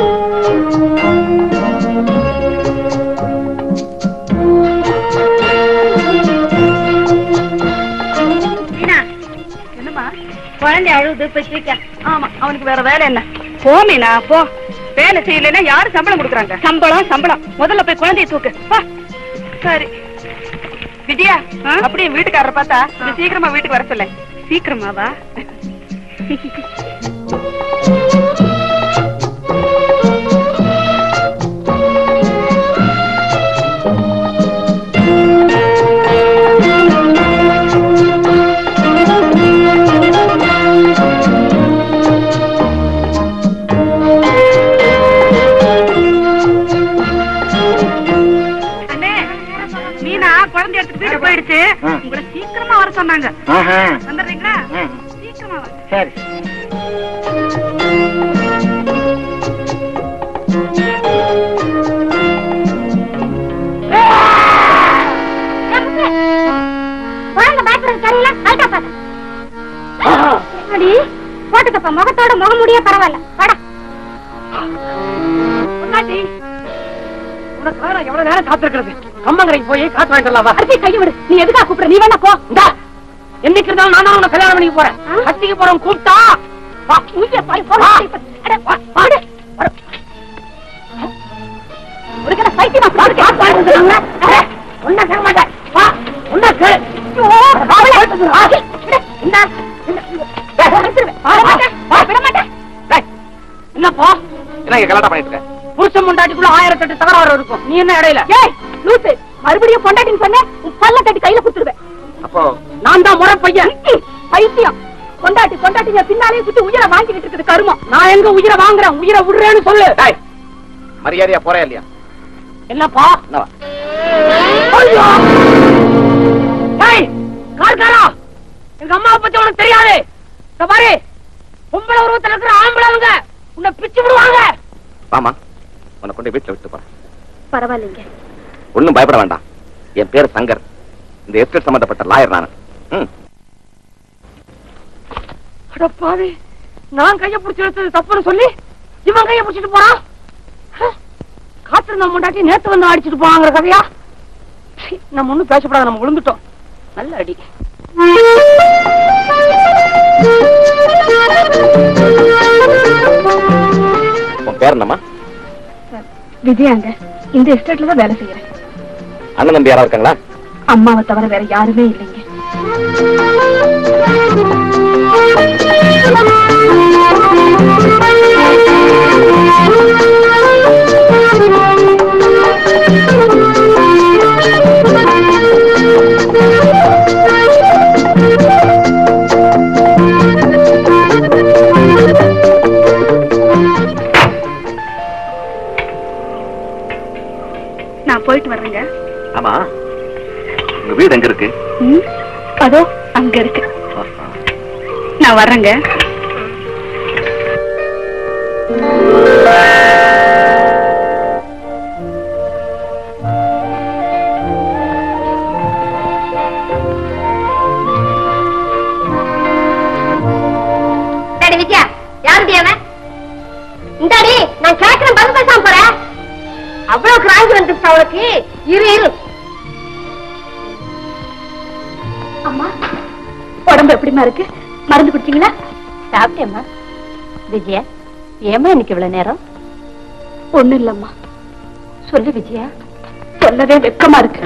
என்னம்மா குழந்தை அழுது போய் தூக்க ஆமா அவனுக்கு வேற வேலை என்ன போ மீனா போ வேலை செய்யலைன்னா யாரு சம்பளம் கொடுக்குறாங்க சம்பளம் சம்பளம் முதல்ல போய் குழந்தைய தூக்கு வா சரி விஜயா அப்படியே வீட்டுக்காரரை பார்த்தா கொஞ்சம் சீக்கிரமா வீட்டுக்கு வர சொல்ல சீக்கிரமாவா அண்ணே மீனா குழந்தை எடுத்துட்டு வீட்டுக்கு போயிடுச்சு ஆ. உங்களை சீக்கிரமா வர சொன்னாங்க ஆஹா. வந்துடுறீங்களா ம். சீக்கிரமா வர சரி குழந்தை பயப்படுறது சரியில்லை கரெக்டா பாத்து அடி போட்டுக்கப்பா முகத்தோட முகம் முடிய பரவாயில்ல வாடா பொண்டாட்டி உனக்கு வேற எவ்வளவு நேரம் காத்திருக்கிறது கம்மங்கரைக்கு போய் காத்து வாங்கிட்டு வரலாம் வா அரிசி கை விடு நீ எதுக்கா கூப்பிடுற நீ வேணா போ இந்தா என்னைக்கு இருந்தாலும் நான் தான் உனக்கு கல்யாணம் பண்ணிக்க போறேன் கட்டிக்கு போறோம் கூப்பிட்டா வா உய்ய பாரு போ வா. அட வா வாடு ஒரு கடை பைத்தியமா பாரு காத்து வாங்கிட்டு வந்துடுறாங்க. அட, ஒன்ன கேட்க மாட்டேன் வா ஒன்ன கேளு ஐயோ, அவளை ஆகி, விடு. இந்தா, இந்த, டேய், அடிச்சிருவேன். விட மாட்டேன், விட மாட்டேன். டேய், என்னப்பா என்ன இங்க கலாட்டா பண்ணிட்டு இருக்க புருஷன் முண்டாட்டிக்குள்ள ஆயிரத்தி எட்டு தகராறு இருக்கும் நீ என்ன இடையில ஏய், லூசு, மறுபடியும் பொண்டாட்டின்னு சொன்ன உன் பல்ல தட்டி கையில குத்துருவேன் அப்போ நான் தான் முறை பையன் ம், பைத்தியம் பொண்டாட்டி பொண்டாட்டிங்க பின்னாலே சுத்தி உயிரை வாங்கிக்கிட்டு இருக்குது கருமம் நான் எங்க உயிரை வாங்குறேன் உயிரை விடுறேன்னு சொல்லு டேய் மரியாதையா போறே இல்லையா என்னப்பா என்னவா ஐயோ! டேய், கார்காரா எங்க அம்மாவை பத்தி உனக்கு தெரியாது இந்த பாரு பொம்பளை உருவத்துல இருக்கிற ஆம்பளைங்க உன்னை பிச்சு விடுவாங்க வாமா உன்னை கொண்டு வீட்டுல விட்டு போறேன் பரவாயில்லைங்க ஒண்ணும் பயப்பட வேண்டாம் என் பேர் சங்கர் இந்த எஸ்டேட் சம்பந்தப்பட்ட லாயர் நான் ம் அட பாவி நான் கைய பிடிச்சி எடுத்தது தப்புன்னு சொல்லி இவன் கைய பிடிச்சிட்டு போறான் ஹ? காத்திருந்த முண்டாட்டி நேத்து வந்து அடிச்சிட்டு போவாங்கிற கதையா சீ, நம்ம ஒண்ணும் பேசப்படாத நம்ம விழுந்துட்டோம் நல்ல அடி உன் பேர் என்னம்மா விஜயாங்க இந்த எஸ்டேட்ல தான் வேலை செய்யறேன் அண்ணன் தம்பி யாரா இருக்காங்களா அம்மாவை தவிர வேற யாருமே இல்லைங்க நான் போயிட்டு வர்றேங்க ஆமா உங்க வீடு எங்க இருக்கு ம், அதோ அங்க இருக்கு நான் வர்றேங்க டேடி விஜயா யாருடி அவன் இந்தாடி நான் கேட்கிறேன் பதில் பேசாம போறேன் அவ்வளவு கிராங்கி வந்துருச்சு அவளுக்கு இரு இரு அம்மா உடம்பு எப்படிமா இருக்கு மருந்து குடிச்சீங்களா சாப்பிட்டேம்மா விஜயா ஏமா இன்னைக்கு இவ்வளவு நேரம் ஒண்ணும் இல்லம்மா சொல்லு விஜயா சொல்லவே வெக்கமா இருக்கு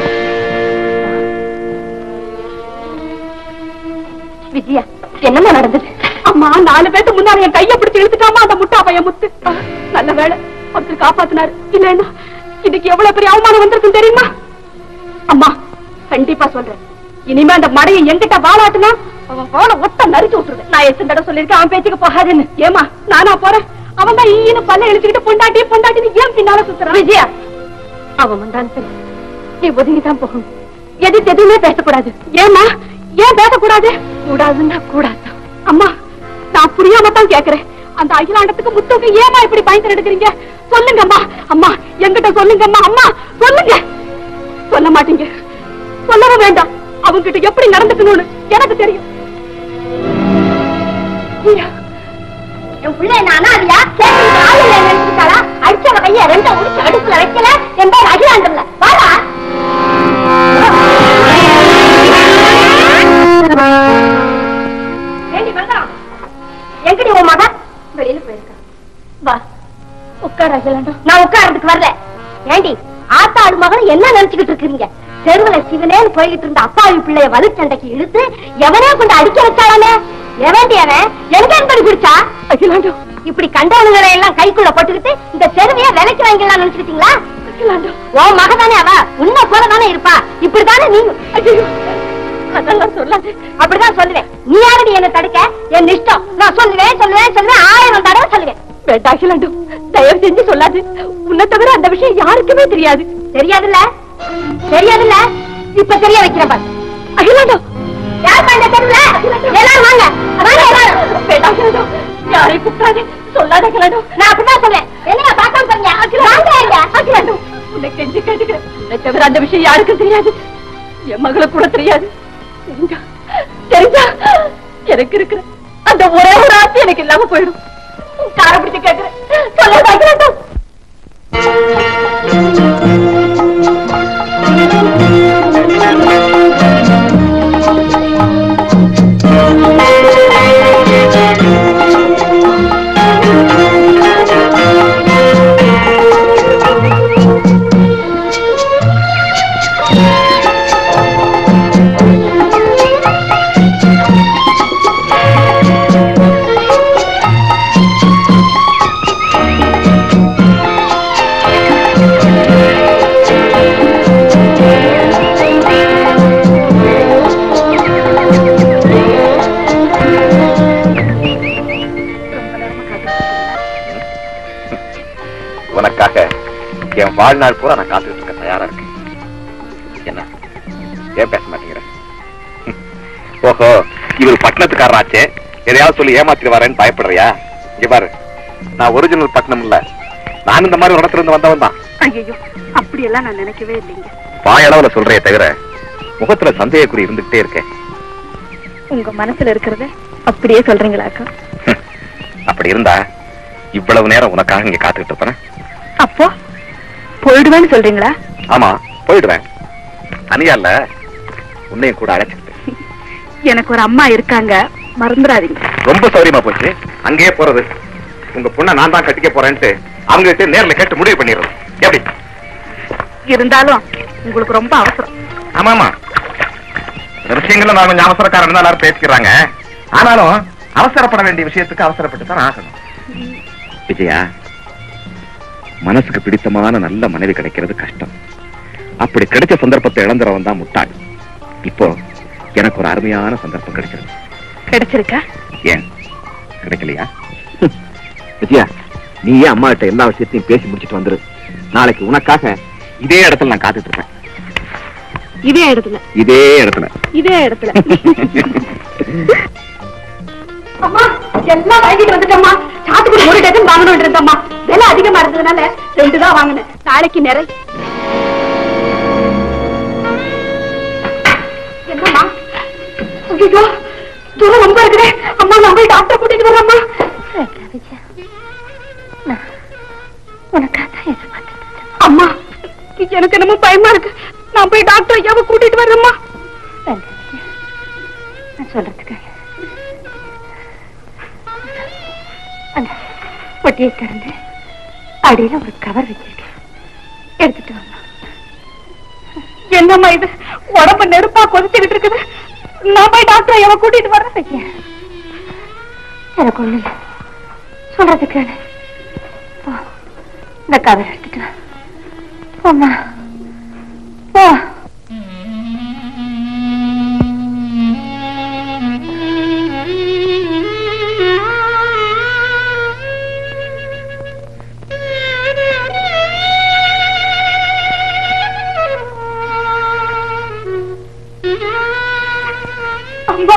விஜயா என்னம்மா நடந்தது அம்மா நாலு பேருக்கு முன்னாடி என் கைய பிடிச்சு இழுத்துட்டாமா அந்த முட்டா பையன் முத்து ஆ, நல்ல வேலை ஒருத்தர் காப்பாத்தினாரு இல்லைன்னா இதுக்கு எவ்வளவு பெரிய அவமானம் வந்திருக்கும் தெரியுமா அம்மா கண்டிப்பா சொல்றேன் இனிமே அந்த மடையை எங்கிட்ட வாழாட்டுனா அவன் போன ஒட்ட நரிச்சு விட்டுருவேன் நான் எத்தனை தடவை சொல்லிருக்கேன் அவன் பேச்சுக்கு போகாதுன்னு ஏமா நானா போறேன் அவன் தான் ஈன்னு பல்ல இழுச்சுக்கிட்டு பொண்டாட்டி பொண்டாட்டின்னு ஏன் பின்னால சுத்துறான் விஜயா அவன் வந்தான் சரி நீ ஒதுங்கிதான் போகணும் எதுக்கு எதுவுமே பேசக்கூடாது ஏமா ஏன் பேசக்கூடாது கூடாதுன்னா கூடாது அம்மா நான் புரியாம தான் கேக்குறேன் அந்த அகிலாண்டத்துக்கு முத்துக்கு ஏமா இப்படி பயந்து எடுக்கிறீங்க சொல்லுங்கம்மா அம்மா என்கிட்ட சொல்லுங்கம்மா அம்மா சொல்லுங்க சொல்ல மாட்டீங்க சொல்லவும் வேண்டாம் அவங்கிட்ட எப்படி நடந்துக்கணும்னு எனக்கு தெரியும் ஐயா, என் பிள்ளை என்ன அனாதையா கேட்கறதுக்கு ஆள் இல்லைன்னு நினைச்சுட்டாளா உட்கார நான் உட்கார்றதுக்கு வரல ஏண்டி ஆத்தாடு மகன் என்ன நினைச்சுக்கிட்டு இருக்கீங்க தெருவுல சிவனேன்னு போய்கிட்டு இருந்த அப்பாவி பிள்ளைய வலுச்சண்டைக்கு இழுத்து எவனே கொண்டு அடிக்க வச்சாலே எவன்டி அவன் எங்க என்பது பிடிச்சா அகிலாண்டோ இப்படி கண்டவனுங்களை எல்லாம் கைக்குள்ள போட்டுக்கிட்டு இந்த தெருவைய விலைக்கு வாங்கிடலாம் நினைச்சுக்கிட்டீங்களா ஓ மகதானே அவ உன்னை போலதானே இருப்பா இப்படித்தானே நீ அதெல்லாம் சொல்லாது அப்படிதான் சொல்லுவேன் நீ யாரடி என்ன தடுக்க என் இஷ்டம் நான் சொல்லுவேன் சொல்லுவேன் சொல்லுவேன் ஆயிரம் தடவை சொல்லுவேன் அகிலாண்டு தயவு செஞ்சு சொல்லாது உன்னை தவிர அந்த விஷயம் யாருக்குமே தெரியாது தெரியாதுல்ல தெரியாதுல்ல இப்ப தெரிய வைக்கிற பாரு அகிலாண்டோ யார் இந்த தெருவுல எல்லாரும் வாங்க வாங்க எல்லாரும் வேண்டாம் அகிலாண்டோ யாரை கூப்பிட்டாதே சொல்லாத அகிலாண்டோ நான் அப்படிதான் சொல்றேன் என்னைய பார்க்காம சொல்றீங்க வாங்க இங்க. அகிலாண்டோ உன்னை கெஞ்சி கேட்டுக்கிறேன் உன்னை தவிர அந்த விஷயம் யாருக்கும் தெரியாது என் மகளுக்கு கூட தெரியாது தெரிஞ்சா தெரிஞ்சா எனக்கு இருக்கிற அந்த ஒரே ஒரு ஆசை எனக்கு இல்லாம போயிடும் காரை பிடிச்சு கேட்கிறேன் சொல்லாத அகிலாண்டோ உனக்காக என் வாழ்நாள் பூரா நான் காத்துட்டு இருக்க தயாரா இருக்கேன் என்ன ஏன் பேச மாட்டேங்கிற ஓஹோ இவர் பட்டணத்துக்காரனாச்சே எதையாவது சொல்லி ஏமாத்திட்டு வரேன்னு பயப்படுறியா இங்க பாரு நான் ஒரிஜினல் பட்டணம் இல்ல நான் இந்த மாதிரி ஒரு இடத்துல இருந்து வந்தவன் தான் ஐயோ அப்படியெல்லாம் நான் நினைக்கவே இல்லைங்க வாயளவுல சொல்றே தவிர முகத்துல சந்தேகக்குறி இருந்துகிட்டே இருக்கேன் உங்க மனசுல இருக்கிறத அப்படியே சொல்றீங்களா அக்கா அப்படி இருந்தா இவ்வளவு நேரம் உனக்காக இங்க காத்துக்கிட்டு இருப்பேன் அப்போ போயிடுவேன்னு சொல்றீங்களா ஆமா போயிடுவேன் தனியா இல்ல உன்னையும் கூட அழைச்சிக்கிட்டு எனக்கு ஒரு அம்மா இருக்காங்க மறந்துடாதீங்க ரொம்ப சௌரியமா போச்சு அங்கேயே போறது உங்க பொண்ணை நான் தான் கட்டிக்க போறேன்ட்டு அவங்க கிட்ட நேர்ல கேட்டு முடிவு பண்ணிடுறது எப்படி இருந்தாலும் உங்களுக்கு ரொம்ப அவசரம் ஆமா ஆமா இந்த விஷயங்கள்ல நான் கொஞ்சம் அவசரக்காரன் தான் எல்லாரும் பேசிக்கிறாங்க ஆனாலும் அவசரப்பட வேண்டிய விஷயத்துக்கு அவசரப்பட்டு தான் ஆகணும் விஜயா மனசுக்கு பிடித்தமான நல்ல மனைவி கிடைக்கிறது கஷ்டம் அப்படி கிடைச்ச சந்தர்ப்பத்தை இழந்துறவன் தான் முட்டாள் இப்போ எனக்கு ஒரு அருமையான சந்தர்ப்பம் கிடைச்சிருக்கு கிடைச்சிருக்கா ஏன் கிடைக்கலையா விஜயா நீ ஏன் அம்மா கிட்ட எல்லா விஷயத்தையும் பேசி முடிச்சிட்டு வந்துரு நாளைக்கு உனக்காக இதே இடத்துல நான் காத்துட்டு இருப்பேன் இதே இடத்துல இதே இடத்துல இதே இடத்துல அம்மா எல்லாம் வாங்கிட்டு வந்துட்டோம்மா சாத்துக்குடி ஒரு டஜன் வாங்கணும் இருந்தம்மா விலை அதிகமா இருந்ததுனால ரெண்டு தான் வாங்கினேன் நாளைக்கு நிறை என்னம்மா ஐயோ தூரம் ரொம்ப இருக்குதே அம்மா நான் போய் டாக்டர் கூட்டிட்டு வரேம்மா அம்மா எனக்கு என்னமோ பயமா இருக்கு நான் போய் டாக்டர் ஐயாவை கூட்டிட்டு வரேம்மா நான் சொல்றதுக்கு அந்த பொட்டியை திறந்து அடியில ஒரு கவர் வச்சிருக்கேன் எடுத்துட்டு வாங்க என்னம்மா இது உடம்பு நெருப்பா கொதிச்சுக்கிட்டு இருக்குது நான் போய் டாக்டர் ஐயாவை கூட்டிட்டு வரேன் ஐயா, எனக்கு ஒண்ணு இல்லை சொல்றதுக்கு போ இந்த கவர் எடுத்துட்டு வா போம்மா போ அம்மா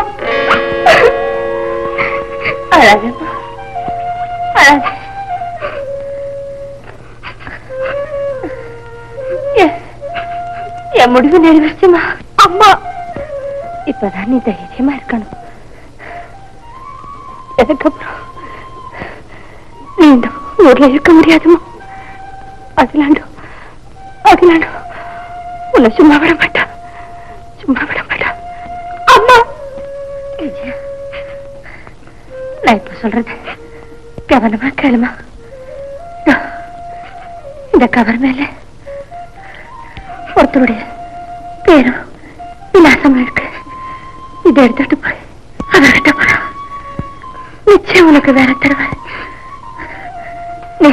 அழகம்மா அழகு என்- என் முடிவு நிறைவேற்றுமா அம்மா இப்பதான் நீ தைரியமா இருக்கணும் அதுக்கப்புறம் நீ இந்த ஊர்ல இருக்க முடியாதுமா அகிலாண்டோ அகிலாண்டோ உன்னை சும்மா விட மாட்டா சும்மா விட மாட்டா அம்மா விஜயா, நான் இப்ப சொல்றது கவனமா கேளுமா நான் இந்த கவர் மேல ஒருத்தருடைய பேரும் விலாசமும் இருக்கு இதை எடுத்துட்டு போய் அவர்கிட்ட போறோம் நிச்சயம் உனக்கு வேற தருவேன் நீ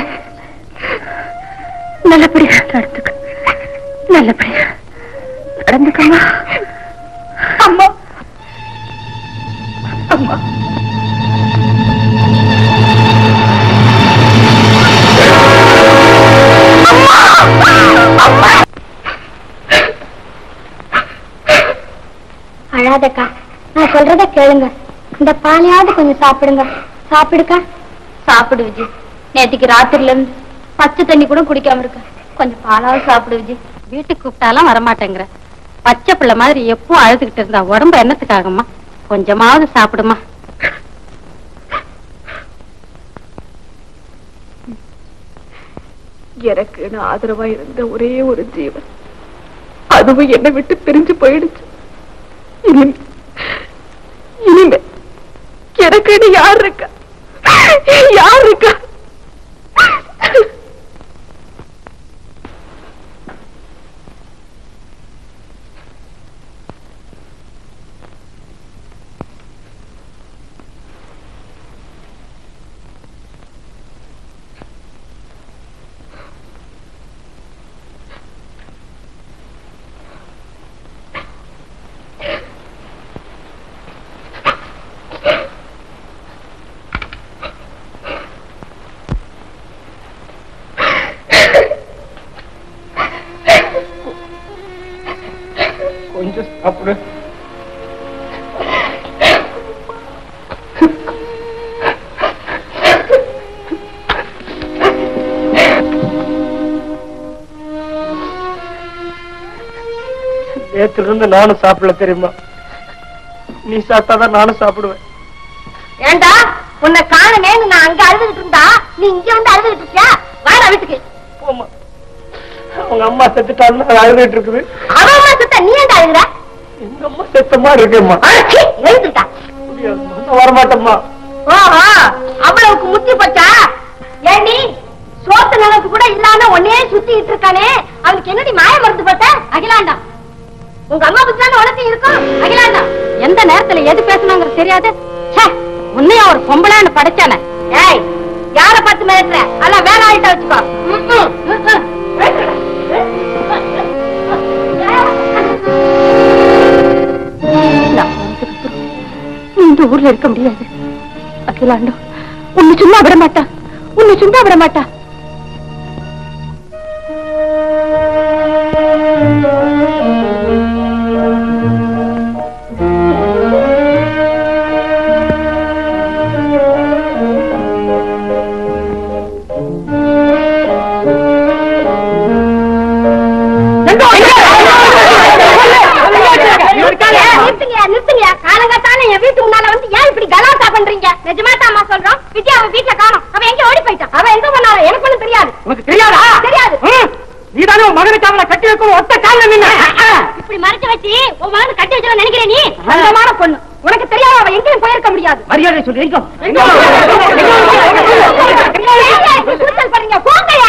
நல்லபடியா நடந்துக்க நல்லபடியா நடந்துக்கம்மா அம்மா அம்மா அழாதக்கா நான் சொல்றத கேளுங்க இந்த பாலையாவது கொஞ்சம் சாப்பிடுங்க சாப்பிடுக்கா சாப்பிடு விஜி நேத்திக்கு ராத்திரில இருந்து பச்சை தண்ணி கூட குடிக்காம இருக்க கொஞ்சம் பாலாவது சாப்பிடு விஜி வீட்டுக்கு கூப்பிட்டாலும் வரமாட்டேங்கிற பச்சை பிள்ளை மாதிரி எப்போ அழுதுகிட்டு இருந்தா உடம்பு என்னத்துக்காகம்மா கொஞ்சமாவது சாப்பிடுமா எனக்கு நான் ஆதரவா இருந்த ஒரே ஒரு ஜீவன் அதுவும் என்னை விட்டு பிரிஞ்சு போயிடுச்சு இனிமே இனிமே எனக்கு யார் இருக்கா யார் இருக்கா கொஞ்சம் சாப்பிடு நேத்துல இருந்து நானும் சாப்பிடல தெரியுமா நீ சாப்பிட்டாதான் நானும் சாப்பிடுவேன் ஏண்டா உன்னை காணமேன்னு நான் அங்க அழுதுகிட்டு இருந்தா நீ இங்க வந்து அழுதுகிட்டு இருக்கியா வாடா வீட்டுக்கு போமா அவங்க அம்மா செத்துட்டாருன்னு அது அழுதுட்டு இருக்குது அவன் அம்மா சுத்த நீ ஏண்டா அழுகுற எங்க அம்மா செத்த மாதிரி இருக்கேம்மா எழுந்துட்டா முடியாதும்மா, நான் வரமாட்டேம்மா ஓஹோ அவ்வளவுக்கு முத்தி போச்சா ஏண்டி சோத்து நிலவுக்கு கூட இல்லாம ஒன்னே சுத்திட்டு இருக்கானே அவனுக்கு என்னடி மாய மருந்து போட்ட அகிலாண்டா உங்க அம்மா பத்தி தானே உனக்கு இருக்கும் அகிலாண்டா எந்த நேரத்துல எது பேசணுங்கிறது தெரியாது ச்சே, உன்னையும் ஒரு பொம்பளைன்னு படைச்சானே ஏய் யார பார்த்து மிரட்டுற எல்லாம் வேலை ஆயிட்ட வச்சுக்கோ ம்ம், ம்ம். நான் வந்ததுக்கப்புறம் நீ இந்த ஊர்ல இருக்க முடியாது அகிலாண்டோ உன்னை சும்மா விட மாட்டா உன்னை சும்மா விட மாட்டா நிறுத்துங்கயா நிறுத்துங்கயா காலங்காத்தால என் வீட்டு முன்னால வந்து ஏன் இப்படி கலாட்டா பண்றீங்க நிஜமா தாமா சொல்றோம் விஜய் அவன் வீட்டுல காணோம் அவன் எங்க ஓடி போயிட்டான் அவன் எங்க பண்ணாலும் எனக்கு ஒண்ணும் தெரியாது உனக்கு தெரியாதா தெரியாது நீ தானே உன் மகனுக்கு அவளை கட்டி வைக்கும் ஒத்த கால நின்ன இப்படி மறைச்சு வச்சு உன் மகன் கட்டி வச்சு நினைக்கிற நீ சொந்தமான பொண்ணு உனக்கு தெரியாத அவன் எங்கேயும் போயிருக்க முடியாது மரியாதை சொல்லி எங்க கூச்சல் பண்றீங்க போங்கயா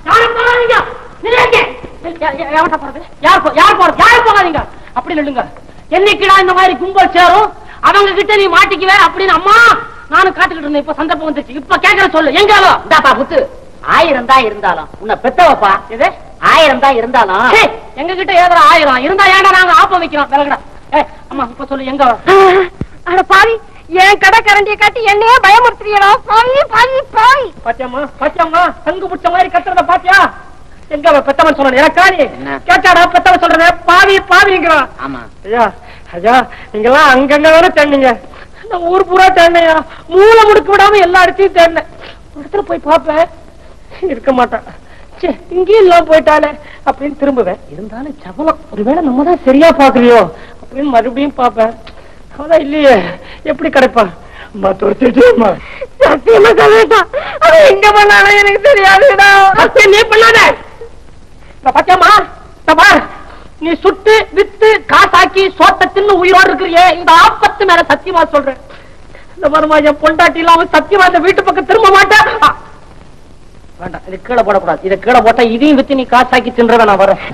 யார் போ- யார் போறது யார் போகாதீங்க அப்படி நில்லுங்க என்னைக்குடா இந்த மாதிரி கும்பல் சேரும் அவங்க கிட்ட நீ மாட்டிக்குவே அப்படின்னு அம்மா நானும் காத்துக்கிட்டு இருந்தேன் இப்ப சந்தர்ப்பம் வந்துச்சு இப்ப கேக்குற சொல்லு எங்காலோ இந்தாப்பா முத்து ஆயிரம் தான் இருந்தாலும் உன்னை பெத்தவப்பா இது ஆயிரம் தான் இருந்தாலும் ஏய், எங்க கிட்ட ஏதோ ஆயிரம் இருந்தா ஏன்டா நாங்க ஆப்பம் வைக்கிறோம் விலகடா ஏய் அம்மா இப்ப சொல்லு எங்க அட பாவி என் கடை கரண்டிய காட்டி என்னையே பயமுறுத்துறீங்களா பாவி பாவி பாவி பாத்தியாம்மா பாத்தியாம்மா தங்கு புடிச்ச மாதிரி கத்துறத பாத்தியா எங்க அவ பெத்தவன் சொன்ன எனக்கா நீ என்ன? கேட்டாடா பெத்தவன் சொல்றத பாவி பாவிங்கிறான் ஆமா ஐயா ஐயா நீங்கெல்லாம் அங்கங்க தானே தேடினீங்க நான் ஊர் பூரா தேடினையா மூளை முடுக்க விடாம எல்லா இடத்தையும் தேடினேன் ஒரு இடத்துல போய் பார்ப்பேன் இருக்க மாட்டான் ச்சே, இங்கேயும் இல்லாம போயிட்டாளே அப்படின்னு திரும்புவேன் இருந்தாலும் சபலம் ஒருவேளை நம்ம தான் சரியா பாக்குறியோ அப்படின்னு மறுபடியும் பார்ப்பேன் அவதான் இல்லையே எப்படி கிடைப்பான் அம்மா தொடுத்துட்டேம்மா சத்தியமா சொல்லிட்டான் அவன் எங்க பண்ணாலும் எனக்கு தெரியாதுடா நீ பண்ணாத இந்த பாத்தியாமா இந்த பார் நீ சுட்டு வித்து காசாக்கி சோத்த தின்னு உயிரோடு இருக்கிறியே இந்த ஆபத்து மேல சத்தியமா சொல்றேன் இந்த மருமா என் பொண்டாட்டி இல்லாம சத்தியமா இந்த வீட்டு பக்கம் திரும்ப மாட்டேன் அ- வேண்டாம் இது கீழே போடக்கூடாது இதை கீழே போட்டா இதையும் வித்து நீ காசாக்கி தின்றத நான் வரேன்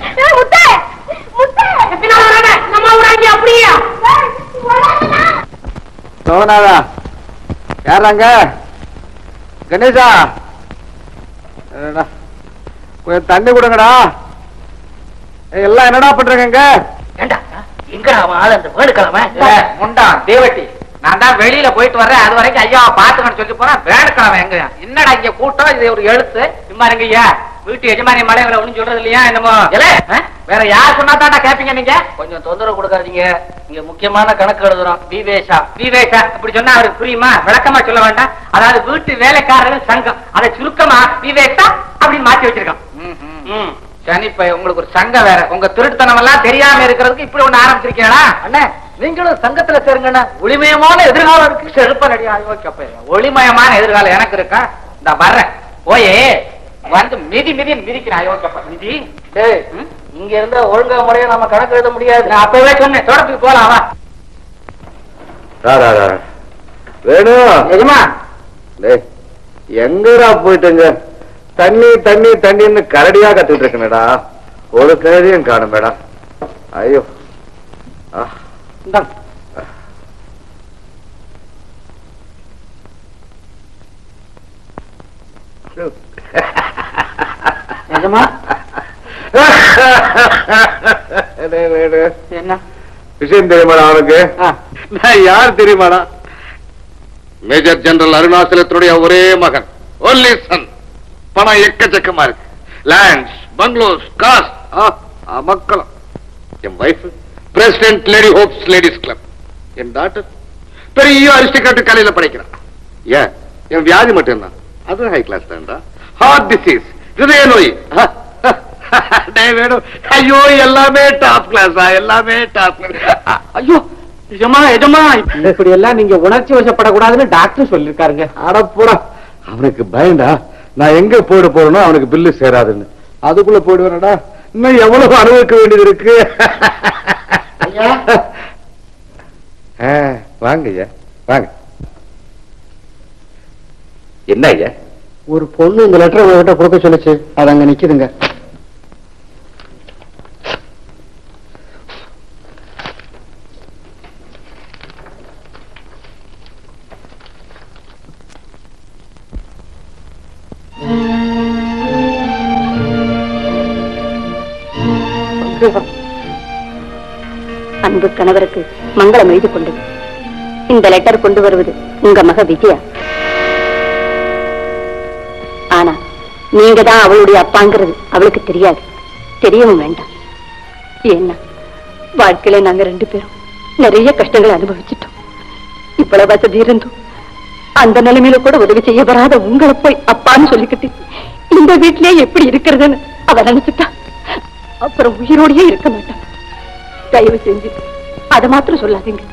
சோனாதா யாராங்க கணேசா என்னடா, கொஞ்சம் தண்ணி கொடுங்கடா ஏய், எல்லாம் என்னடா பண்றீங்க ஏண்டா எங்கடா அவன் ஆளு அந்த வேடு கிழமை முண்டா தேவட்டி நான் தான் வெளியில போயிட்டு வர்றேன் அது வரைக்கும் ஐயா பாத்துக்கன்னு சொல்லி போறேன் வேணுக்கிழமை எங்க என்னடா இங்க கூட்டம் இது ஒரு எழுத்து சும்மா இருங்க ஐயா வீட்டு எஜமானி மலைகளை ஒண்ணும் சொல்றது இல்லையா என்னமோ இல்ல வேற யார் சொன்னா தான்டா கேப்பீங்க நீங்க கொஞ்சம் தொந்தரவு கொடுக்காதீங்க இங்க முக்கியமான கணக்கு எழுதுறோம் விவேஷா விவேகா இப்படி சொன்னா அவருக்கு புரியுமா விளக்கமா சொல்ல வேண்டாம் அதாவது வீட்டு வேலைக்காரர்கள் சங்கம் அதை சுருக்கமா விவேகா அப்படின்னு மாத்தி வச்சிருக்கோம் ம். சனி இப்ப உங்களுக்கு ஒரு சங்கம் வேற உங்க திருட்டுத்தனம் எல்லாம் தெரியாம இருக்கிறதுக்கு இப்படி ஒண்ணு ஆரம்பிச்சிருக்கீங்களா அண்ணே நீங்களும் சங்கத்துல சேருங்கண்ணா ஒளிமயமான எதிர்காலம் இருக்கு செருப்ப ரெடி ஆகி ஒளிமயமான எதிர்காலம் எனக்கு இருக்கா இந்த வர்றேன் போயே வந்து மிதி மிதி மிதிக்கிறேன் அயோக்கியப்பா மிதி டேய் இங்க இருந்தா ஒழுங்கா முறையா நம்ம கணக்கு எழுத முடியாது நான் அப்பவே சொன்னேன் தொடர்புக்கு போலாம் வா வேணும் நிஜமா டேய், எங்கடா போயிட்டுங்க தண்ணி தண்ணி தண்ணின்னு கரடியா கத்துட்டு இருக்கனடா ஒரு கரடியும் காணும் மேடம் ஐயோ ஆ. நிஜமா டேய், டேய், டேய். என்ன விஷயம் தெரியுமாடா அவனுக்கு நான் யார் தெரியுமாடா மேஜர் ஜெனரல் அருணாச்சலத்தினுடைய ஒரே மகன் ஒன்லி சன் பணம் எக்கச்சக்கமா இருக்கு லேண்ட்ஸ் பங்களோஸ் காஸ் மக்களும் என் wife president lady hopes ladies club என் டாக்டர் பெரிய அரிஸ்டிகாட்டு காலையில படிக்கிறான் ஏன் என் வியாதி மட்டும்தான் அது ஹை கிளாஸ் தான்டா ஹார்ட் டிசீஸ் ஹிருதய நோய் டேய் வேணும் ஐயோ எல்லாமே டாப் கிளாஸா எல்லாமே டாப் ஐயோ எஜமா எஜமா இப்படி எல்லாம் நீங்க உணர்ச்சி வசப்படக்கூடாதுன்னு டாக்டர் சொல்லிருக்காருங்க அடப்போடா அவனுக்கு பயண்டா நான் எங்க போயிட போறேனோ அவனுக்கு பில்லு சேராதுன்னு அதுக்குள்ள போயிடுவேனடா இன்னும் எவ்வளவு அனுபவிக்க வேண்டியது இருக்கு ஆ, வாங்க ஐயா வாங்க என்ன ஐயா ஒரு பொண்ணு இந்த லெட்டர் உங்ககிட்ட கொடுக்க சொல்லுச்சு அது அங்க நிக்குதுங்க அன்பு கணவருக்கு மங்களம் எழுதி கொண்டது இந்த லெட்டர் கொண்டு வருவது உங்க மக விஜயா ஆனா நீங்க தான் அவளுடைய அப்பாங்கிறது அவளுக்கு தெரியாது தெரியவும் வேண்டாம் ஏன்னா வாழ்க்கையில நாங்க ரெண்டு பேரும் நிறைய கஷ்டங்களை அனுபவிச்சிட்டோம் இவ்வளவு வசதி இருந்தும் அந்த நிலைமையில கூட உதவி செய்ய வராத உங்களை போய் அப்பான்னு சொல்லிக்கிட்டு இந்த வீட்டிலேயே எப்படி இருக்கிறதுன்னு அவ நினைச்சுட்டா அப்புறம் உயிரோடயே இருக்க மாட்டான் தயவு செஞ்சு அதை மாத்திரம் சொல்லாதீங்க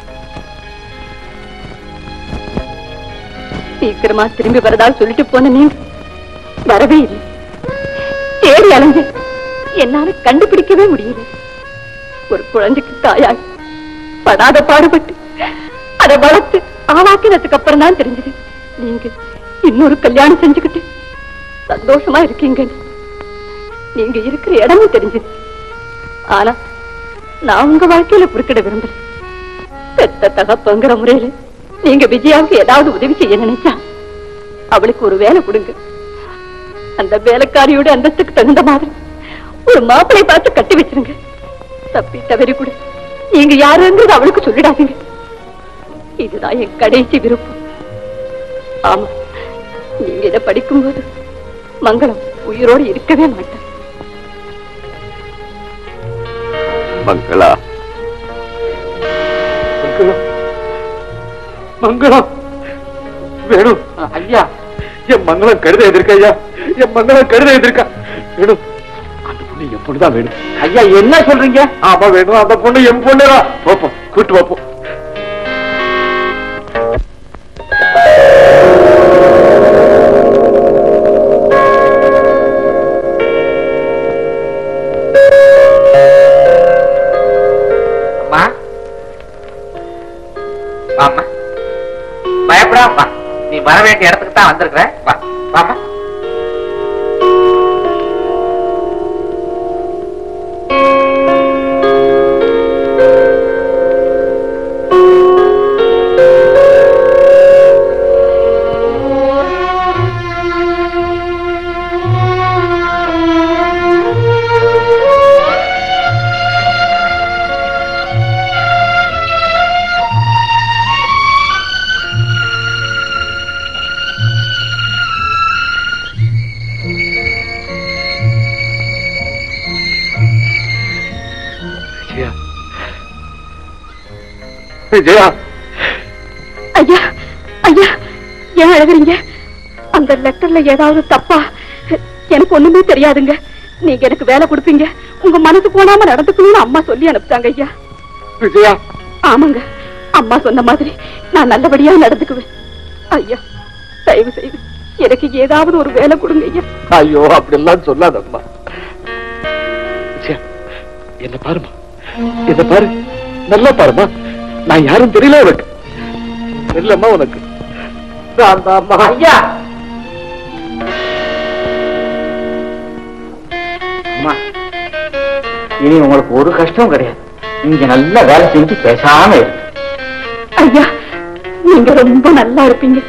சீக்கிரமா திரும்பி வரதா சொல்லிட்டு போன நீங்க வரவே இல்லை தேடி அலைஞ்சு என்னால கண்டுபிடிக்கவே முடியல ஒரு குழந்தைக்கு தாயாய் படாத பாடுபட்டு அதை வளர்த்து ஆளாக்கினதுக்கு அப்புறம் தான் தெரிஞ்சது நீங்க இன்னொரு கல்யாணம் செஞ்சுக்கிட்டு சந்தோஷமா இருக்கீங்க நீங்க இருக்கிற இடமும் தெரிஞ்சது ஆனா நான் உங்க வாழ்க்கையில குறுக்கிட விரும்பல பெத்த தகப்பங்கிற முறையில நீங்க விஜயாவுக்கு ஏதாவது உதவி செய்ய நினைச்சா அவளுக்கு ஒரு வேலை கொடுங்க அந்த வேலைக்காரியோட அந்தஸ்துக்கு தகுந்த மாதிரி ஒரு மாப்பிளை பார்த்து கட்டி வச்சிருங்க தப்பி தவறி கூட நீங்க யாருங்கிறது அவளுக்கு சொல்லிடாதீங்க இதுதான் என் கடைசி விருப்பம் ஆமா நீங்க இதை படிக்கும்போது மங்களம் உயிரோடு இருக்கவே மாட்டேன் மங்களா மங்களம் மங்களம் வேணும் ஐயா என் மங்களம் கருத எதிர்க்க ஐயா என் மங்களம் கருத எதிர்க்க வேணும் அந்த பொண்ணு என் பொண்ணுதான் வேணும் ஐயா என்ன சொல்றீங்க ஆமா வேணும் அந்த பொண்ணு என் பொண்ணுதான் போப்போம் கூட்டு போப்போம் அம்மா வாம்மா பயப்படாம வா நீ வர வேண்டிய இடத்துக்கு தான் வந்திருக்கிற வா வாம்மா விஜயா ஐயா ஐயா ஏன் அழகுறீங்க அந்த லெட்டர்ல ஏதாவது தப்பா எனக்கு ஒண்ணுமே தெரியாதுங்க நீங்க எனக்கு வேலை கொடுப்பீங்க உங்க மனசு போனாம நடந்துக்கணும்னு அம்மா சொல்லி அனுப்பிச்சாங்க ஐயா விஜயா ஆமாங்க அம்மா சொன்ன மாதிரி நான் நல்லபடியா நடந்துக்குவேன் ஐயா தயவு செய்து எனக்கு ஏதாவது ஒரு வேலை கொடுங்க ஐயா ஐயோ அப்படிலாம் சொல்லாதம்மா விஜயா என்ன பாருமா என்ன பாரு நல்லா பாருமா நான் யாரும் தெரியல உனக்கு தெரியலம்மா உனக்கு நான் தான்மா. ஐயா அம்மா இனி உங்களுக்கு ஒரு கஷ்டம் கிடையாது நீங்க நல்லா வேலை செஞ்சு பேசாம இருக்கு ஐயா நீங்க ரொம்ப நல்லா இருப்பீங்க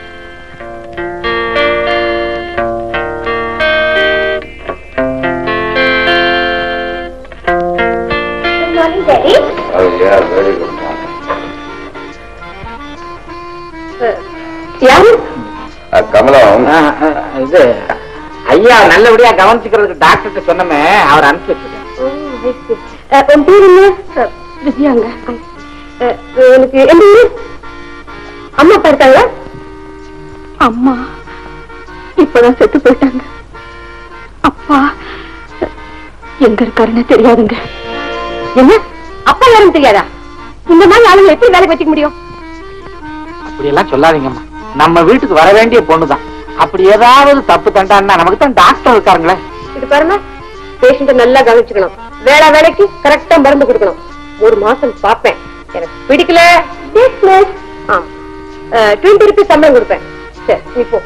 யாரு கமலம் இது ஐயா நல்லபடியா கவனிச்சுக்கிறதுக்கு டாக்டர்கிட்ட சொன்னமே அவர் அனுப்பிச்சு வச்சிருக்கேன் அஹ், உன் பேர் என்ன அஹ், விஜயாங்க அஹ், எனக்கு என்ன ஊரு? அம்மா அப்பா இருக்காங்க அம்மா இப்பதான் செத்து போயிட்டாங்க அப்பா அஹ், எங்க இருக்காருன்னு தெரியாதுங்க என்ன அப்பா யாருன்னு தெரியாதா இந்த மாதிரி ஆளுங்க எப்படி வேலைக்கு வச்சுக்க முடியும் அப்படி எல்லாம் சொல்லாதீங்கம்மா நம்ம வீட்டுக்கு வர வேண்டிய பொண்ணுதான் அப்படி ஏதாவது தப்பு தண்டான்னா நமக்கு தான் டாக்டர் இருக்காருங்களே இது பாருங்க பேஷண்ட நல்லா கவனிச்சுக்கணும் வேலை வேலைக்கு கரெக்டா மருந்து கொடுக்கணும் ஒரு மாசம் பாப்பேன் எனக்கு பிடிக்கல dismiss. ஆ டுவெண்ட்டி ருபீஸ் சம்பளம் கொடுப்பேன் சரி நீ போ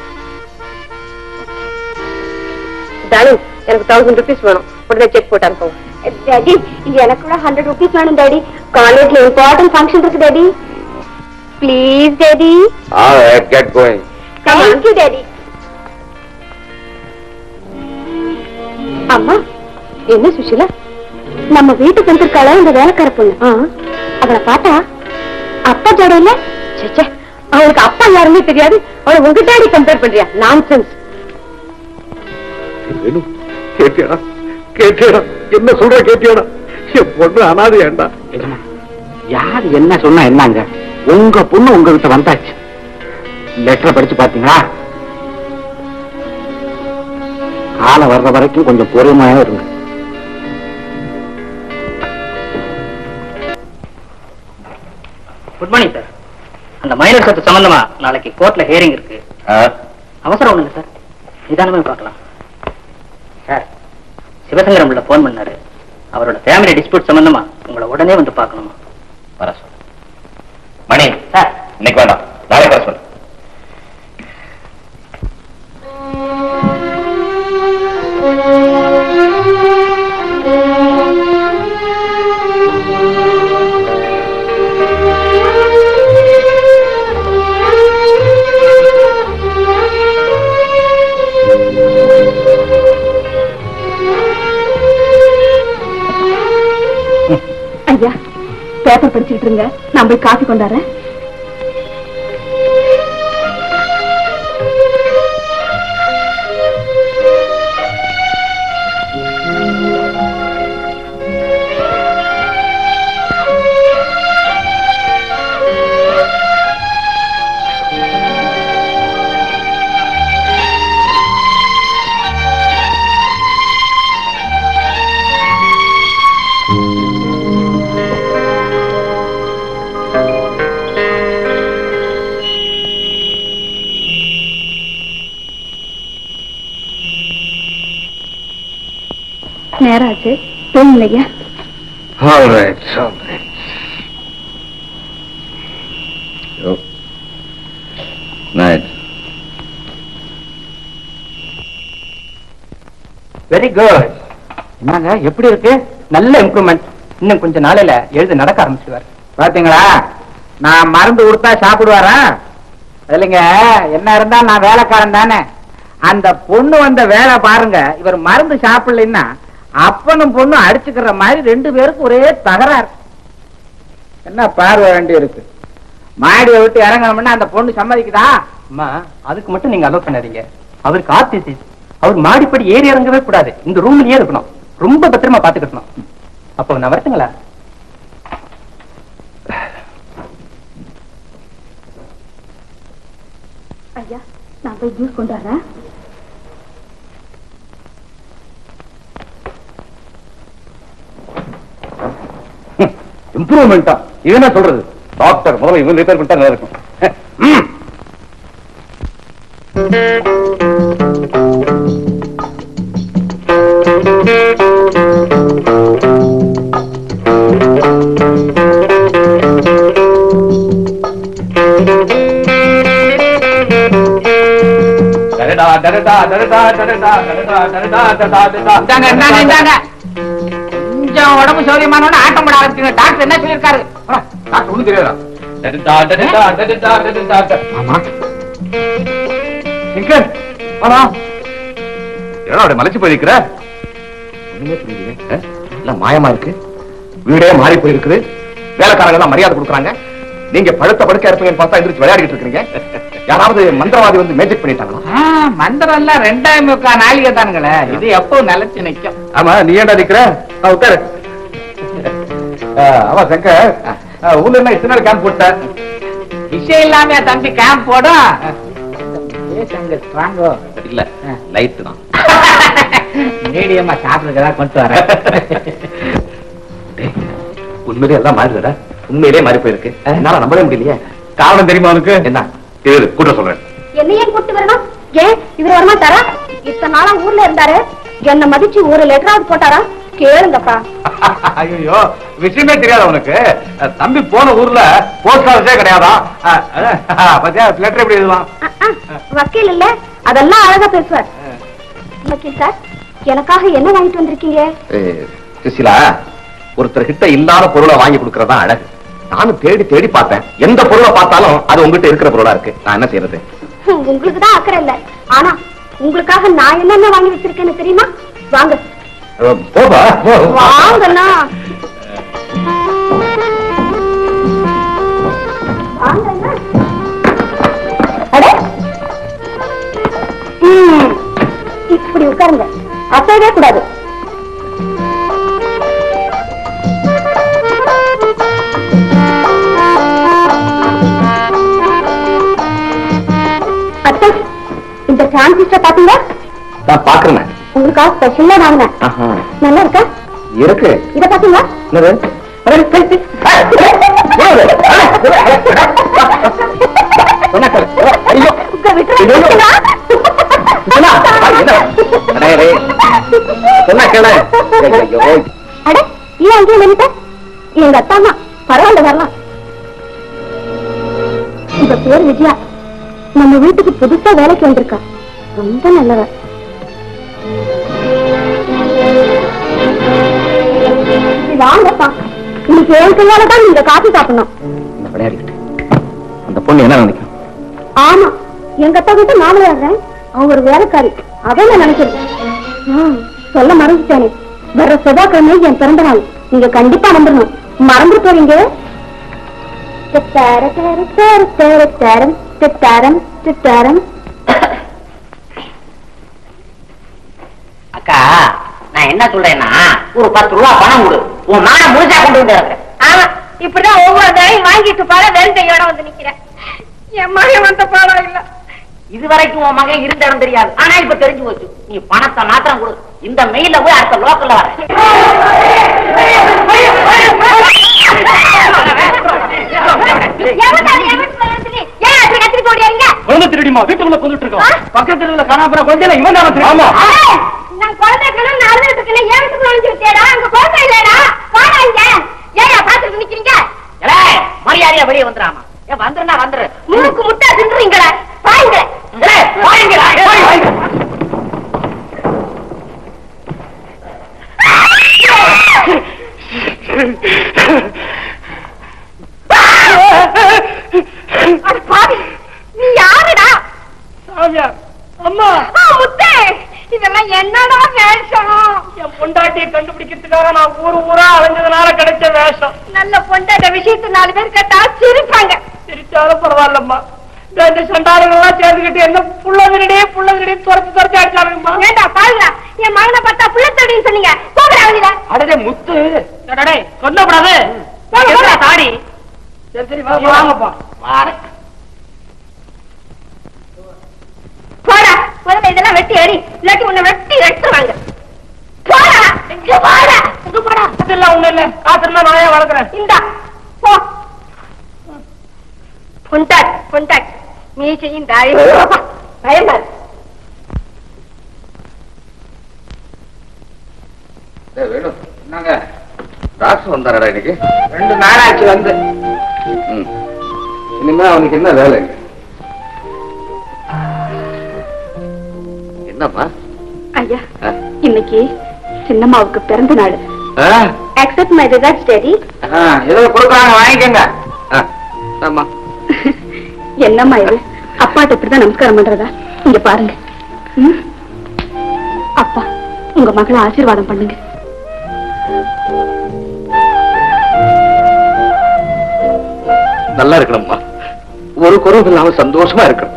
டானி எனக்கு தௌசண்ட் ருபீஸ் வேணும் உடனே செக் போட்டு அனுப்புவோம் டாடி எனக்கு கூட ஹண்ட்ரட் ருபீஸ் வேணும் டாடி காலேஜ்ல இம்பார்ட்டன்ட் ஃபங்க்ஷன் இருக்கு daddy please daddy get going thank you daddy அம்மா என்ன சுஷிலா நம்ம வீட்டுக்கு வந்திருக்காள இந்த வேலைக்கார பொண்ணு அவளை பார்த்தா அப்பா ஜோட இல்ல ச்சே அவளுக்கு அப்பா யாருமே தெரியாது அவளை உங்க டாடி கம்பேர் பண்றியா நான்சென்ஸ் வேணும் கேட்டியாடா கேட்டியாடா என்ன சொல்ற கேட்டியாடா என் பொண்ணு அனாதை ஏண்டா எஜமா, யார் என்ன சொன்னா என்னங்க உங்க பொண்ணு உங்ககிட்ட வந்தாச்சு லெட்டரை படிச்சு பாத்தீங்களா காலம் வர்ற வரைக்கும் கொஞ்சம் பொறுமையா இருங்க குட் மார்னிங் சார் அந்த மைனர் சொத்து சம்பந்தமா நாளைக்கு கோர்ட்ல ஹியரிங் இருக்கு அவசரம் ஒண்ணுங்க சார் நிதானமே பார்க்கலாம் சார் சிவசங்கரம் உள்ள போன் பண்ணாரு அவரோட ஃபேமிலி டிஸ்பியூட் சம்பந்தமா உங்களை உடனே வந்து பார்க்கணுமா வர சொல்லு மணி சார் இன்னைக்கு வேண்டாம் நாளைக்கு வர சொல்லு ஐயா பேப்பர் படிச்சுட்டு இருங்க நான் போய் காஃபி கொண்டாடுறேன் நேரம் ஆச்சு தூங்குங்க ஐயா All right, all right. Oh. Night. Very good என்னங்க எப்படி இருக்கு நல்ல இம்ப்ரூவ்மெண்ட் இன்னும் கொஞ்ச நாளையில எழுத நடக்க ஆரம்பிச்சுவார் பாத்தீங்களா நான் மருந்து கொடுத்தா சாப்பிடுவாரா இல்லைங்க என்ன இருந்தா நான் வேலைக்காரன் தானே அந்த பொண்ணு வந்த வேலை பாருங்க இவர் மருந்து சாப்பிடலைன்னா அப்பனும் பொண்ணும் அடிச்சுக்கிற மாதிரி ரெண்டு பேருக்கும் ஒரே தகராறு என்ன பார்வை வேண்டி இருக்கு மாடியை விட்டு இறங்கணும்னா அந்த பொண்ணு சம்மதிக்குதா அம்மா அதுக்கு மட்டும் நீங்க அலோவ் பண்ணாதீங்க அவருக்கு ஆர்டிசிஸ் அவர் மாடிப்படி ஏறி இறங்கவே கூடாது இந்த ரூம்லயே இருக்கணும் ரொம்ப பத்திரமா பாத்துக்கணும் அப்போ நான் வரட்டுங்களா ஜூஸ் கொண்டு வரேன் இம்ப்ரூவ்மெண்டா இது என்ன சொல்றது டாக்டர் முதல்ல இவங்க ரிப்பேர் பண்ணிட்டா நல்லா இருக்கும் ம். டடடா, டடடா, டடடா, டடடா, டடடா, டடடா, டடடா, டடடா. இந்தாங்க இந்தாங்க இந்தாங்க கொஞ்சம் உடம்பு சௌரியமானோட ஆட்டம் போட ஆரம்பிச்சுங்க டாக்டர் என்ன சொல்லியிருக்காரு அடா, டாக்டர் ஒண்ணும் தெரியாதா டடடா, டடடா, டடடா, டடடா, டடடா. ஆமா சங்கர், வாடா. என்னடா அப்படி மலைச்சு போயிருக்கிற ஒண்ணுமே புரியலையே. ஆ? எல்லாம் மாயமா இருக்கு வீடே மாறி போயிருக்குது வேலைக்காரங்க எல்லாம் மரியாதை கொடுக்குறாங்க நீங்க படுத்த படுக்க இருப்பீங்கன்னு பார்த்தா எந்திரிச்சு விளையாடிட்டு இருக்கீங்க யாராவது மந்திரவாதி வந்து மேஜிக் பண்ணிட்டாங்களா ஆ, மந்திரம் எல்லாம் ரெண்டாயிரம் முக்கா நாளிகை தானுங்களே இது எப்போ நிலைச்சு நிக்கும் ஆமா நீ ஏன்டா நிக்கிற நான் உட்காரு ஆ, ஆமா சங்கர் ஆ, ஊர்ல என்ன இத்தனை நாள் கேம்ப் போட்ட விஷயம் இல்லாம என் தம்பி கேம்ப் போடும் ஸ்ட்ராங்கோ இல்ல லைட் தான் மீடியமா சாப்பிடுறதா கொண்டு வரேன் உண்மையிலே எல்லாம் மாறிடுறா உண்மையிலே மாறி போயிருக்கு என்னால நம்பவே முடியலையே காரணம் தெரியுமா உனக்கு என்ன இரு கூட்ட சொல்றேன் என்ன ஏன் கூட்டு வரணும் ஏன் இவர் வரமாட்டாரா இத்தனை நாளா ஊர்ல இருந்தாரு என்ன மதிச்சு ஒரு லெட்டராவது போட்டாரா கேளுங்கப்பா ஐயோ விஷயமே தெரியாத உனக்கு அஹ், தம்பி போன ஊர்ல போஸ்ட் ஆஃபீஸே கிடையாதா அஹ், அஹ், பாத்தியா லெட்டர் எப்படி எழுதலாம் அஹ், அஹ், வக்கீல் இல்ல அதெல்லாம் அழகா பேசுவார் வக்கீல் சார் எனக்காக என்ன வாங்கிட்டு வந்திருக்கீங்க சுசிலா ஒருத்தர் கிட்ட இல்லாத பொருளை வாங்கி கொடுக்கறதா அழகு நானும் தேடி தேடி பார்த்தேன் எந்த பொருளை பார்த்தாலும் அது உங்ககிட்ட இருக்கிற பொருளா இருக்கு நான் என்ன செய்யறது உங்களுக்கு தான் அக்கறை இல்ல ஆனா உங்களுக்காக நான் என்னென்ன வாங்கி வச்சிருக்கேன்னு தெரியுமா வாங்க அஹ், போப்பா போ. வாங்கண்ணா வாங்கண்ணா. அட. ம், இப்படி உட்காருங்க அசையவே கூடாது அத்தை இந்த டிரான்சிஸ்டர் பாத்தீங்களா நான் பாக்குறேன் உங்களுக்காக ஸ்பெஷலா வாங்கினேன் ஆஹா. நல்லா இருக்கா இருக்கு இத பாத்தீங்களா என்னது அட, சரி, சரி. அட, போடு. அட, அட, அட. சொன்னா கேளு. ஐயோ. உங்க விட்டுறா சுசிலா, ஆ, என்ன? அடே, அடே. சொன்னா கேளு. ஐயோ. அட ஏன் அங்கேயே நின்னுட்ட எங்க அத்தா அம்மா பரவாயில்ல வரலாம் உங்க பேர் விஜயா நம்ம வீட்டுக்கு புதுசா வேலைக்கு வந்திருக்கா ரொம்ப நல்லவ சரி, வாங்கப்பா இன்னைக்கு ஏன் கையால தான் நீங்க காஃபி சாப்பிடணும் இந்த விளையாடிக்கிட்டு அந்த பொண்ணு என்ன நினைக்கும் ஆமா எங்க அத்தா கிட்ட நான் விளையாடுறேன் அவங்க ஒரு வேலைக்காரி அதான் நான் நினைக்கிறேன் ஆ, சொல்ல மறந்துட்டானே வர்ற செவ்வாய்க்கிழமை என் பிறந்த நாள் நீங்க கண்டிப்பா வந்துடணும் மறந்து போறீங்க தர, தர, தர, தர, தரம், தரம், தரம். அக்கா நான் என்ன சொல்றேன்னா ஒரு பத்து ரூபா பணம் கொடு உன் நாளை முழுசா கொண்டு வந்து இறக்குறேன். ஆமா இப்படிதான் ஒவ்வொரு தடையும் வாங்கிட்டு பாட வெறும் கையோட வந்து நிக்கிறேன் என் மகன் வந்த பாடம் இல்ல இது வரைக்கும் உன் மகன் இருந்த இடம் தெரியாது ஆனா இப்ப தெரிஞ்சு போச்சு நீ பணத்தை மாத்திரம் கொடு இந்த மெயில போய் அடுத்த லோக்கல்ல வரேன் குழந்தை திருடிமா வீட்டுக்குள்ள கொண்டுட்டு இருக்கோம் பக்கத்துல உள்ள காணாப்புற குழந்தையில இவன் தான் ஆமா நான் குழந்தைகளும் நடந்துட்டு இருக்கேன் ஏன் வீட்டுக்கு நுழைஞ்சு விட்டேடா அங்க குழந்தை இல்லடா வாடா இங்க ஏயா பாத்துட்டு நிக்கிறீங்க ஏலே, மரியாதையா வெளியே வந்துடாமா ஏன் வந்துருந்தா வந்துரு மூக்கு முட்டை தின்றீங்களா பாருங்க ஏலே, வாங்கிடா, ஏய். அட பாவி நீ யாருடா அம்மா ஆ, முத்தே இதெல்லாம் என்னடா வேஷம் என் பொண்டாட்டியை கண்டுபிடிக்கிறதுக்காக நான் ஊரு ஊரா அலைஞ்சதுனால கிடைச்ச வேஷம் நல்ல பொண்டாட்ட விஷயத்தை நாலு பேர் கேட்டா சிரிப்பாங்க சிரிச்சாலும் பரவாயில்லம்மா இந்த இந்த சண்டாளர்கள் எல்லாம் சேர்ந்துக்கிட்டு என்ன புள்ள திருடி புள்ள திருடி துரத்து துரத்தி அடிச்சாலுங்கம்மா ஏண்டா பாருங்க என் மகனை பார்த்தா புள்ள தடின்னு சொன்னீங்க போகிறா வெளியில அடடே முத்து அடடே சொல்லப்படாது போங்க, தாடி சரி சரி வா, வாங்கப்பா வாரேன். முதல்ல இதெல்லாம் வெட்டி எறி இல்லாட்டி உன்னை வெட்டி எடுத்துருவாங்க போடா இங்க போடா இங்க போடா அதெல்லாம் ஒண்ணு இல்ல காத்திருந்தா நானே வளர்க்குறேன் இந்தா போ புண்டாக் புண்டாக் மீசையும் தாயும் பயமா இருக்கு. டேய், வேணு என்னங்க டாக்டர் வந்தாரடா இன்னைக்கு ரெண்டு நாளாச்சு வந்து ம். இனிமே அவனுக்கு என்ன வேலை என்னம்மா ஐயா ஆ? இன்னைக்கு சின்னம்மாவுக்கு பிறந்த நாள் ஆ? அக்செப்ட் மை ரிகார்ட்ஸ் டேடி ஆ, ஏதோ கொடுக்குறாங்க வாங்கிக்கோங்க ஆ, ஆமா என்னம்மா இது அப்பாட்ட இப்படிதான் நமஸ்காரம் பண்றதா இங்க பாருங்க ம்? அப்பா உங்க மகளை ஆசீர்வாதம் பண்ணுங்க நல்லா இருக்கணும்மா ஒரு குறவு இல்லாம சந்தோஷமா இருக்கணும்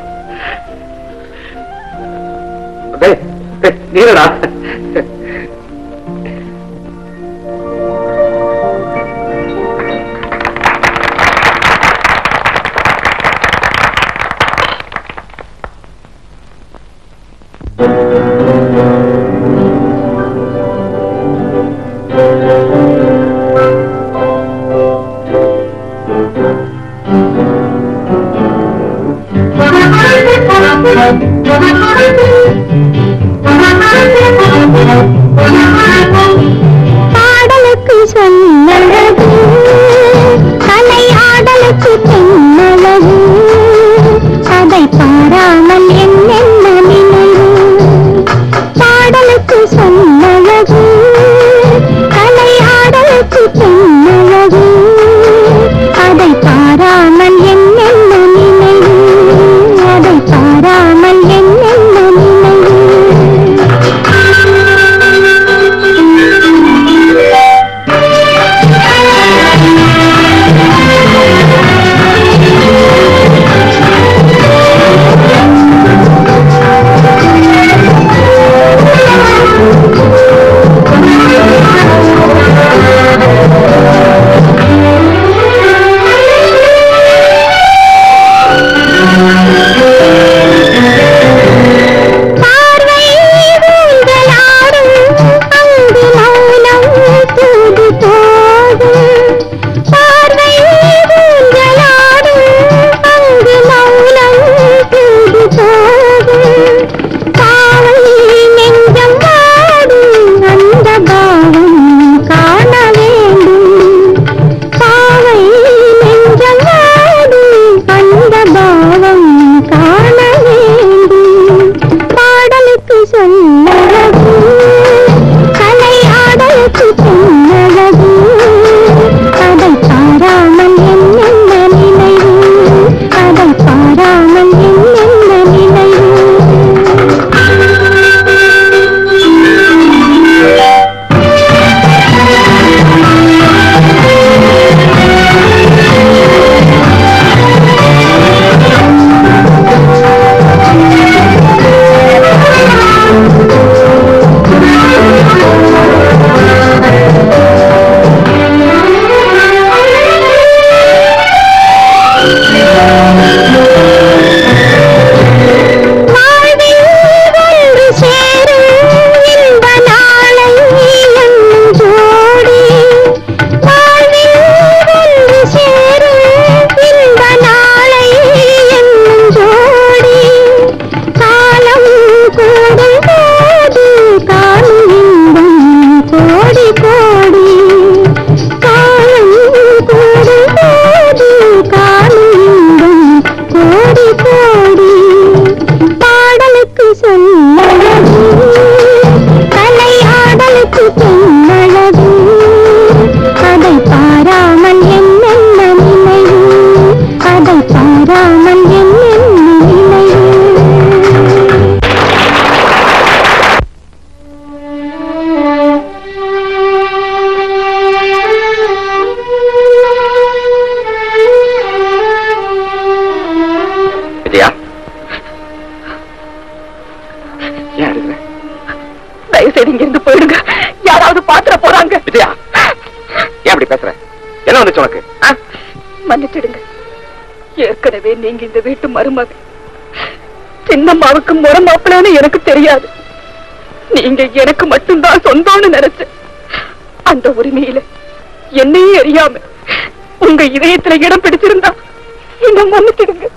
டேய், டேய், நீரடா பாடலுக்கு சொல்லழகு கலை ஆடலுக்கு பெண்ணழகு அதை பாராமல் என்னென்ன நினைவு பாடலுக்கு சொல்லழகு கலை ஆடலுக்கு பெண்ணழகு அதை பாராமல் என்னென்ன நினைவு அதை பாராமல் என்னென்ன நினைவு பார்வை ஊஞ்சலாடும் அங்கு மௌனம் தூது போகும் பார்வை ஊஞ்சலாடும் அங்கு மௌனம் தூது போகும் காவல் நெஞ்சம் வாடும் அந்த பாவம் காண வேண்டும் பாவை நெஞ்சம் வாடும் அந்த பாவம் காண வேண்டும் பாடலுக்கு சொல்லழகு கலை ஆடலுக்கு பொன்னழகு அதை பாராமல் என்னென்ன நினைவு அதை பாராமல் என்னென்ன நினைவு வாழ்வில் ஒன்று சேரும் இன்ப நாளை என்னும் ஜோடி வாழ்வில் ஒன்று சேரும் இன்ப நாளை என்னும் ஜோடி காலம் கூடும் போது காணும் இன்பம் கோடி கோடி காலம் கூடும் போது காணும் இன்பம் கோடி கோடி பாடலுக்கு சொல்லழகு கலை ஆடலுக்கு பெண்ணழகு அதை பாராமல் என்னென்ன நினைவு அதை பாராமல் என்னென்ன நினைவு விஜயா ஏன் அழுகுற? தயவு செய்து இங்க இருந்து போயிடுங்க யாராவது பாத்திர போறாங்க விஜயா ஏன் அப்படி பேசுற என்ன வந்துச்சு உனக்கு ஆ? மன்னிச்சிடுங்க ஏற்கனவே நீங்க இந்த வீட்டு மருமக சின்னம்மாவுக்கு முறை மாப்பிள்ளைன்னு எனக்கு தெரியாது நீங்க எனக்கு மட்டும்தான் சொந்தம்னு நினைச்சேன் அந்த உரிமையில என்னையும் அறியாம உங்க இதயத்துல இடம் பிடிச்சிருந்தா என்ன மன்னிச்சிடுங்க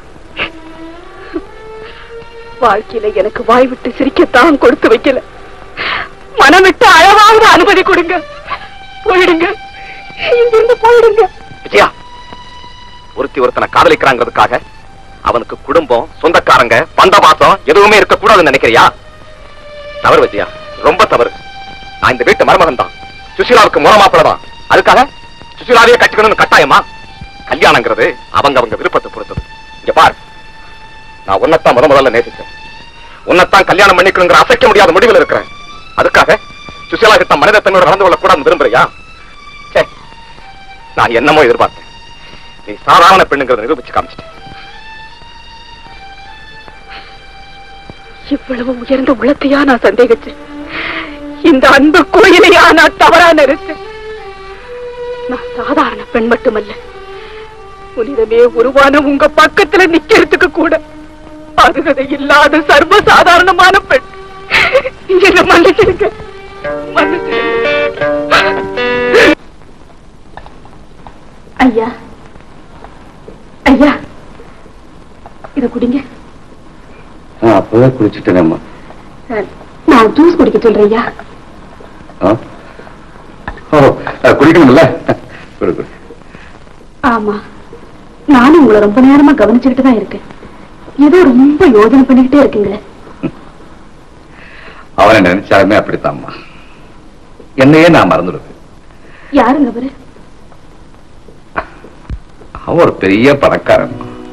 வாழ்க்கையில எனக்கு வாய் விட்டு சிரிக்கத்தான் கொடுத்து வைக்கல மனம் விட்டு அழகாக அனுமதி கொடுங்க போயிடுங்க இங்கிருந்து போயிடுங்க விஜயா ஒருத்தி ஒருத்தனை காதலிக்கிறாங்கிறதுக்காக அவனுக்கு குடும்பம் சொந்தக்காரங்க பந்தபாசம் எதுவுமே இருக்க கூடாதுன்னு நினைக்கிறியா தவறு விஜயா ரொம்ப தவறு நான் இந்த வீட்டு மருமகன் தான் சுஷீலாவுக்கு முறை மாப்பிள தான் அதுக்காக சுஷீலாவையே கட்டிக்கணும்னு கட்டாயமா கல்யாணங்கிறது அவங்க அவங்க விருப்பத்தை பொறுத்தது இங்க பார் நான் உன்னைத்தான் முத முதல்ல நேசிச்சேன் உன்னைத்தான் கல்யாணம் பண்ணிக்கணுங்கிற அசைக்க முடியாத முடிவில் இருக்கிறேன் அதுக்காக சுஷீலா கிட்ட மனித தன்னோட நடந்து கொள்ள கூடாதுன்னு விரும்புறியா ச்சே, நான் என்னமோ எதிர்பார்த்தேன் நீ சாதாரண பெண்ணுங்கிறத நிரூபிச்சு காமிச்சிட்டேன் இவ்வளவு உயர்ந்த உள்ளத்தையா நான் சந்தேகிச்சேன் இந்த அன்பு கோயிலையா நான் தவறா நினைச்சேன் நான் சாதாரண பெண் மட்டுமல்ல புனிதமே உருவான உங்க பக்கத்துல நிக்கிறதுக்கு கூட அருகதை இல்லாத சர்வ சாதாரணமான பெண் என்ன மன்னிச்சிருங்க மன்னிச்சிருங்க ஐயா ஐயா இத குடிங்க நான் அப்பவே குடிச்சிட்டேனேம்மா நான் ஜூஸ் குடிக்க சொல்றேன் ஐயா ஆ? ஓ அஹ், குடிக்கணும்ல குடி குடி ஆமா நானும் உங்களை ரொம்ப நேரமா கவனிச்சுக்கிட்டு தான் இருக்கேன் ஏதோ ரொம்ப யோசனை பண்ணிக்கிட்டே இருக்கீங்களே அவனை நினைச்சாலுமே அப்படித்தாம்மா என்னையே நான் மறந்துடுவேன் யாருங்க அவரு அவன் ஒரு பெரிய பணக்காரன்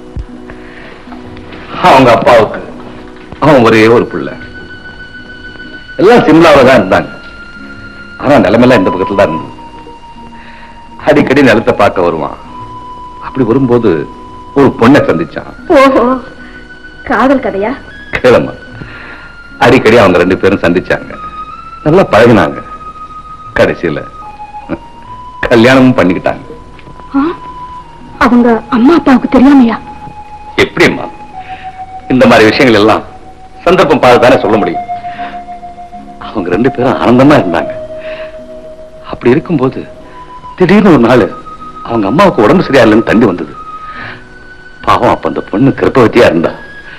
அவங்க அப்பாவுக்கு அவன் ஒரே ஒரு பிள்ளை எல்லாம் சிம்லாவில தான் இருந்தாங்க ஆனா நிலைமையெல்லாம் இந்த பக்கத்துல தான் இருந்தது அடிக்கடி நிலத்தை பார்க்க வருவான் அப்படி வரும்போது ஒரு பொண்ணை சந்திச்சான் ஓஹோ காதல் கதையா கேளம்மா அடிக்கடி அவங்க ரெண்டு பேரும் சந்திச்சாங்க நல்லா பழகினாங்க கடைசியில கல்யாணமும் பண்ணிக்கிட்டாங்க ஆ? அவங்க அம்மா அப்பாவுக்கு தெரியாமையா எப்படிம்மா இந்த மாதிரி விஷயங்கள் எல்லாம் சந்தர்ப்பம் பார்த்து தானே சொல்ல முடியும் அவங்க ரெண்டு பேரும் ஆனந்தமா இருந்தாங்க அப்படி இருக்கும்போது திடீர்னு ஒரு நாள் அவங்க அம்மாவுக்கு உடம்பு சரியா இல்லைன்னு தண்ணி வந்தது பாவம் அப்ப அந்த பொண்ணு கிருப்பவத்தியா இருந்தா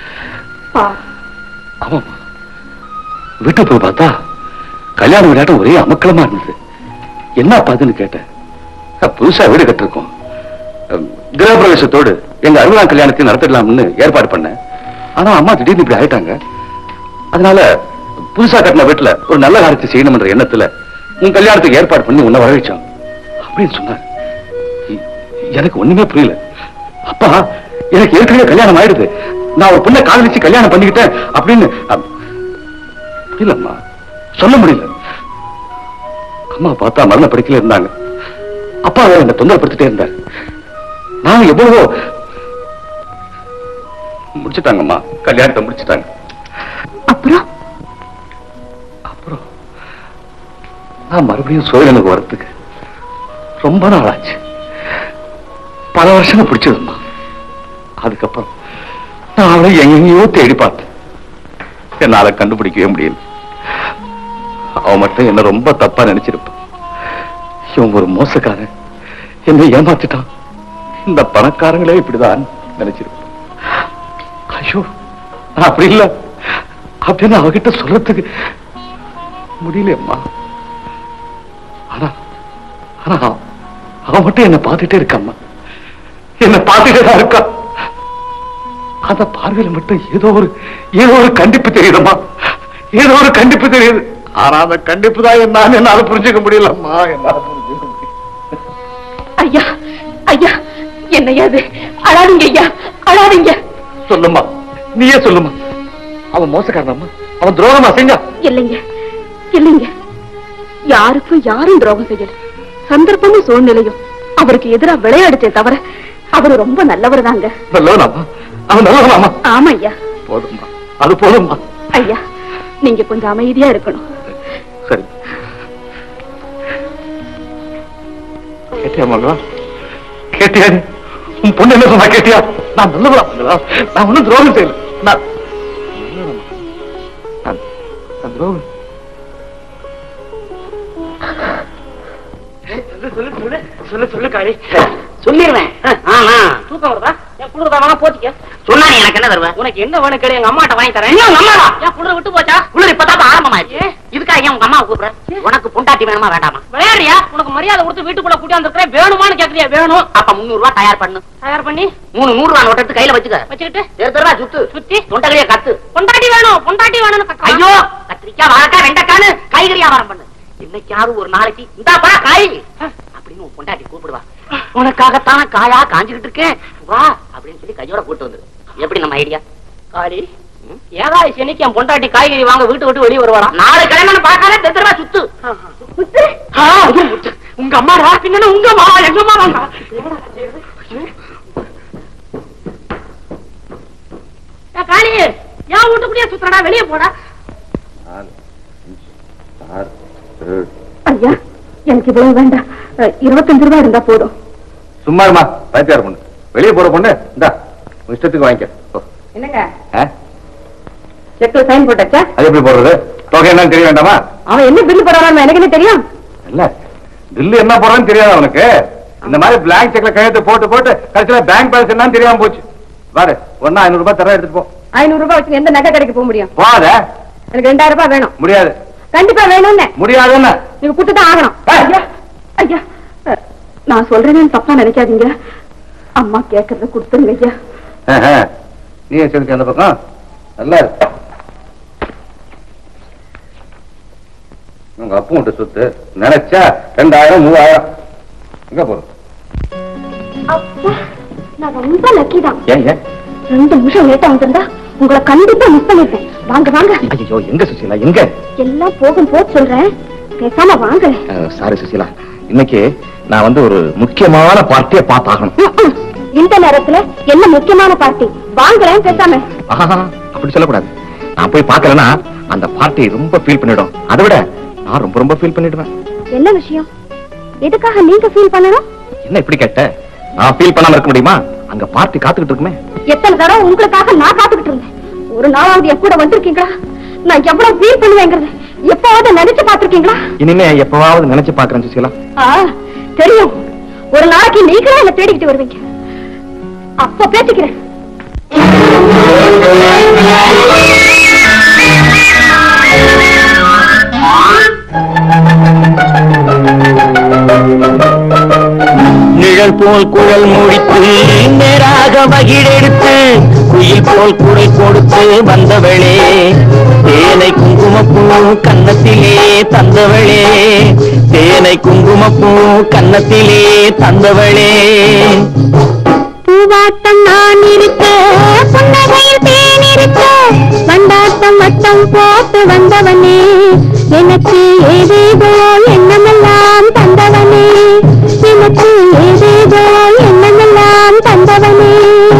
ஆமாம்மா வீட்டுக்கு போய் பார்த்தா கல்யாண விளையாட்டம் ஒரே அமக்கலமா இருந்தது என்ன பாதுன்னு கேட்டேன் "அஹ், புதுசா வீடு கட்டிருக்கோம் அஹ், கிரகப்பிரவேசத்தோடு எங்க அறுபதாம் கல்யாணத்தையும் நடத்திடலாம்னு ஏற்பாடு பண்ணேன் ஆனா அம்மா திடீர்னு இப்படி ஆயிட்டாங்க அதனால புதுசா கட்டின வீட்டுல ஒரு நல்ல காரியத்தை செய்யணும்ன்ற எண்ணத்துல உன் கல்யாணத்துக்கு ஏற்பாடு பண்ணி உன்னை வரவேச்சோம் அப்படின்னு சொன்னார் இ- எனக்கு ஒண்ணுமே புரியல அப்பா எனக்கு ஏற்கனவே கல்யாணம் ஆயிடுது நான் ஒரு பொண்ணை காதலிச்சு கல்யாணம் பண்ணிக்கிட்டேன் அப்படின்னு அ- புரியலம்மா சொல்ல முடியல அம்மா பார்த்தா மரண படுக்கையில இருந்தாங்க அப்பா வேற என்ன தொந்தரப்படுத்திட்டே இருந்தார் நான் எவ்வளவோ முடிச்சிட்டாங்கம்மா கல்யாணத்தை முடிச்சிட்டாங்க அப்புறம் அப்புறம் நான் மறுபடியும் சோழனுக்கு வரத்துக்கு ரொம்ப நாள் ஆச்சு பல வருஷம் பிடிச்சதும்மா அதுக்கப்புறம் நான் அவளை எங்கெங்கேயோ தேடி பார்த்தேன் என்னால கண்டுபிடிக்கவே முடியல அவ மட்டும் என்ன ரொம்ப தப்பா நினைச்சிருப்பான் இவன் ஒரு மோசக்காரன் என்னை ஏமாத்திட்டான் இந்த பணக்காரங்களே இப்படிதான் நினைச்சிருப்பான் ஐயோ நான் அப்படி இல்ல அப்படின்னு அவகிட்ட சொல்றதுக்கு முடியலையம்மா ஆனா ஆனா அவ- அவ மட்டும் என்ன பார்த்துட்டே இருக்காம்மா என்ன பார்த்துட்டே தான் இருக்கா அந்த பார்வையில மட்டும் ஏதோ ஒரு ஏதோ ஒரு கண்டிப்பு தெரியுதம்மா ஏதோ ஒரு கண்டிப்பு தெரியுது ஆனா அந்த கண்டிப்பு தான் என்ன என்னால புரிஞ்சுக்க முடியலம்மா என்னால புரிஞ்சுக்க முடியல ஐயா ஐயா என்னையா அது அழாதீங்க ஐயா அழாதீங்க சொல்லுமா நீயே சொல்லுமா அவன் மோசக்காரனம்மா அவன் துரோகமா செஞ்சா இல்லைங்க இல்லைங்க யாருக்கும் யாரும் துரோகம் செய்யல சந்தர்ப்பமும் சூழ்நிலையும் அவருக்கு எதிரா விளையாடுச்சே தவிர அவரு ரொம்ப நல்லவர் தாங்க நல்லவனாமா அவன் நல்லவனாமா ஆமா ஐயா போதும்மா அது போதும்மா ஐயா நீங்க கொஞ்சம் அமைதியா இருக்கணும் சரி கேட்டியா மங்களா கேட்டியா நீ? உன் பொண்ணு என்ன சொன்னா கேட்டியா நான் நல்லவளா மங்களா நான் ஒண்ணும் துரோகம் செய்யல நான் துரோகம் சொல்லு சொல்லு சொல்லு சொல்லு சொல்லு காளி சொல்லிடுவேன் ஆமா தூக்கம் வருதா என் குளிர்தா வேணா போத்திக்க சொன்னா நீ எனக்கு என்ன தருவ உனக்கு என்ன வேணும் கேடு எங்க அம்மாட்ட வாங்கி தரேன் ஐயோ, உங்க அம்மாவா? ஏன் குளிர் விட்டு போச்சா குளிர் இப்பதான் ஆரம்பமாயிடுச்சு இதுக்காக ஏன் உங்க அம்மா கூப்பிடுற உனக்கு பொண்டாட்டி வேணுமா வேண்டாமா விளையாடுறியா உனக்கு மரியாதை கொடுத்து வீட்டுக்குள்ள கூட்டி வந்திருக்கிறேன் வேணுமான்னு கேக்குறியா வேணும் அப்ப முந்நூறு ரூபாய் தயார் பண்ணு தயார் பண்ணி மூணு நூறு ரூபாய் நோட்டு எடுத்து கையில வச்சுக்க வச்சுக்கிட்டு தெரு தெருவா சுத்து சுத்தி தொண்டகைய கத்து பொண்டாட்டி வேணும் பொண்டாட்டி வேணும்னு கத்துறான். ஐயோ கத்திரிக்காய் வாழைக்காய் வெண்டைக்கான்னு காய்கறி வியாபாரம் பண்ணு என்னைக்காவது ஒரு நாளைக்கு இந்தாப்பா காய் அப்படின்னு உன் பொண்டாட்டி கூப்பிடுவா உனக்காகத்தான் காயா காஞ்சுகிட்டு இருக்கேன் வா அப்படின்னு சொல்லி கையோட கூட்டு வந்துரு எப்படி நம்ம ஐடியா காளி ஏதாவது சென்னைக்கு என் பொண்டாட்டி காய்கறி வாங்க வீட்டு விட்டு வெளியே வருவாரா நாலு கிழமை பார்க்காத தெரு தெருவா சுத்து ஆ, ஐயோ, முத்து. உங்க அம்மா பின்ன உங்க அம்மா எங்க அம்மா வாங்க ஏய், காளி ஏன் வீட்டுக்குள்ளேயே சுத்துறடா வெளியே போடா ஐயா எனக்கு இவ்வளவு வேண்டாம் அஹ், இருபத்தஞ்சு ரூபாய் இருந்தா போதும் சும்மா இருமா பைத்தியார் பொண்ணு வெளியே போற பொண்ணு இந்தா உன் இஷ்டத்துக்கு வாங்கிக்க போ. என்னங்க ஆ? செக்ல சைன் போட்டாச்சா அது எப்படி போடுறது தொகை என்னன்னு தெரிய வேண்டாமா அவன் என்ன பில்லு போடுறான்னு எனக்கு என்ன தெரியும் இல்ல பில்லு என்ன போடுறதுன்னு தெரியாது அவனுக்கு இந்த மாதிரி பிளாங்க் செக்ல கையெழுத்து போட்டு போட்டு கடைசியில பேங்க் பேலன்ஸ் என்னன்னு தெரியாம போச்சு பாரு ஒன்னா ஐநூறு ரூபாய் தர எடுத்துட்டு போ ஐநூறு ரூபாய் வச்சு எந்த நகை கடைக்கு போக முடியும் போகாத எனக்கு ரெண்டாயிரம் ரூபாய் வேணும் முடியாது கண்டிப்பா வேணும்னு முடியாதுன்னு நீங்க கொடுத்துதான் ஆகணும் ஏய். ஐயா ஐயா அஹ், நான் சொல்றேன்னு தப்பா நினைக்காதீங்க அம்மா கேக்குறத கொடுத்துருங்க ஐயா ஆஹா. நீ சரி அந்த பக்கம் நல்லா இருக்கு உங்க அப்பா விட்டு சொத்து நினைச்சா ரெண்டாயிரம் மூவாயிரம் எங்க போறோம் அப்பா நான் ரொம்ப லக்கி தான் ஏன் ஏன் ரெண்டு நிமிஷம் லேட்டா வந்திருந்தா உங்களை கண்டிப்பா மிஸ் பண்ணிருப்பேன் வாங்க வாங்க ஐயோ எங்க சுசீலா எங்க எல்லாம் போகும் போது சொல்றேன் பேசாம வாங்க சாரி சுசீலா இன்னைக்கு நான் வந்து ஒரு முக்கியமான பார்ட்டியை பார்த்தாகணும் ம்ம். இந்த நேரத்துல என்ன முக்கியமான பார்ட்டி வாங்கலேன் பேசாம ஆஹா அப்படி சொல்லக்கூடாது நான் போய் பார்க்கலன்னா அந்த பார்ட்டி ரொம்ப ஃபீல் பண்ணிடும் அதை விட நான் ரொம்ப ரொம்ப ஃபீல் பண்ணிடுவேன் என்ன விஷயம் எதுக்காக நீங்க ஃபீல் பண்ணணும் என்ன இப்படி கேட்ட நான் ஃபீல் பண்ணாம இருக்க முடியுமா அங்க பார்ட்டி காத்துக்கிட்டு இருக்குமே எத்தனை தடவை உங்களுக்காக நான் காத்துக்கிட்டு இருந்தேன் ஒரு நாளாவது என் கூட வந்திருக்கீங்களா நான் எவ்வளவு ஃபீல் பண்ணுவேங்கிறது எப்பவாவது நினைச்சு பார்த்திருக்கீங்களா இனிமே எப்பவாவது நினைச்சு பாக்குறேன் சுசீலா ஆ தெரியும் ஒரு நாளைக்கு நீங்களே என்ன தேடிக்கிட்டு வருவீங்க அப்ப பேசிக்கிறேன் நிழல் போல் குழல் முடித்து நேராக மகிழெடுத்து குயில் போல் குரல் கொடுத்து வந்தவளே தேனை குங்குமப்பூ கன்னத்திலே தந்தவளே தேனை குங்குமப்பூ கன்னத்திலே தந்தவளே பூவாட்டம் நான் இருக்க புன்னகையில் தேன் இருக்க வண்டாட்டம் வட்டம் போட்டு வந்தவனே எனக்கு ஏதேதோ எண்ணமெல்லாம் தந்தவனே எனக்கு ஏதேதோ எண்ணமெல்லாம் தந்தவனே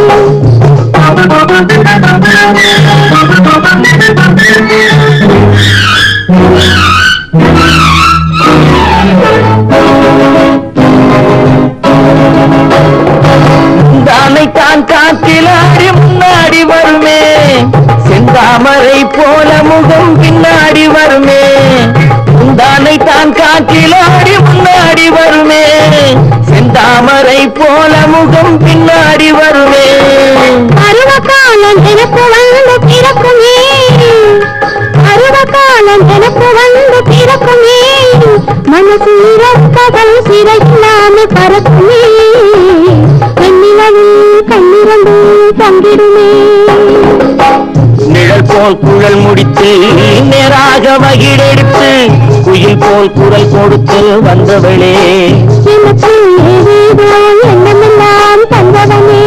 தானை தான் காத்திலாடி முன்னாடி வருமே செந்தாமரை போல முகம் பின்னாடி வருமே தானை தான் காற்றிலாடி முன்னாடி வருமே செந்தாமரை போல முகம் பின்னாடி வருமே பருவ காலம் எனக்கு வந்து பிறக்குமே பருவ காலம் எனக்கு வந்து பிறக்குமே மனசு இறப்பதல் சிறையில்லாம பறக்குமே வெண்ணிலவில் கண்ணிரண்டு தங்கிடுமே நிழல் போல் குழல் முடித்து நேராக மகிழெடுத்து குயில் போல் குரல் கொடுத்து வந்தவளே எனக்கு ஏதேதோ எண்ணமெல்லாம் தந்தவனே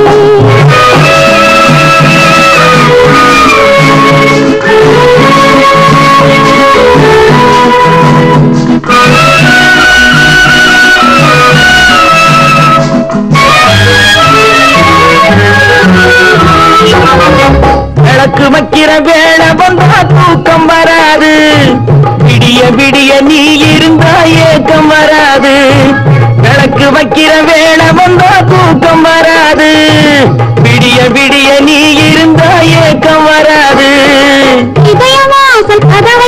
விளக்கு வைக்கிற வேலை வந்தா தூக்கம் வராது விடிய விடிய நீ இருந்தா ஏக்கம் வராது விளக்கு வைக்கிற வேலை வந்தா தூக்கம் வராது விடிய விடிய நீ இருந்தா ஏக்கம் வராது இதயவாசல் கதவை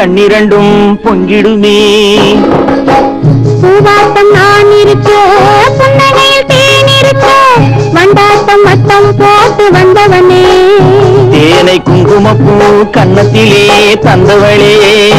கண்ணிரண்டும் பொங்கிடுமே பூவாட்டம் நான் இருக்க புன்னகையில் தேன் இருக்க வண்டாட்டம் வட்டம் போட்டு வந்தவனே தேனை குங்குமப்பூ கன்னத்திலே தந்தவளே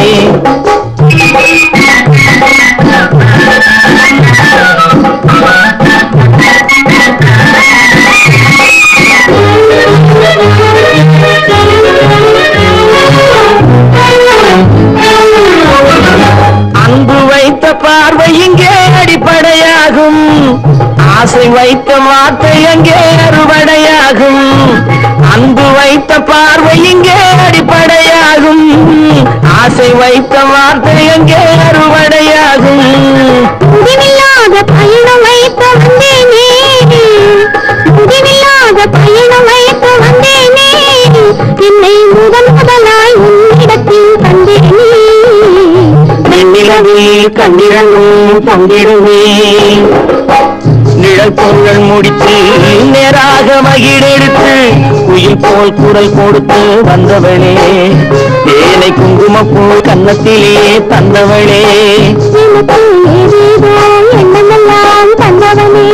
அன்பு வைத்த பார்வை இங்கே அடிப்படையாகும் ஆசை வைத்த வார்த்தை எங்கே அறுவடையாகும் அன்பு வைத்த பார்வை இங்கே அடிப்படையாகும் ஆசை வைத்த வார்த்தை எங்கே அறுவடையாகும் முடிவில்லாத பயணம் வைத்து வந்தேனே முடிவில்லாத பயணம் வைத்து வந்தேனே என்னை முதன் முதலாய் உன்னிடத்தில் கண்டேனே வெண்ணிலவில் கண்ணிரண்டும் பங்கிடுமே நிழல் பொங்கல் முடித்து நேராக மகிழெடுத்து குயில் போல் குரல் கொடுத்து வந்தவளே தேனை குங்குமப்பூ கன்னத்திலே தந்தவளே எனக்கு ஏதேதோ எண்ணமெல்லாம் தந்தவனே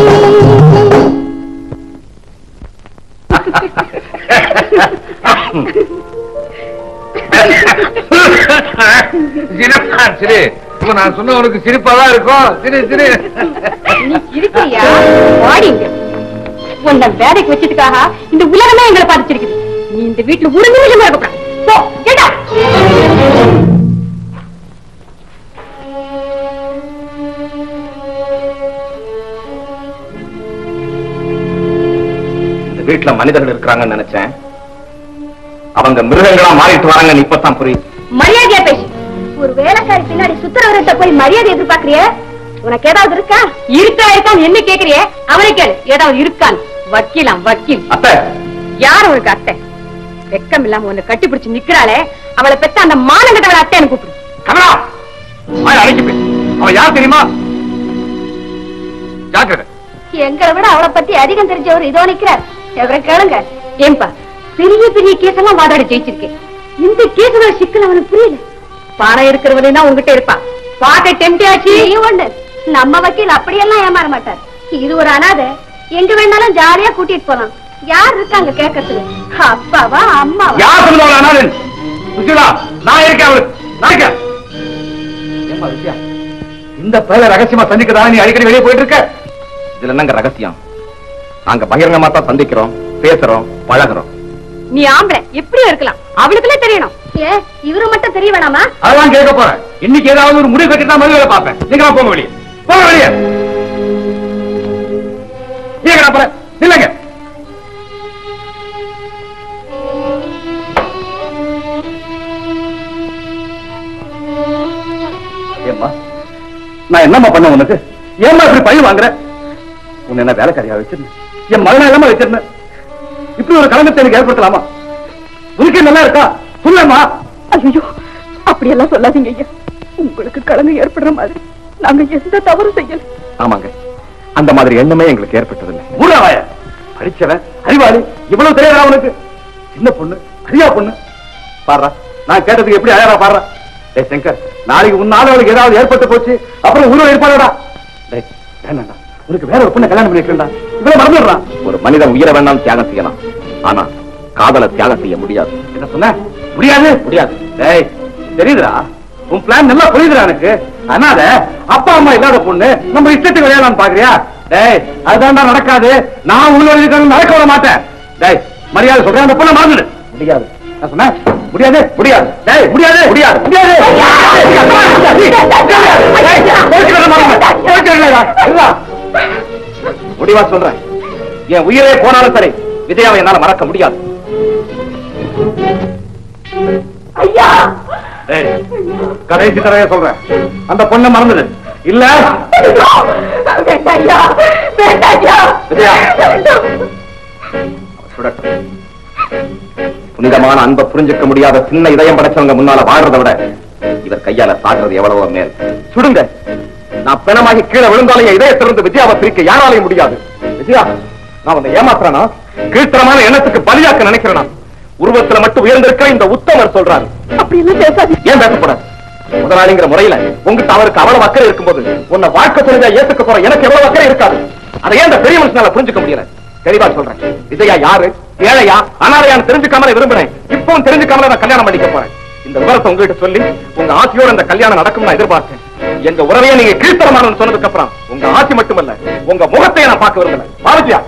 சிரிப்பா சிரி இப்ப நான் சொன்ன உனக்கு சிரிப்பா தான் இருக்கும் சிரி சிரி நீ இருக்கிறியா வாடிங்க உன்னை வேலைக்கு வச்சதுக்காக இந்த உலகமே எங்களை பாதிச்சிருக்குது நீ இந்த வீட்டுல ஒரு நிமிஷம் இருக்கக்கூடாது போ கேட்டா இந்த வீட்டுல மனிதர்கள் இருக்கிறாங்கன்னு நினைச்சேன் அவங்க மிருகங்களா மாறிட்டு வராங்கன்னு இப்பதான் புரியுது மரியாதையா பேசு ஒரு வேலைக்காரி பின்னாடி சுத்துறவர்கிட்ட போய் மரியாதை எதிர்பார்க்கறிய உனக்கு ஏதாவது இருக்கா இருக்கா இருக்கான்னு என்ன கேக்குறியே அவனை கேளு ஏதாவது இருக்கான் வக்கீலாம் வக்கீல் அத்தை யார் உனக்கு அத்தை வெக்கம் இல்லாம உன்னை கட்டிப்பிடிச்சு நிக்கிறாளே அவளை பெத்த அந்த மானங்கட்டவளை அத்தைன்னு கூப்பிடு கமலா வாய் அழைக்கி போய் அவன் யார் தெரியுமா ஜாக்கிரதை எங்களை விட அவளை பத்தி அதிகம் தெரிஞ்சவர் இதோ நிக்கிறார் எவரை கேளுங்க ஏன்பா பெரிய பெரிய கேஸ் எல்லாம் வாதாடி ஜெயிச்சிருக்கேன் இந்த கேஸோட சிக்கல் அவனுக்கு புரியல பணம் இருக்கிறவனே தான் உங்ககிட்ட இருப்பா பார்க்க டெம்டி ஆச்சு நீ ஒண்ணு நம்ம வக்கீல் அப்படியெல்லாம் ஏமாற மாட்டார் இது ஒரு அனாதை எங்க வேணாலும் ஜாலியா கூட்டிட்டு போலாம் யார் இருக்காங்க கேட்கறதுக்கு அப்பாவா அம்மாவா யார் சொல்லுவாங்க அனாதன் சுசிலா நான் இருக்கேன் அவளுக்கு நான் இருக்கேன் ஏம்மா விஷயம் இந்த பயில ரகசியமா சந்திக்கதான் நீ அடிக்கடி வெளியே போயிட்டு இருக்க இதுல என்னங்க ரகசியம் நாங்க பகிரங்கமா தான் சந்திக்கிறோம் பேசுறோம் பழகுறோம் நீ ஆம்பளை எப்படியும் இருக்கலாம் அவளுக்குள்ளே தெரியணும் ஏ இவரு மட்டும் தெரிய வேணாமா அதெல்லாம் கேட்க போறேன் இன்னைக்கு ஏதாவது ஒரு முடிவு கட்டி தான் மதுரை பார்ப்பேன் நீங்க போங்க வெளியே போங்க வெளியே நீங்க போறேன் இல்லைங்க ஏம்மா நான் என்னம்மா பண்ண உனக்கு ஏம்மா இப்படி பழி வாங்குற உன்னை என்ன வேலைக்காரியா வச்சிருந்தேன் என் மகனா இல்லாம வச்சிருந்தேன் இப்படி ஒரு கலங்கத்தை எனக்கு ஏற்படுத்தலாமா உனக்கு நல்லா இருக்கா சொல்லம்மா ஐயோ அப்படியெல்லாம் சொல்லாதீங்க ஐயா உங்களுக்கு கலங்க ஏற்படுற மாதிரி நாங்க எந்த தவறு செய்யல ஆமாங்க அந்த மாதிரி எண்ணமே எங்களுக்கு ஏற்பட்டதில்லை மூடாவாய படிச்சவன் அறிவாளி இவ்வளவு தெரியாதா உனக்கு சின்ன பொண்ணு அறியா பொண்ணு பாடுறா நான் கேட்டதுக்கு எப்படி அழகா பாடுறா டேய் சங்கர் நாளைக்கு உன்னால அவளுக்கு ஏதாவது ஏற்பட்டு போச்சு அப்புறம் உருவ இருப்பாடா டேய் வேணாண்டா உனக்கு வேற ஒரு பொண்ணை கல்யாணம் பண்ணி வைக்கிறா இவ்வளவு மறந்துடுறான் ஒரு மனிதன் உயிரை வேணாலும் தியாகம் செய்யலாம் ஆனா காதலை தியாகம் செய்ய முடியாது என்ன சொன்ன முடியாது முடியாது டேய் தெரியுதுடா உன் பிளான் நல்லா புரியுதுடா எனக்கு அனாத அப்பா அம்மா இல்லாத பொண்ணு நம்ம இஷ்டத்துக்கு விளையாடலாம் பாக்குறியா டேய் அதுதான்டா நடக்காது நான் உள்ள இருக்கிறது நடக்க விட மாட்டேன் டேய் மரியாதை சொல்றேன் அந்த பொண்ணை மறந்துடு முடியாது நான் சொன்னேன் முடியாது முடியாது டேய் முடியாது முடியாது முடியாது முடிவா சொல்றேன் என் உயிரே போனாலும் சரி விஜயாவை என்னால மறக்க முடியாது டேய், கடைசி தடவை சொல்றேன் அந்த பொண்ணை மறந்துடு இல்ல விஜயா சுடட்டும் புனிதமான அன்பை புரிஞ்சுக்க முடியாத சின்ன இதயம் படைச்சவங்க முன்னால வாழ்றதை விட இவர் கையால சாகிறது எவ்வளவோ மேல் சுடுங்க நான் பிணமாகி கீழே விழுந்தாலும் என் இதயத்திலிருந்து விஜயாவை பிரிக்க யாராலையும் முடியாது விஜயா நான் உன்னை ஏமாத்துறேனா கீழ்த்தரமான எண்ணத்துக்கு பலியாக்க நினைக்கிறேனா உருவத்துல மட்டும் உயர்ந்திருக்க இந்த உத்தமர் சொல்றாரு அப்படி எல்லாம் பேசாதீங்க ஏன் பேசக்கூடாது முதலாளிங்கிற முறையில உங்ககிட்ட அவருக்கு அவ்வளவு அக்கறை இருக்கும்போது உன்னை வாழ்க்கை தொழிலா ஏத்துக்க போற எனக்கு எவ்வளவு அக்கறை இருக்காது அதை ஏன் இந்த பெரிய மனுஷனால புரிஞ்சுக்க முடியல தெளிவா சொல்றேன் விஜயா யாரு ஏழையா அனாதையான்னு தெரிஞ்சுக்காமலே விரும்புறேன் இப்பவும் தெரிஞ்சுக்காமலே நான் கல்யாணம் பண்ணிக்க போறேன் இந்த விவரத்தை உங்ககிட்ட சொல்லி உங்க ஆசையோட இந்த கல்யாணம் நடக்கும் நான் எதிர்பார்த்தேன் எங்க உறவையே நீங்க கீழ்த்தரமான சொன்னதுக்கு அப்புறம் உங்க ஆசை மட்டுமல்ல உங்க முகத்தையே நான் பார்க்க விரும்பல பாரதியா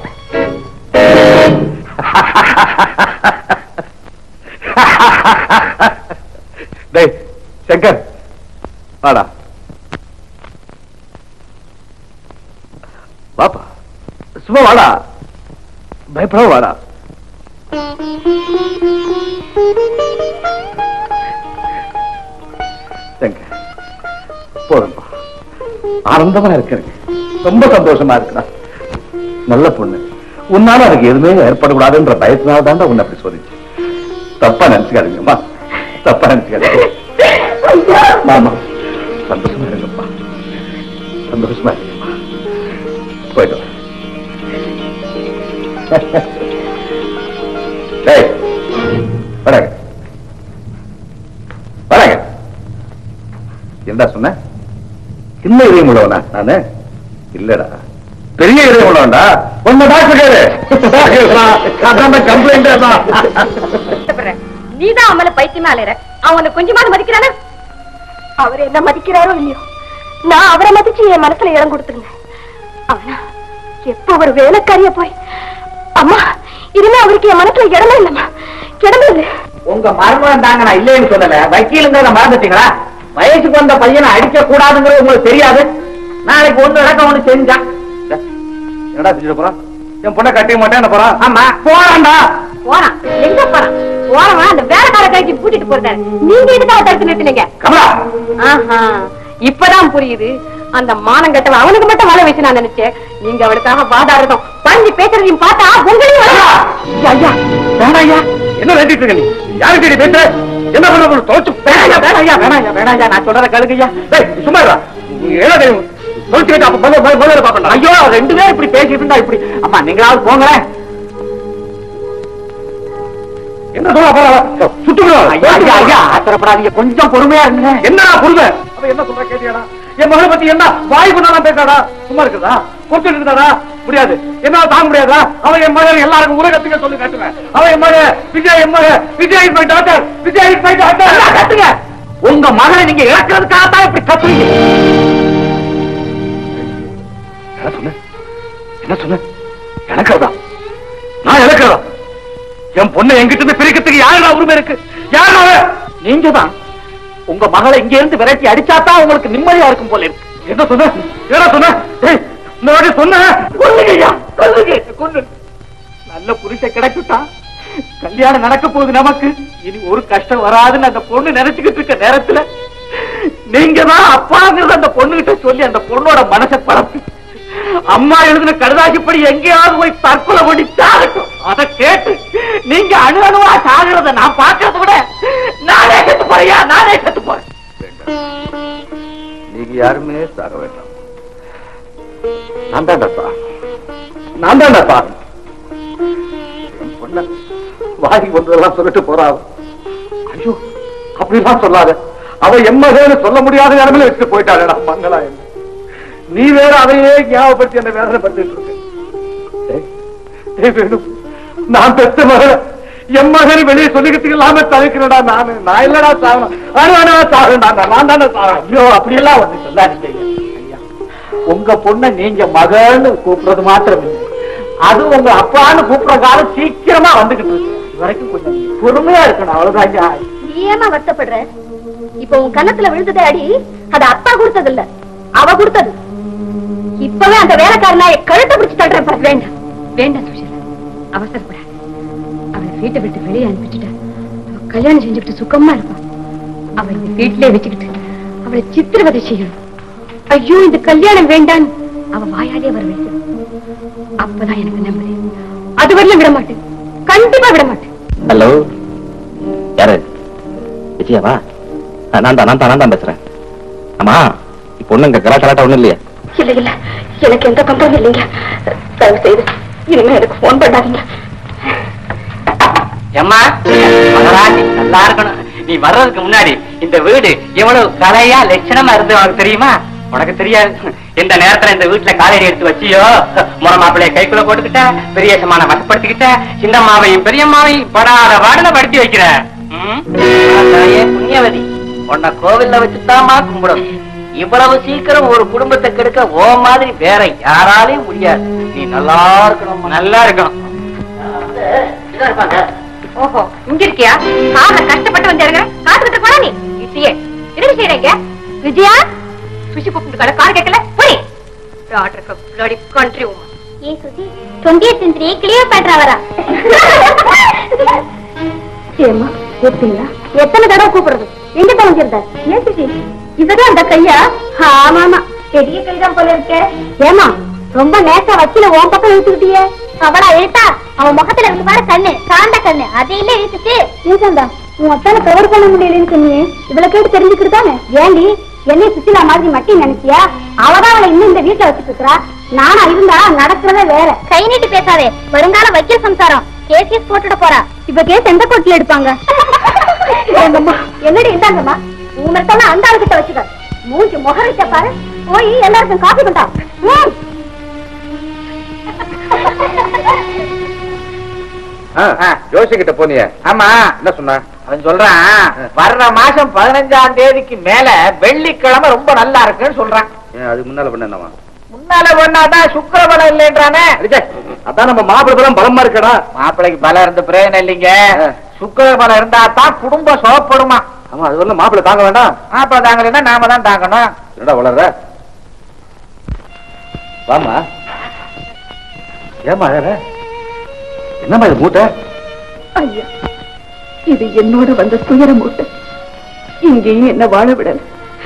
டேய் சங்கர் வாடா வாப்பா சும்மா வாடா பயப்படாம வாடா சங்கர் போதும்பா ஆனந்தமா இருக்கிறேன் ரொம்ப சந்தோஷமா இருக்குடா நல்ல பொண்ணு உன்னால அதுக்கு எதுவுமே ஏற்படக்கூடாதுன்ற பயத்தினால தான் உன்னை அப்படி சொல்லிச்சு தப்பா நினைச்சுக்காதீங்கம்மா தப்பா நினைச்சுக்காதீங்க மாமா சந்தோஷமா இருங்கப்பா சந்தோஷமா இருங்கம்மா போயிட்டு வா. டேய் வராங்க வராங்க என்ன சொன்ன சின்ன இதயம் உள்ளவனா நானு இல்லடா பெரிய இதயம் உள்ளவன்டா உன்னை டாக்டர் அதான் கம்ப்ளைண்ட் தான் நீதான் அவன பைத்தியமா அலைற அவனை கொஞ்சமாவது மதிக்கிறானா அவர் என்ன மதிக்கிறாரோ இல்லையோ நான் அவரை மதிச்சு என் மனசுல இடம் கொடுத்துருந்தேன் ஆனா எப்ப ஒரு வேலைக்காரிய போய் அம்மா இனிமே அவருக்கு என் மனசுல இடமே இல்லம்மா இடமே இல்லை உங்க மருமகன் தாங்க நான் இல்லைன்னு சொல்லல வக்கீலுங்கிறத மறந்துட்டீங்களா வயசுக்கு வந்த பையனை அடிக்க கூடாதுங்கிறது உங்களுக்கு தெரியாது நாளைக்கு ஒண்ணு நடக்க ஒண்ணு செஞ்சான் என்னடா செஞ்சுட்டு போறான் என் பொண்ணை கட்டிக்க மாட்டேன் என்ன போறான் ஆமா போறான்டா போறான் எங்க போறான் போறவன் அந்த வேலைக்கார கைக்கு கூட்டிட்டு போறாரு நீங்க எதுக்காக தடுத்து நிறுத்தினீங்க கமலா ஆஹா இப்பதான் புரியுது அந்த மானம் கட்டவன் அவனுக்கு மட்டும் வலை வச்சு நான் நினைச்சேன் நீங்க அவனுக்காக வாதாடுறதும் பஞ்சு பேசுறதையும் பார்த்தா உங்களையும் ஐயா வேணாம் ஐயா என்ன வேண்டிட்டு இருக்க நீ யாருக்கு நீ பேசுற என்ன பண்ண போற தோச்சு வேணாயா வேணாயா வேணாயா வேணாயா நான் சொல்றத கழுகையா டேய் சும்மா இருடா. நீ என்ன தெரியும் தோச்சு கேட்டு அப்ப முதல்ல முதல்ல முதல்ல பாப்பா ஐயோ ரெண்டு பேரும் இப்படி பேசிட்டு இருந்தா இப்படி அம்மா நீங்களாவது போங்களேன் என்ன சொல்ல போற சுட்டுக்கிறோம் ஐயா ஐயா ஐயா ஆத்திரப்படாதீங்க கொஞ்சம் பொறுமையா இருங்க என்னடா புரித அவ என்ன சொல்ற கேட்டியாடா என் மகளை பத்தி என்ன வாய் பண்ணாலும் பேசாடா சும்மா இருக்குதா கொஞ்சம் இருக்குதாடா முடியாது என்னால தாங்க முடியாதா அவன் என் மகன் எல்லாருக்கும் உலகத்துக்கு சொல்லி காட்டுவேன் அவன் என் மகன் விஜய் என் மகன் Vijay is my doctor Vijay is my doctor கத்துங்க உங்க மகளை நீங்க இழக்கிறதுக்காக தான் இப்படி கத்துறீங்க என்ன சொன்ன என்ன சொன்ன இழக்கிறதா நான் இழக்கிறதா என் பொண்ணை என்கிட்ட இருந்து பிரிக்கிறதுக்கு யாருடா உரிமை இருக்கு யாருடா அவன்? நீங்க தான் உங்க மகளை இங்க இருந்து விரட்டி அடிச்சாதான் உங்களுக்கு நிம்மதியா இருக்கும் போல இருக்கு என்ன சொன்ன என்ன சொன்ன ஏய், இந்த வாட்டி சொன்ன கொல்லுங்க ஐயா கொல்லுங்க கொல்லு நல்ல புருஷ கிடைச்சுட்டான் கல்யாணம் நடக்க போகுது நமக்கு இனி ஒரு கஷ்டம் வராதுன்னு அந்த பொண்ணு நினைச்சுக்கிட்டு இருக்க நேரத்துல நீங்க தான் அப்பாங்கிறது அந்த பொண்ணுகிட்ட சொல்லி அந்த பொண்ணோட மனசை பரப்பி அம்மா எழுதின கடுதாசிப்படி எங்கேயாவது போய் தற்கொலை பண்ணி சாகட்டும் அதை கேட்டு நீங்க அணு அணுவா சாகிறத நான் பார்க்கறத விட நானே செத்து போறியா நானே செத்து போறேன் நீங்க யாருமே சாக வேண்டாம் நான் தான்டா சார் நான் தான்டா சார் என் பொண்ண வாங்கி வந்ததெல்லாம் சொல்லிட்டு போறா அவ. ஐயோ அப்படிலாம் சொல்லாத அவ எம்மகன்னு சொல்ல முடியாத இடத்துல வச்சுட்டு போயிட்டாடா மங்களா என்ன நீ வேற அதையே ஞாபகப்படுத்தி என்ன வேதனை பண்ணிட்டு இருக்க டேய், டேய் வேணும் நான் பெத்த மகன் என் மகன் வெளியே சொல்லிக்கிறதுக்கு இல்லாம தவிக்கிறடா நானு நான் இல்லடா சாகணும் அணு அணுவா சாகணும் நான் தானே சாகணும் ஐயோ அப்படியெல்லாம் ஒண்ணு சொல்லாதீங்க ஐயா. உங்க பொண்ண நீங்க மகன்னு கூப்பிடுறது மாத்திரம் இல்லை அது உங்க அப்பான்னு கூப்பிடுற காலம் சீக்கிரமா வந்துகிட்டு இருக்கு இது வரைக்கும் கொஞ்சம் நீங்க பொறுமையா இருக்கணும் அவ்வளவுதான் ஐயா. நீ ஏமா வருத்தப்படுற இப்ப உன் கன்னத்துல விழுந்ததே அடி அது அப்பா கொடுத்தது இல்ல அவ கொடுத்தது இப்பவே அந்த வேலைக்காரனா என் கழுத்தை பிடிச்சு தள்ளுறேன் பாரு. வேண்டாம் வேண்டாம் சுஷீலா அவசரப்படாத அவளை வீட்டை விட்டு வெளியே அனுப்பிச்சுட்டா அவ கல்யாணம் செஞ்சுக்கிட்டு சுகமா இருப்பா அவளை இந்த வீட்டிலே வச்சுக்கிட்டு அவளை சித்திரவதை செய்யணும் ஐயோ இந்த கல்யாணம் வேண்டான்னு அவ வாயாலே வர வைக்கணும் அப்பதான் எனக்கு நம்புது அது வரல விட மாட்டேன் கண்டிப்பா விட மாட்டேன் ஹலோ யாரு விஜயாவா ஆ, நான் தான் நான் தான் நான் தான் பேசுறேன் ஆமா இப்போ ஒண்ணு இங்க கலாட்டாலாட்டா ஒண்ணும் இல்லையா இல்ல இல்ல எனக்கு எந்த கம்பெனி இல்லைங்க தயவு செய்து இனிமே எனக்கு போன் பண்ணாதீங்க ஏம்மா மகராஜி நல்லா இருக்கணும் நீ வர்றதுக்கு முன்னாடி இந்த வீடு எவ்வளவு கலையா லட்சணமா இருந்து உனக்கு தெரியுமா உனக்கு தெரியாது இந்த நேரத்துல இந்த வீட்டுல காலடி எடுத்து வச்சியோ முறை மாப்பிள்ளைய கைக்குள்ள போட்டுக்கிட்ட பெரிய சமான வசப்படுத்திக்கிட்ட சின்னம்மாவையும் பெரியம்மாவையும் படாத வாடல படுத்தி வைக்கிற ம்? தாயே புண்ணியவதி உன்னை கோவில்ல வச்சுதாம்மா கும்பிடணும் இவ்வளவு சீக்கிரம் ஒரு குடும்பத்தை கெடுக்க ஓ மாதிரி வேற யாராலையும் முடியாது நீ நல்லா இருக்கணும் நல்லா இருக்கணும் இதோ இருப்பாங்க ஓஹோ இங்க இருக்கியா கார்ல கஷ்டப்பட்டு வந்து இறங்குற காத்துக்கிட்டு போனா நீ இட்டியே என்ன செய்யறீங்க விஜயா சுஷி கூப்பிட்டு கடை கார் கேட்கல போய் டாக்டருக்கு பிளடி கண்ட்ரி உமா ஏ சுசி டுவெண்ட்டி சென்ச்சுரி கிளியோபேட்ரா வரா ஏமா கூப்பிட்டீங்களா எத்தனை தடவை கூப்பிடுறது எங்க தொலைஞ்சிருந்த ஏன் சுஷி இதுதான் அந்த கையா ஆமா ஆமா பெரிய கைதான் போல இருக்க ஏமா ரொம்ப நேசா வக்கீல உன் பக்கம் இழுத்துக்கிட்டியே அவளா இழுத்தா அவன் முகத்துல இருந்து பாரு கண்ணு சாந்த கண்ணு அது இல்ல இழுத்துச்சு ஏசாந்தா உன் அத்தான கவர் பண்ண முடியலன்னு சொன்னியே இவளை கேட்டு தெரிஞ்சுக்கிட்டு தானே ஏண்டி என்னைய சுத்திலா மாதிரி மட்டி நினைச்சியா அவதான் அவளை இன்னும் இந்த வீட்டுல வச்சுட்டு இருக்கா நானா இருந்தா நடக்கிறதே வேற கை நீட்டி பேசாதே வருங்கால வக்கீல் சம்சாரம் கேஸ் கேஸ் போட்டுட போறா இப்ப கேஸ் எந்த கோர்ட்ல எடுப்பாங்க ஏங்கம்மா, என்னடி இந்தாங்கம்மா உன் மெத்தெல்லாம் அந்த ஆளுகிட்ட வச்சுக்க மூஞ்சி முகரிட்ட பாரு போய் எல்லாருக்கும் காப்பி கொண்டா ம். ஜோசி கிட்ட போனிய ஆமா என்ன சொன்னா அவன் சொல்றான் வர்ற மாசம் பதினஞ்சாம் தேதிக்கு மேல வெள்ளிக்கிழமை ரொம்ப நல்லா இருக்குன்னு சொல்றான் ஏன் அதுக்கு முன்னால பண்ண என்னவா முன்னால பண்ணாதான் சுக்கரபலம் இல்லைன்றானே அதான் நம்ம மாப்பிள்ளை பலம் பலமா இருக்கடா மாப்பிளைக்கு பலம் இருந்த பிரயோஜனம் இல்லைங்க சுக்கரபலம் இருந்தா தான் குடும்பம் சோப்படுமா ஆமா அது வரல மாப்பிள்ளை தாங்க வேண்டாம் மாப்பிளை தாங்கலைன்னா நாம தான் தாங்கணும் என்னடா வளர்ற வாமா ஏமா அழற என்னம்மா இது மூட்டை ஐயா இது என்னோட வந்த துயர மூட்டை இங்கேயும் என்ன வாழ விடல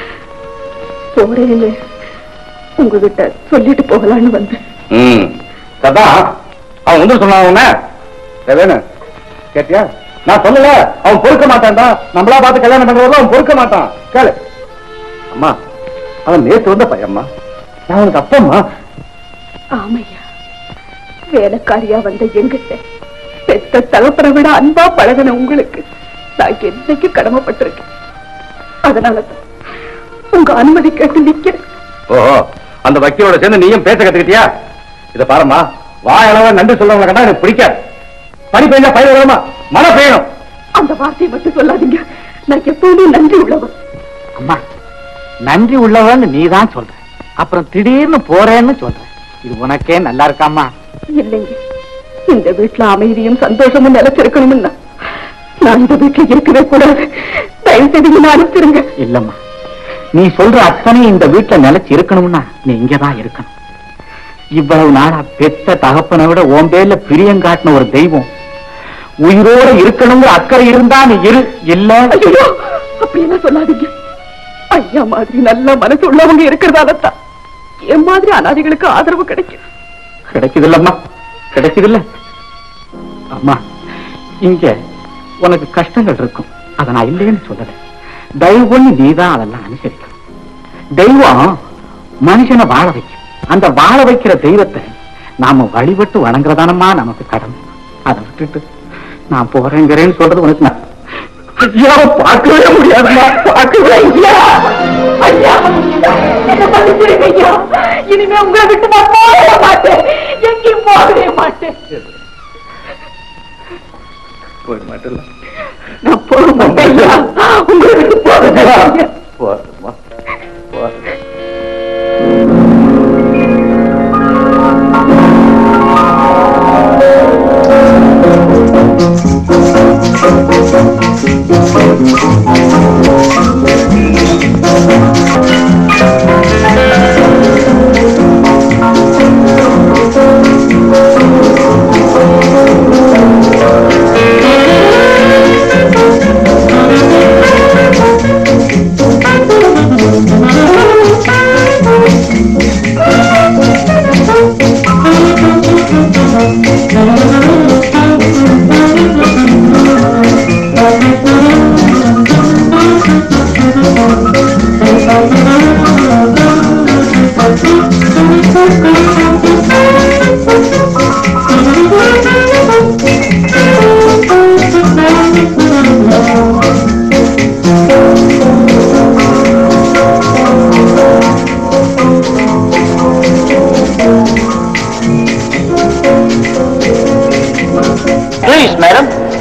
போறையில உங்ககிட்ட சொல்லிட்டு போகலான்னு வந்தேன் ம் அதான் அவன் வந்து சொன்னான் உன்ன வேணும் கேட்டியா நான் சொல்லல அவன் பொறுக்க மாட்டான்டா நம்மளா பார்த்து கல்யாணம் பண்றதுல அவன் பொறுக்க மாட்டான் கேளு அம்மா அவன் நேத்து வந்த பையம்மா நான் அவனுக்கு அப்பம்மா ஆமையா வேலைக்காரியா வந்த எங்கிட்ட பெத்த தகப்பனை விட அன்பா பழகின உங்களுக்கு நான் என்னைக்கு கடமைப்பட்டிருக்கேன் அதனாலதான் உங்க அனுமதி கேட்டு நிக்கிறேன் ஓஹோ அந்த வக்கீலோட சேர்ந்து நீயும் பேச கத்துக்கிட்டியா இத பாரும்மா வாயளவா நன்றி சொல்றவங்களை கண்டா எனக்கு பிடிக்காது பனி பெய்ஞ்சா பயிர் வருமா மழை பெய்யணும் அந்த வார்த்தையை மட்டும் சொல்லாதீங்க நான் எப்பவுமே நன்றி உள்ளவன் அம்மா நன்றி உள்ளவன்னு நீ தான் சொல்ற அப்புறம் திடீர்னு போறேன்னு சொல்ற இது உனக்கே நல்லா இருக்காமா இல்லைங்க இந்த வீட்டுல அமைதியும் சந்தோஷமும் நிலைச்சிருக்கணும்னா நான் இந்த வீட்டுல இருக்கவே கூடாது தயவு செய்து என்ன அனுப்பிச்சிருங்க இல்லம்மா நீ சொல்ற அத்தனை இந்த வீட்டுல நிலைச்சு இருக்கணும்னா நீ இங்கதான் இருக்கணும் இவ்வளவு நாளா பெத்த தகப்பனை விட உன் பேர்ல பிரியம் காட்டின ஒரு தெய்வம் உயிரோட இருக்கணுங்கிற அக்கறை இருந்தா நீ இரு இல்ல ஐயோ அப்படி என்ன சொல்லாதீங்க ஐயா மாதிரி நல்ல மனசு உள்ளவங்க இருக்கிறதால தான் என் மாதிரி அனாதைகளுக்கு ஆதரவு கிடைக்கும் கிடைக்குது இல்லம்மா கிடைக்குது இல்ல அம்மா இங்க உனக்கு கஷ்டங்கள் இருக்கும் அத நான் இல்லைன்னு சொல்லல தயவு பண்ணி நீதான் அதெல்லாம் அனுசரிக்கணும் தெய்வம் மனுஷனை வாழ வைக்கும் அந்த வாழ வைக்கிற தெய்வத்தை நாம வழிபட்டு வணங்குறதானம்மா நமக்கு கடமை அதை விட்டுட்டு நான் போறேங்கிறேன்னு சொல்றது உனக்கு நான் ஐயா பார்க்கவே முடியாதும்மா பார்க்கவே ஐயா ஐயா என்ன பண்ணிச்சிருங்க ஐயா இனிமே உங்களை விட்டு நான் போகவே மாட்டேன் எங்கேயும் போகவே மாட்டேன் போயிட மாட்டேன் நான் போக மாட்டேன் ஐயா உங்களை விட்டு போகவே மாட்டேன் போறேம்மா போறேன் ஆ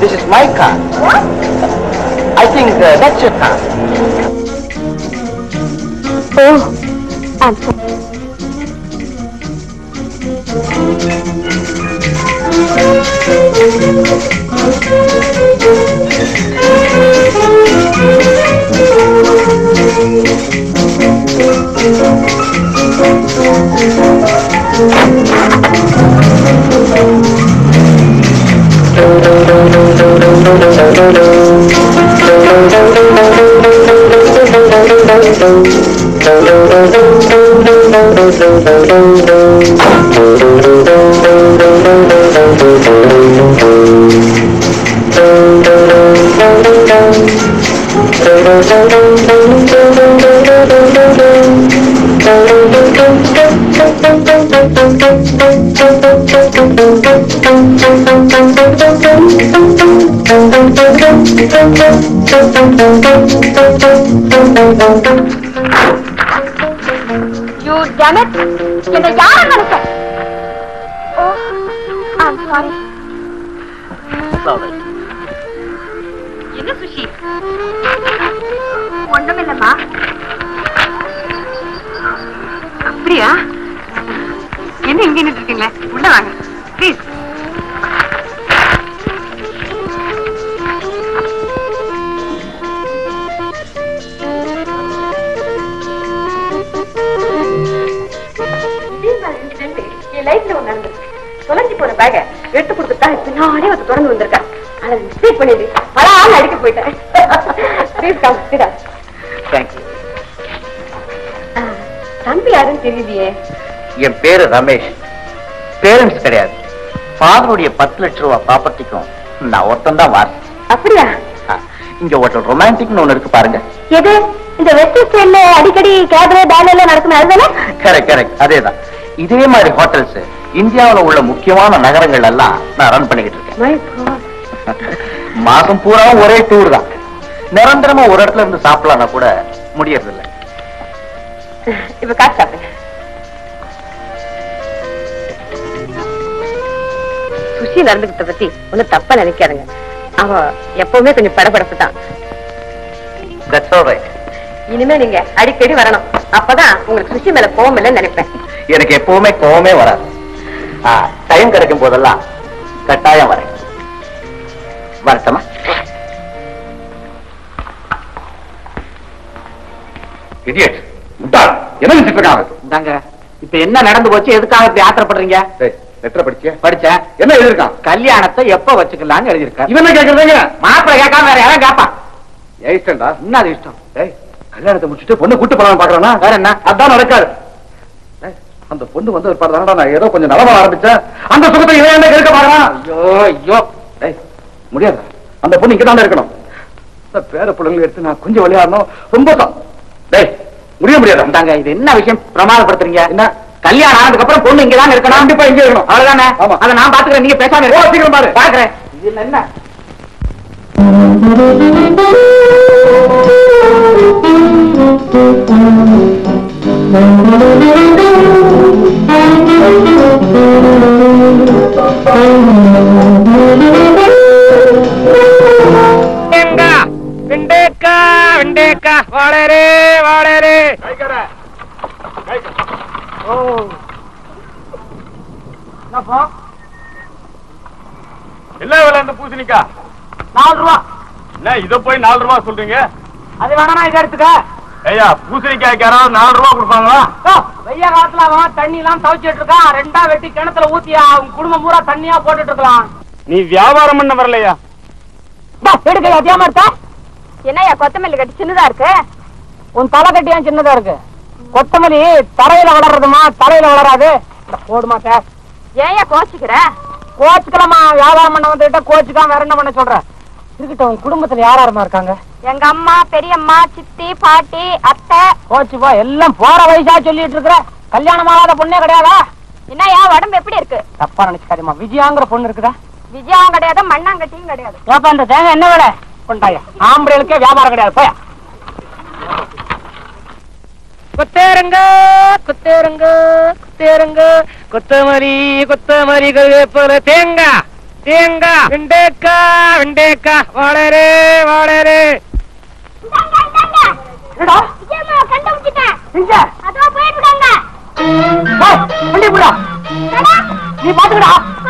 This is my car. What? I think uh, that's your car. Oh, I'm sorry. You damn it! என்னை யார நினைச்ச ஓ I'm sorry. என்ன சுஷி ஒண்ணுமில்லம்மா அப்படியா என்ன இங்க நின்று இருக்கீங்களே உள்ள வாங்க ப்ளீஸ் என் லைஃப்ல ஒண்ணு நடந்தது தொலைஞ்சு போன பேக எடுத்து கொடுத்துட்டா பின்னாடி வந்து திறந்து வந்திருக்கா அதை மிஸ்டேக் பண்ணிடு பல ஆள் அடிக்க போயிட்டேன் ப்ளீஸ் கம் சிடா தேங்க்யூ தம்பி யாருன்னு தெரியலையே என் பேரு ரமேஷ் பேரண்ட்ஸ் கிடையாது ஃபாதருடைய பத்து லட்ச ரூபா ப்ராப்பர்ட்டிக்கும் நான் ஒருத்தன் தான் வாரேன் அப்படியா இங்க ஹோட்டல் ரொமான்டிக்னு ஒண்ணு இருக்கு பாருங்க எது இந்த வெஸ்ட் சைட்ல அடிக்கடி கேபரே பேல எல்லாம் நடக்குமே அதுதானே கரெக்ட் கரெக்ட் அதேதான் இதே மாதிரி ஹோட்டல்ஸ் இந்தியாவுல உள்ள முக்கியமான நகரங்கள் எல்லாம் நான் ரன் பண்ணிக்கிட்டு இருக்கேன் My God. மாசம் பூராவும் ஒரே டூர் தான் நிரந்தரமா ஒரு இடத்துல இருந்து சாப்பிடலாம்னா கூட முடியறது இல்ல இப்ப காசு சாப்பிடுங்க சுஷி நடந்துகிட்ட பத்தி ஒண்ணு தப்பா நினைக்காதுங்க அவ எப்பவுமே கொஞ்சம் படபடப்பு தான் தட்ஸ் ஆல்ரைட் இனிமே நீங்க அடிக்கடி வரணும் அப்பதான் உங்களுக்கு சுஷி மேல கோவம் இல்லைன்னு நினைப்பேன் எனக்கு எப்பவுமே கோவமே வராது டைம் கிடைக்கும் போதெல்லாம் கட்டாயம் வரேன் வரட்டமா இடியட் முட்டாள் என்ன நினைச்சிட்டு இருக்காங்க இந்தாங்க இப்ப என்ன நடந்து போச்சு எதுக்காக இப்படி ஆத்திரப்படுறீங்க லெட்டர் படிச்சிய படிச்சேன் என்ன எழுதிருக்கான் கல்யாணத்தை எப்ப வச்சுக்கலாம்னு எழுதியிருக்காரு இவன் என்ன கேக்குறதுங்க மாப்பிள்ளை கேட்காம வேற யாரும் கேப்பான் ஏன் இஷ்டம்டா என்ன அது இஷ்டம் டேய் கல்யாணத்தை முடிச்சுட்டு பொண்ணு கூட்டு போலாம்னு பாக்குறானா வேற என்ன அதான் நடக்காது டேய், அந்த பொண்ணு வந்து ஒரு பாரு நான் ஏதோ கொஞ்சம் நலமா ஆரம்பிச்சேன் அந்த சுகத்தை இவன் என்ன இருக்க பாக்குறான் ஐயோ ஐயோ டேய் முடியாது அந்த பொண்ணு இங்கதான் இருக்கணும் இந்த பேர பிள்ளைங்களை எடுத்து நான் கொஞ்சம் விளையாடணும் ரொம்ப தான் டேய் முடிய முடியாது இந்தாங்க இது என்ன விஷயம் பிரமாதப்படுத்துறீங்க என்ன கல்யாணம் ஆனதுக்கு அப்புறம் பொண்ணு இங்கதான் இருக்கணும் கண்டிப்பா இங்கே இருக்கணும் அவ்வளவுதானே ஆமா. அதை நான் பாத்துக்கிறேன் நீங்க பேசாம ஓ, இருங்க. சீக்கிரம் பாரு. பாக்குறேன் இது என்ன வெண்டேக்கா வெண்டேக்கா வாழரே வாழரே ஓ என்னப்பா என்ன விலை இந்த பூசணிக்கா நாலு ரூபா என்ன இத போய் நாலு ரூபா சொல்றீங்க அது வேணா இதை எடுத்துக்க ஐயா பூசணிக்காய்க்கு யாராவது நாலு ரூபா கொடுப்பாங்களா ஓ, வெய்ய காலத்துல அவன் தண்ணி எல்லாம் தவிச்சிட்டு இருக்கான் ரெண்டா வெட்டி கிணத்துல ஊத்தியா அவன் குடும்பம் பூரா தண்ணியா போட்டுட்டு இருக்கலாம் நீ வியாபாரம் பண்ண வரலையா எடுக்க அதிகமா இருக்கா என்னய்யா கொத்தமல்லி கட்டி சின்னதா இருக்கு உன் தலை கட்டியா சின்னதா இருக்கு கொத்தமல்லி தரையில வளர்றதுமா தலையில வளராது இந்த போடுமா சார் ஏன்யா கோச்சிக்கிற கோச்சுக்கலாமா வியாபாரம் பண்ண வந்துகிட்ட கோச்சுக்காம வேற என்ன பண்ண சொல்ற இருக்கட்டும் உன் குடும்பத்துல யார் யாருமா இருக்காங்க எங்க அம்மா பெரியம்மா சித்தி பாட்டி அத்தை கோச்சு போ எல்லாம் போற வயசா சொல்லிட்டு இருக்கிற கல்யாணம் ஆகாத பொண்ணே கிடையாதா என்னய்யா உடம்பு எப்படி இருக்கு தப்பா நினைச்சுக்காதீமா விஜயாங்கிற பொண்ணு இருக்குதா விஜயாவும் கிடையாது மண்ணாங்கட்டியும் கிடையாது ஏப்பா இந்த தேங்காய் என்ன விலை கொண்டாயா ஆம்பளைகளுக்கே வியாபாரம் கிடையாது போயா கொத்தேருங்க கொத்தேருங்க கொத்தேருங்க கொத்தமல்லி கொத்தமல்லி கருவேப்பில தேங்காய் தேங்காய் வெண்டைக்காய் வெண்டைக்காய் வாழரு வாழரு வண்டி புடா நீ பாத்துக்கடா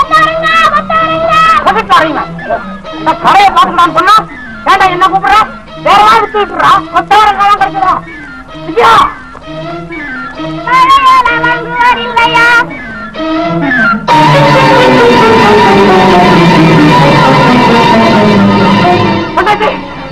நான் கடையை பாத்துக்கடான்னு சொன்னா ஏன்டா என்ன கூப்பிடுற வேற மாதிரி வித்து விட்டுறா கொத்தவரம் காலம் கிடைக்குதா விஜயா பொண்டாட்டி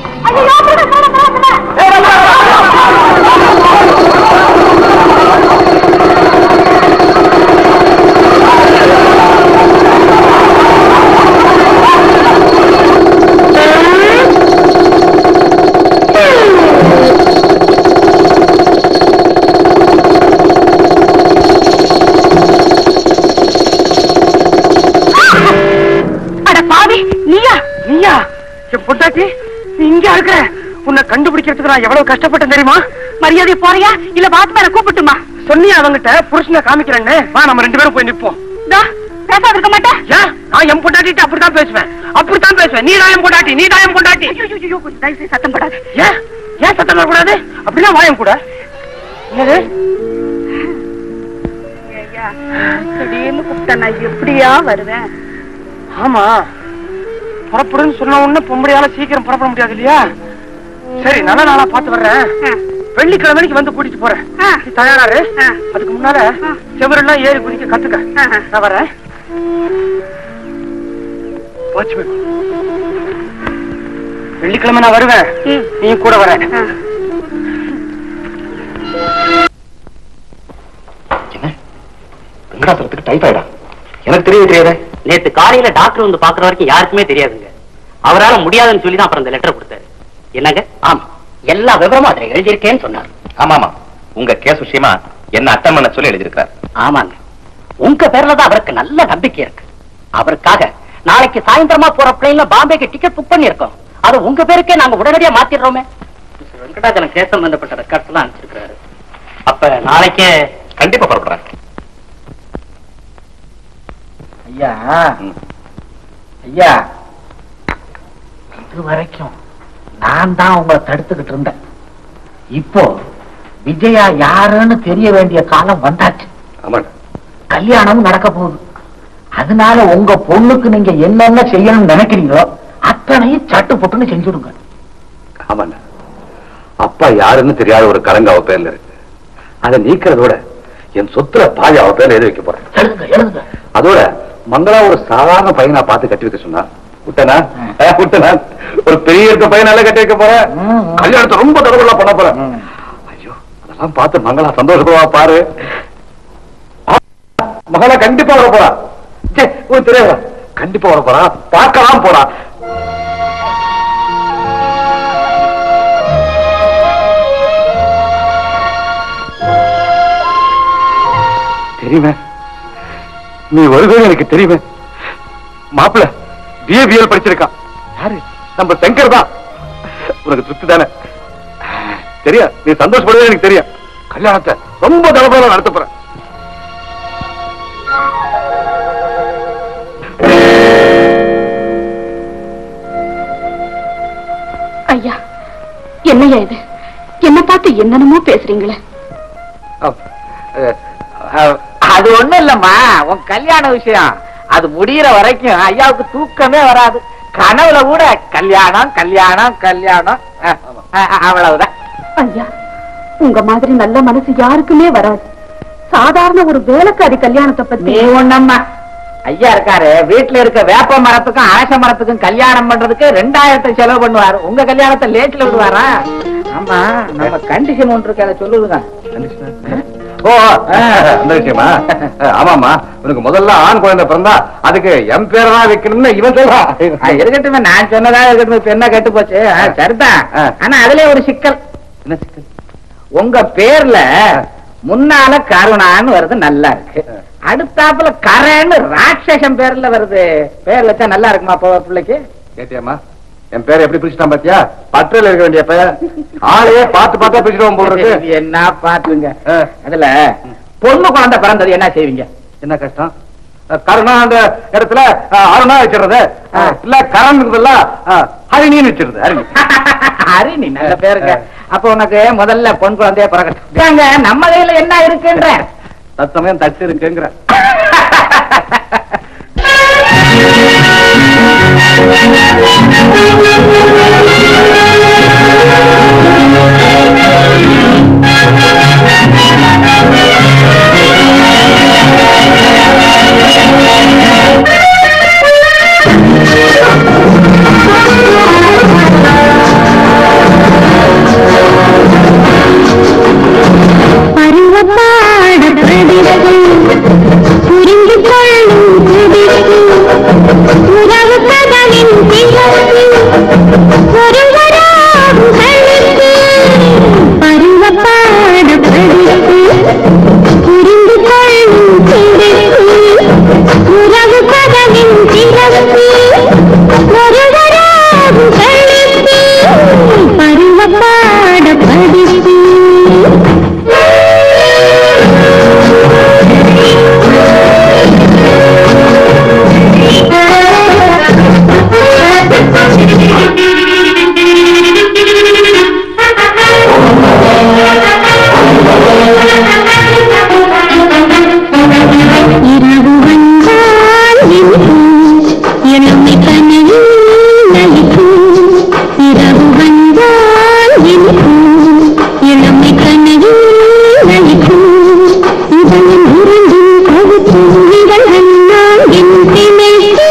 அட பாவி நீயா நீயா என் பொண்டாட்டி நீ இங்க இருக்க உன்னை கண்டுபிடிக்கிறதுக்கு நான் எவ்வளவு கஷ்டப்பட்டேன் தெரியுமா மரியாதை போறியா இல்ல பாத்மேன கூப்பிட்டுமா சொன்னியா அவங்கிட்ட புருஷனை காமிக்கிறேன்னு வா நம்ம ரெண்டு பேரும் போய் நிப்போம் தா, பேசாம இருக்க மாட்டேன் ஏன் நான் என் பொண்டாட்டிட்டு அப்படித்தான் பேசுவேன் அப்படித்தான் பேசுவேன் நீ தான் என் பொண்டாட்டி நீ தான் என் பொண்டாட்டி ஐயோ கொஞ்சம் தயவு செய்து சத்தம் படாது ஏன் ஏன் சத்தம் வரக்கூடாது அப்படின்னா வாயம் கூட என்னது ஐயா திடீர்னு கூப்பிட்டா நான் எப்படியா வருவேன் ஆமா புறப்படுன்னு சொன்ன உடனே பொம்பளையால சீக்கிரம் புறப்பட முடியாது இல்லையா சரி நல்ல நாளா பார்த்து வர்றேன் வெள்ளிக்கிழமைக்கு வந்து கூட்டிட்டு போறேன் நீ தயாராரு அதுக்கு முன்னால செவரெல்லாம் ஏறி குதிக்க கத்துக்க நான் வரேன் வாட்ச்மேன் வெள்ளிக்கிழமை நான் வருவேன் நீ கூட வர வெங்கடாசலத்துக்கு டைஃபாய்டா எனக்கு தெரியவே தெரியாதே நேத்து காலையில டாக்டர் வந்து பாக்குற வரைக்கும் யாருக்குமே தெரியாதுங்க அவரால முடியாதுன்னு சொல்லி தான் அப்புறம் இந்த லெட்டர் கொடுத்தாரு என்னங்க ஆமா எல்லா விவரமும் அதுல எழுதியிருக்கேன்னு சொன்னார் ஆமா ஆமா உங்க கேஸ் விஷயமா என்ன அட்டன் பண்ண சொல்லி எழுதியிருக்காரு ஆமாங்க உங்க பேர்ல தான் அவருக்கு நல்ல நம்பிக்கை இருக்கு அவருக்காக நாளைக்கு சாயந்தரமா போற பிளேன்ல பாம்பேக்கு டிக்கெட் புக் பண்ணிருக்கோம் அது உங்க பேருக்கே நாங்க உடனடியா மாத்திடுறோமே மிஸ்டர் வெங்கடாச்சலம் கேஸ் சம்பந்தப்பட்ட ரெக்கார்ட்ஸ் எல்லாம் அனுப்பிச்சிருக்காரு அப்ப நாளைக்கே கண்டிப்பா புறப்படுறேன் ஐயா ஐயா இது வரைக்கும் நான் தான் உங்களை தடுத்துக்கிட்டு இருந்தேன் இப்போ விஜயா யாருன்னு தெரிய வேண்டிய காலம் வந்தாச்சு ஆமாங்க கல்யாணம் நடக்க போகுது அதனால உங்க பொண்ணுக்கு நீங்க என்னென்ன செய்யணும்னு நினைக்கிறீங்களோ அத்தனையும் சட்டு புட்டுன்னு செஞ்சுடுங்க ஆமாண்ணா அப்பா யாருன்னு தெரியாத ஒரு கரங்க அவ பேர்ல இருக்கு அதை நீக்கிறதோட என் சொத்துல பாதி அவ பேர்ல எழுதி வைக்க போறேன் எழுதுங்க எழுதுங்க அதோட மங்களா ஒரு சாதாரண பையனா பார்த்து கட்டி வைக்க சொன்னா விட்டனா அஹ், விட்டனா ஒரு பெரிய இருக்க பையனால கட்டி வைக்க போறேன் கல்யாணத்தை ரொம்ப தடவை பண்ண போறேன் ஐயோ அதெல்லாம் பார்த்து மங்களா சந்தோஷமா பாரு ஆ, மகளா கண்டிப்பா வர போறா சே, உனக்கு தெரியாதா கண்டிப்பா வர போறா பார்க்கலாம் போறா தெரியுமே நீ வருவேன்னு எனக்கு தெரியுமே மாப்பிள்ள பிஏபிஎல் படிச்சிருக்கான் யாரு நம்ம சங்கர் தான் உனக்கு திருப்தி தானே தெரியா நீ சந்தோஷப்படுவே எனக்கு தெரியும் கல்யாணத்தை ரொம்ப தளபதியா நடத்த போறேன் ஐயா என்னையா இது என்ன பார்த்து என்னென்னமோ பேசுறீங்களே அது ஒண்ணும் இல்லம்மா உன் கல்யாண விஷயம் அது முடியிற வரைக்கும் ஐயாவுக்கு தூக்கமே வராது கனவுல கூட கல்யாணம் கல்யாணம் கல்யாணம் அஹ், அஹ், அவ்வளவுதான் ஐயா உங்க மாதிரி நல்ல மனசு யாருக்குமே வராது சாதாரண ஒரு வேலைக்காரி கல்யாணத்தை பத்தி நீ ஒண்ணம்மா ஐயா இருக்காரு வீட்டுல இருக்க வேப்ப மரத்துக்கும் அரச மரத்துக்கும் கல்யாணம் பண்றதுக்கு ரெண்டாயிரத்தை செலவு பண்ணுவாரு உங்க கல்யாணத்தை லேட்ல விடுவாரா ஆமா நம்ம கண்டிஷன் ஒன்று இருக்கு அதை சொல்லுதுங்க ஓ அந்த விஷயமா அஹ், ஆமாமா உனக்கு முதல்ல ஆண் குழந்தை பிறந்தா அதுக்கு என் பேரை தான் வைக்கணும்னு இவன் சொல்றான் ஆ, இருக்கட்டுமே நான் சொன்னதா இருக்கட்டும் இப்ப என்ன கெட்டு போச்சு ஆ, சரிதான் ஆனா அதுலயே ஒரு சிக்கல் என்ன சிக்கல் உங்க பேர்ல முன்னால கருணான்னு வருது நல்லா இருக்கு அடுத்தாப்புல கரன்னு ராட்சசம் பேர்ல வருது பேர்ல வச்சா நல்லா இருக்குமா அப்போ பிள்ளைக்கு கேட்டியாமா என் பேரை எப்படி பிரிச்சுட்டான் பாத்தியா பற்றில இருக்க வேண்டிய பெயர் ஆளையே பார்த்து பார்த்தா பிரிச்சுடுவோம் போல இருக்கு என்ன பாத்துங்க அதுல பொண்ணு குழந்தை பிறந்தது என்ன செய்வீங்க என்ன கஷ்டம் கருணா அந்த இடத்துல அஹ், அருணா வச்சிடுறது அஹ், இல்ல கரண் ஹரிணின்னு வச்சிருது ஹரிணி ஹரிணி நல்ல பேருங்க அப்ப உனக்கு முதல்ல பொன் குழந்தைய பிறக்கட்டும் நம்ம கையில என்ன இருக்குன்ற தத்தமயம் தட்டு இருக்குங்கிற பருவப்பாட படிப்பு புரிந்து கொள்ளும் துடிப்பு உறவு கதவின் திறப்பு ஒருவராகும் கழிப்பு பருவப்பாட படிப்பு புரிந்து கொள்ளும் துடிப்பு உறவு கதவின் திறப்பு ஒருவராகும் கழிப்பு பருவப்பாட படிப்பு இரவு வந்தால் இனிக்கும், இளமை கனவில் நலிக்கும். இரவு வந்தால் இனிக்கும், இளமை கனவில் நலிக்கும். இதயம் இரண்டும் கவுத்தும் இதழ்கள் நான்கின் திணைக்கு.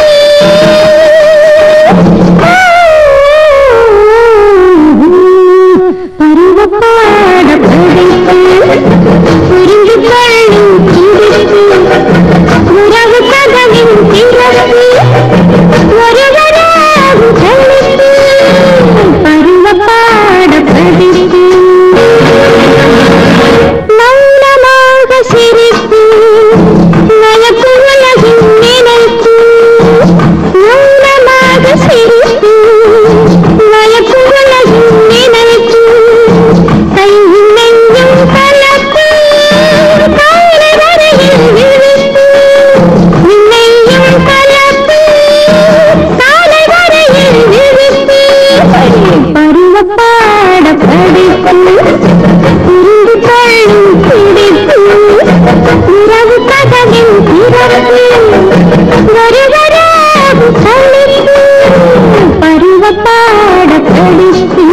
பருவப்பாட படைப்பு புரிந்து கொள்ளும் துடிப்பு உறவு கதவின் திறப்பு ஒருவராகும் கழிப்பு பருவப்பாட படிப்பு மௌனமாக சிரிப்பு நயப்பு உலகின் நினைப்பு மௌனமாக சிரிப்பு நயப்பு உலகின் நினைப்பு கையும் நெஞ்சும் கலப்பு காலை வரையில் விழிப்பு நின்னையும் கலப்பு காலை வரையில் விழிப்பு பருவப்பாட படிப்பு புரிந்து கொள்ளும் பிடிப்பு உறவு கதவின் திறப்பு ஒருவராகும் கழிப்பு பருவப்பாட படிப்பு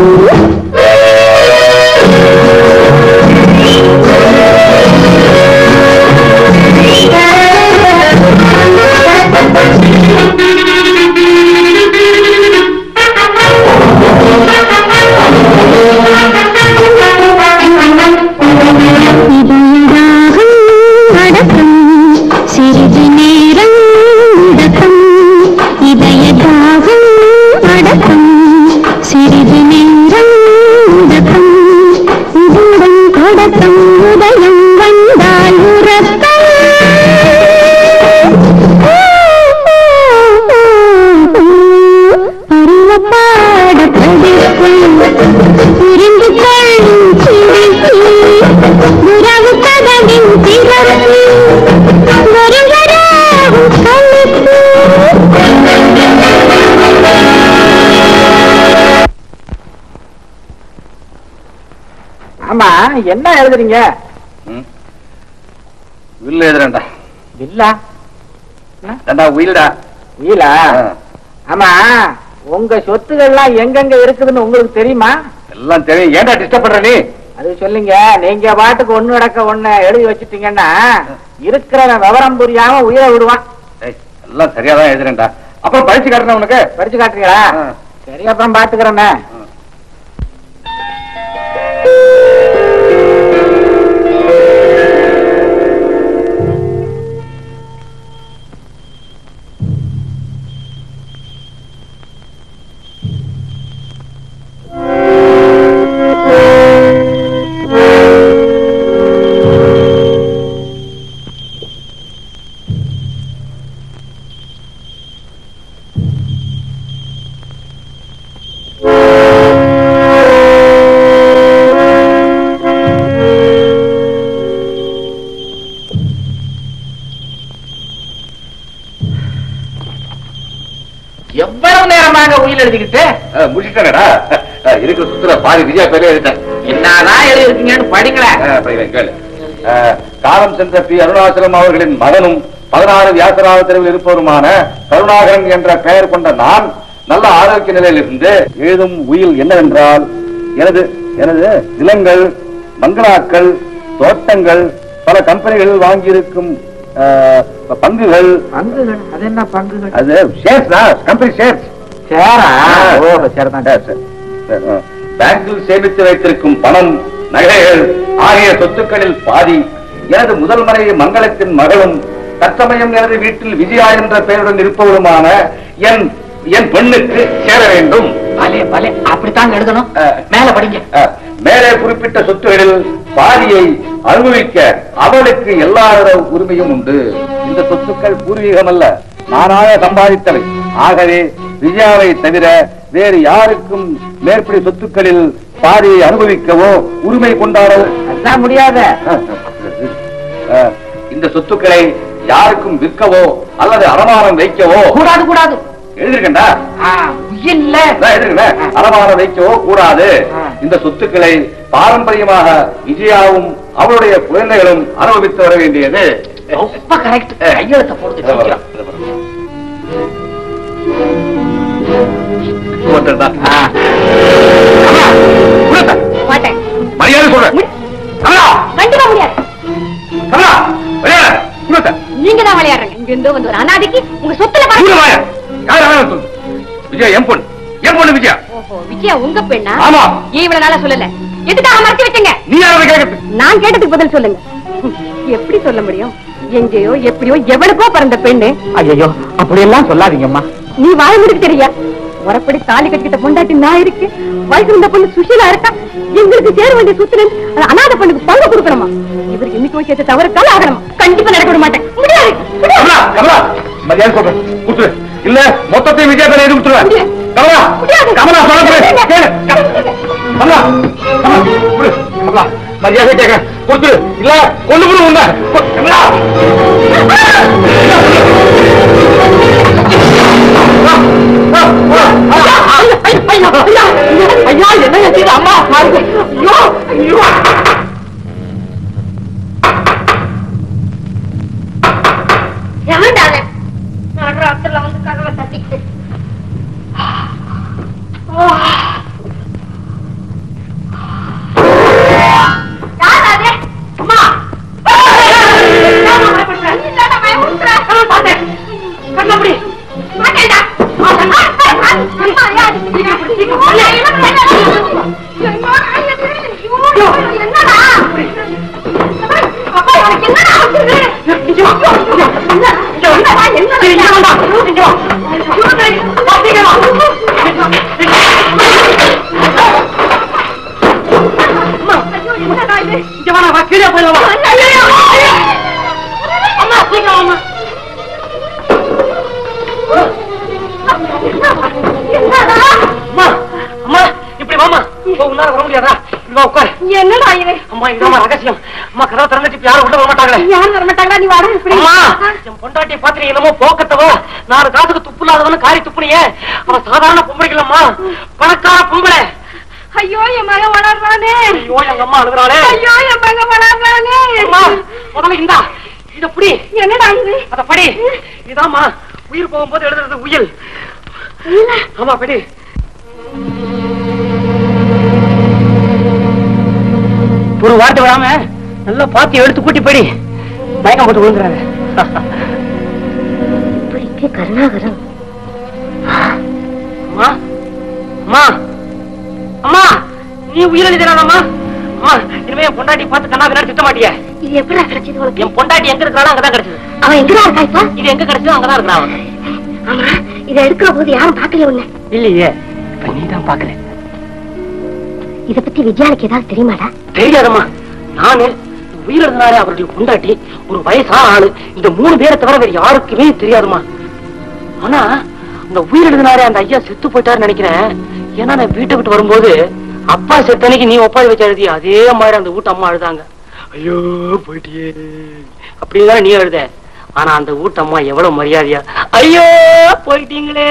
இதயதாகம் அடக்கம் சிறிது நேரம் முடக்கம் இதயதாகம் அடக்கம் சிறிது நேரம் முடக்கம் இதுடன் தொடக்கம் உதயம் வந்தால் உறக்கம் பருவப்பாட படிப்பு புரிந்து கொள்ளும் சிரிப்பு உறவு கதவின் திறப்பு ஒருவராகும் கழிப்பு ஆமா என்ன எழுதுறீங்க வில்லு எழுதுறேன்டா வில்லா ரெண்டா உயில்டா உயிலா ஆமா உங்க சொத்துக்கள்லாம் எங்கெங்க இருக்குதுன்னு உங்களுக்கு தெரியுமா எல்லாம் தெரியும் ஏன்டா டிஸ்டர்ப் பண்ற நீ அது சொல்லுங்க நீங்க பாட்டுக்கு ஒண்ணு நடக்க ஒண்ணு எழுதி வச்சிட்டீங்கன்னா இருக்கிறவன் விவரம் புரியாம உயிரை விடுவான் ஏய், எல்லாம் சரியா தான் எழுதுறேன்டா அப்புறம் படிச்சு காட்டுறேன் உனக்கு படிச்சு காட்டுறீங்களா சரி அப்புறம் பாத்துக்கிறேன் ஆ எவ்வளவு நேரமாக உயிர் எழுதிக்கிட்டு முடிச்சிட்டேடா இருக்கிற சுத்துல பாதி விஜயா பேரே எழுதிட்டேன் என்னதான் எழுதி இருக்கீங்கன்னு படிங்களேன் ஆ, படிக்கிறேன், கேளு. ஆ, காலம் சென்ற பி அருணாச்சலம் அவர்களின் மகனும் பதினாறு வியாசராக தெருவில் இருப்பவருமான கருணாகரன் என்ற பெயர் கொண்ட நான் நல்ல ஆரோக்கிய நிலையில் இருந்து எழுதும் உயில் என்னவென்றால் எனது எனது நிலங்கள் பங்களாக்கள் தோட்டங்கள் பல கம்பெனிகளில் வாங்கியிருக்கும் ஆ, பங்குகள் பங்குகள் அது என்ன பங்குகள் அது ஷேர்ஸ் கம்பெனி ஷேர்ஸ் சேரா ஓ சரிதான் பேங்கில் சேமித்து வைத்திருக்கும் பணம் நகைகள் ஆகிய சொத்துக்களில் பாதி எனது முதல் மனைவி மங்களத்தின் மகளும் தற்சமயம் எனது வீட்டில் விஜயா என்ற பெயருடன் இருப்பவருமான என் என் பெண்ணுக்கு சேர வேண்டும் பலே பலே அப்படித்தாங்க எழுதணும் மேல படிங்க அஹ், மேலே குறிப்பிட்ட சொத்துகளில் பாதியை அனுபவிக்க அவளுக்கு எல்லா உரிமையும் உண்டு இந்த சொத்துக்கள் பூர்வீகம் அல்ல நானாக சம்பாதித்தவை ஆகவே விஜயாவை தவிர வேறு யாருக்கும் மேற்படி சொத்துக்களில் பாதியை அனுபவிக்கவோ உரிமை கொண்டாடவோ அதான் முடியாத அஹ், இந்த சொத்துக்களை யாருக்கும் விற்கவோ அல்லது அடமானம் வைக்கவோ கூடாது கூடாது எழுதிருக்கேன்டா உயில்ல அதான் எழுதிருக்கேன். அடமானம் வைக்கவோ கூடாது இந்த சொத்துக்களை பாரம்பரியமாக விஜயாவும் அவளுடைய குழந்தைகளும் அனுபவித்து வர வேண்டியது ரொம்ப கரெக்ட் கையெழுத்த போடுது சீக்கிரம். மாட்டேன் மரியாதை சொல்றேன் கமலா கண்டிப்பா முடியாது கமலா மரியாதை கொடுத்த நீங்க தான் விளையாடுறீங்க இங்க இருந்து வந்து ஒரு அனாதைக்கு உங்க சொத்துல கூட பாருங்க வாயா யார் வேணாலும் சொல்லு விஜயா என் பொண்ணு என் பொண்ணு விஜயா ஓஹோ விஜயா உங்க பெண்ணா ஆமா. ஏன் இவ்வளவு நாளா சொல்லல எதுக்காக மறைச்சு வச்சீங்க நீ யாரை கேட்கறது நான் கேட்டதுக்கு பதில் சொல்லுங்க ஹம், எப்படி சொல்ல முடியும் எங்கேயோ எப்படியோ எவனுக்கோ பிறந்த பெண்ணு ஐயோ அப்படி எல்லாம் சொல்லாதீங்கம்மா நீ வாழ முடிக்கு தெரியா முறப்படி தாலி கட்டிக்கிட்ட பொண்டாட்டி நான் இருக்கு வயசு இருந்த பொண்ணு சுஷீலா இருக்கா எங்களுக்கு சேர வேண்டிய சொத்துல அந்த அனாதை பொண்ணுக்கு பங்கு கொடுக்கணுமா இவருக்கு என்னைக்கு சேர்த்து தவறுக்கால ஆகணுமா கண்டிப்பா நடக்க விட மாட்டேன் முடியாது முடியாது. கமலா கமலா மரியாதை சொல்றேன் கொடுத்துரு இல்ல மொத்தத்தையும் விஜயா பேரை எழுதி கொடுத்துருவேன் கமலா கமலா சொல்ல கேளு கமலா கமலா கொடு. கமலா மரியாதை கேட்க கொடுத்துரு இல்ல கொண்டு போடு உண்மை கொ- கமலா ஐயா என்ன செய்த அம்மா பாருங்க ஐயோ ஐயோ எவன்டாங்க நடுராத்திரில வந்து கதவை தட்டிக்கிட்டு யார் அது? அம்மா இங்க வாடா, வா, கீழே போயிடலாம் வா. அம்மா சீக்கிரம் அம்மா அம்மா அம்மா இப்படி வாமா உன்னால வர முடியாதா இங்க வா, உட்காரு என்னடா இது அம்மா இதாம்மா ரகசியம் அம்மா கதவை திறந்துட்டு இப்ப யாரும் உள்ள வர மாட்டாங்களே யாரும் வர மாட்டாங்களா நீ வாடா இப்படி அம்மா என் பொண்டாட்டியை பார்த்து நீ என்னமோ போக்கத்தவ நாலு காசுக்கு துப்பு இல்லாதவனு காரி துப்புனியே அவன் சாதாரண பொம்பளைகளம்மா பணக்கார பொம்பளை ஐயோ என் மகன் வளர்றானே ஐயோ எங்க அம்மா அழுகுறாளே ஐயோ என் மகன் வளர்றானே அம்மா முதல்ல இந்தா இத புடி என்னடா இது அத படி இதாம்மா உயிர் போகும்போது எழுதுறது உயில் ஆமா படி ஒரு வார்த்தை விடாம நல்லா பாத்தி எடுத்து கூட்டி படி மயக்கம் போட்டு விழுந்துறாரு இப்படிக்கு கருணாகரன் அம்மா அம்மா அம்மா நீ உயிர் எழுதிடாதம்மா அம்மா இனிமே என் பொண்டாட்டி பார்த்து கண்ணா பின்னாடி திட்ட மாட்டிய இது எப்படா கிடைச்சது உனக்கு என் பொண்டாட்டி எங்க இருக்கிறாளோ அங்கதான் கிடைச்சது அவன் எங்கடா இருக்கா இப்ப இது எங்க கிடைச்சதோ அங்கதான் இருக்கிறான் அவன் ஆமா இத எடுக்கிற போது யாரும் பாக்கல உன்ன இல்லையே இப்ப நீ தான் பாக்குற இத பத்தி விஜயாளுக்கு ஏதாவது தெரியுமாடா தெரியாதம்மா நானு உயிர் இருந்தாரே அவருடைய பொண்டாட்டி ஒரு வயசான ஆளு இந்த மூணு பேரை தவிர வேற யாருக்குமே தெரியாதுமா ஆனா அந்த உயிர் எழுதினாரே அந்த ஐயா செத்து போயிட்டாருன்னு நினைக்கிறேன் ஏன்னா நான் வீட்டை விட்டு வரும்போது அப்பா செத்தனைக்கு நீ ஒப்பாரி வச்சு எழுதி அதே மாதிரி அந்த வீட்டு அம்மா அழுதாங்க ஐயோ போயிட்டியே அப்படிதான் நீ எழுத ஆனா அந்த ஊட்டம்மா எவ்வளவு மரியாதையா ஐயோ போயிட்டீங்களே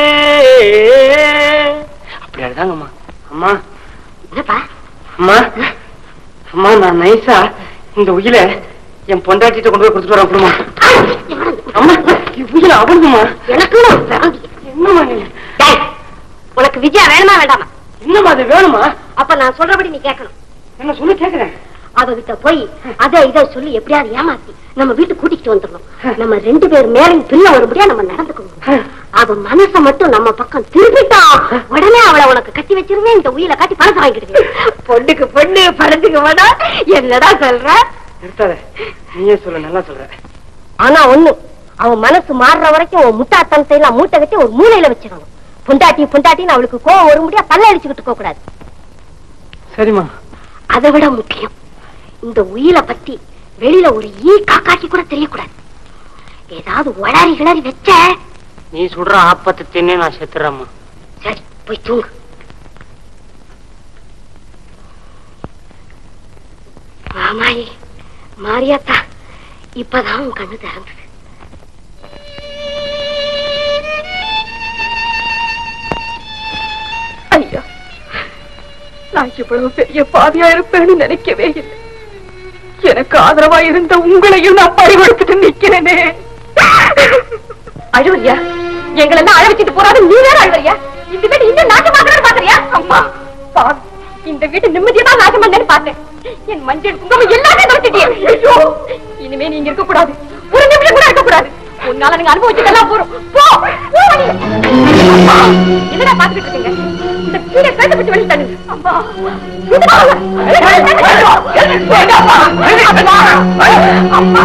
அப்படி அழுதாங்கம்மா அம்மா என்னப்பா அம்மா அம்மா நான் நைஸா இந்த உயில என் பொண்டாட்டிட்ட கொண்டு போய் கொடுத்துட்டு வரேன் அப்படிமா அம்மா என் உயில அவளுக்குமா எனக்கு என்னம்மா நீ டேய், உனக்கு விஜயா வேணுமா வேண்டாமா என்னம்மா அது வேணுமா அப்ப நான் சொல்றபடி நீ கேட்கணும் என்ன சொல்லி கேக்குறேன் அவகிட்ட போய் அதை இதை சொல்லி எப்படியாவது ஏமாத்தி நம்ம வீட்டுக்கு கூட்டிட்டு வந்துடணும் நம்ம ரெண்டு பேர் மேலையும் பிள்ளை வரும்படியா நம்ம நடந்துக்கணும் அவ மனச மட்டும் நம்ம பக்கம் திருப்பிட்டோம் உடனே அவளை உனக்கு கட்டி வச்சிருவேன் இந்த உயிரை காட்டி பணத்தை வாங்கிடுவேன் பொண்ணுக்கு பொண்ணு பணத்துக்கு வேணா என்னடா சொல்ற நிறுத்தாத நீயே சொல்ல நல்லா சொல்ற ஆனா ஒண்ணு அவன் மனசு மாறுற வரைக்கும் உன் முட்டாத்தனத்தை எல்லாம் மூட்டை கட்டி ஒரு மூலையில வச்சிடணும் பொண்டாட்டி பொண்டாட்டின்னு அவளுக்கு கோவம் வரும்படியா பல்ல அடிச்சுக்கிட்டு இருக்க கூடாது சரிம்மா அதை விட முக்கியம் இந்த உயிரை பத்தி வெளியில ஒரு ஈ காக்காக்கி கூட தெரியக்கூடாது ஏதாவது உளறி கிளறி வச்ச நீ சொல்ற ஆப்பத்தை தின்னே நான் செத்துறேம்மா சரி போய் தூங்கு மாமாயி மாரியாத்தா இப்பதான் உன் கண்ணு திறந்தது ஐயா நான் இவ்வளவு பெரிய பாவியா இருப்பேன்னு நினைக்கவே இல்லை எனக்கு ஆதரவா இருந்த உங்களையும் நான் பறிகொடுத்துட்டு நிக்கிறேனே அழுவரியா எங்களை எல்லாம் அழ வச்சுட்டு போறாது நீ வேற அழுவரியா இந்த வீடு இன்னும் நாசமாக்கணும்னு பாக்குறியா அம்மா பாவி, இந்த வீட்டு நிம்மதியா தான் நாசம் பண்ணேன்னு பார்த்தேன் என் மஞ்சள் குங்குமம் எல்லாமே தொலைச்சிட்டியே ஐயோ இனிமே நீங்க இருக்க கூடாது ஒரு நிமிஷம் கூட இருக்க கூடாது உன்னால நீங்க அனுபவிச்சதெல்லாம் போறோம் போ போ வெளிய. அம்மா, என்னடா பாத்துக்கிட்டு இருக்கீங்க இந்த கீழே பேச பத்தி வெளியே தள்ளுங்க அம்மா அம்மா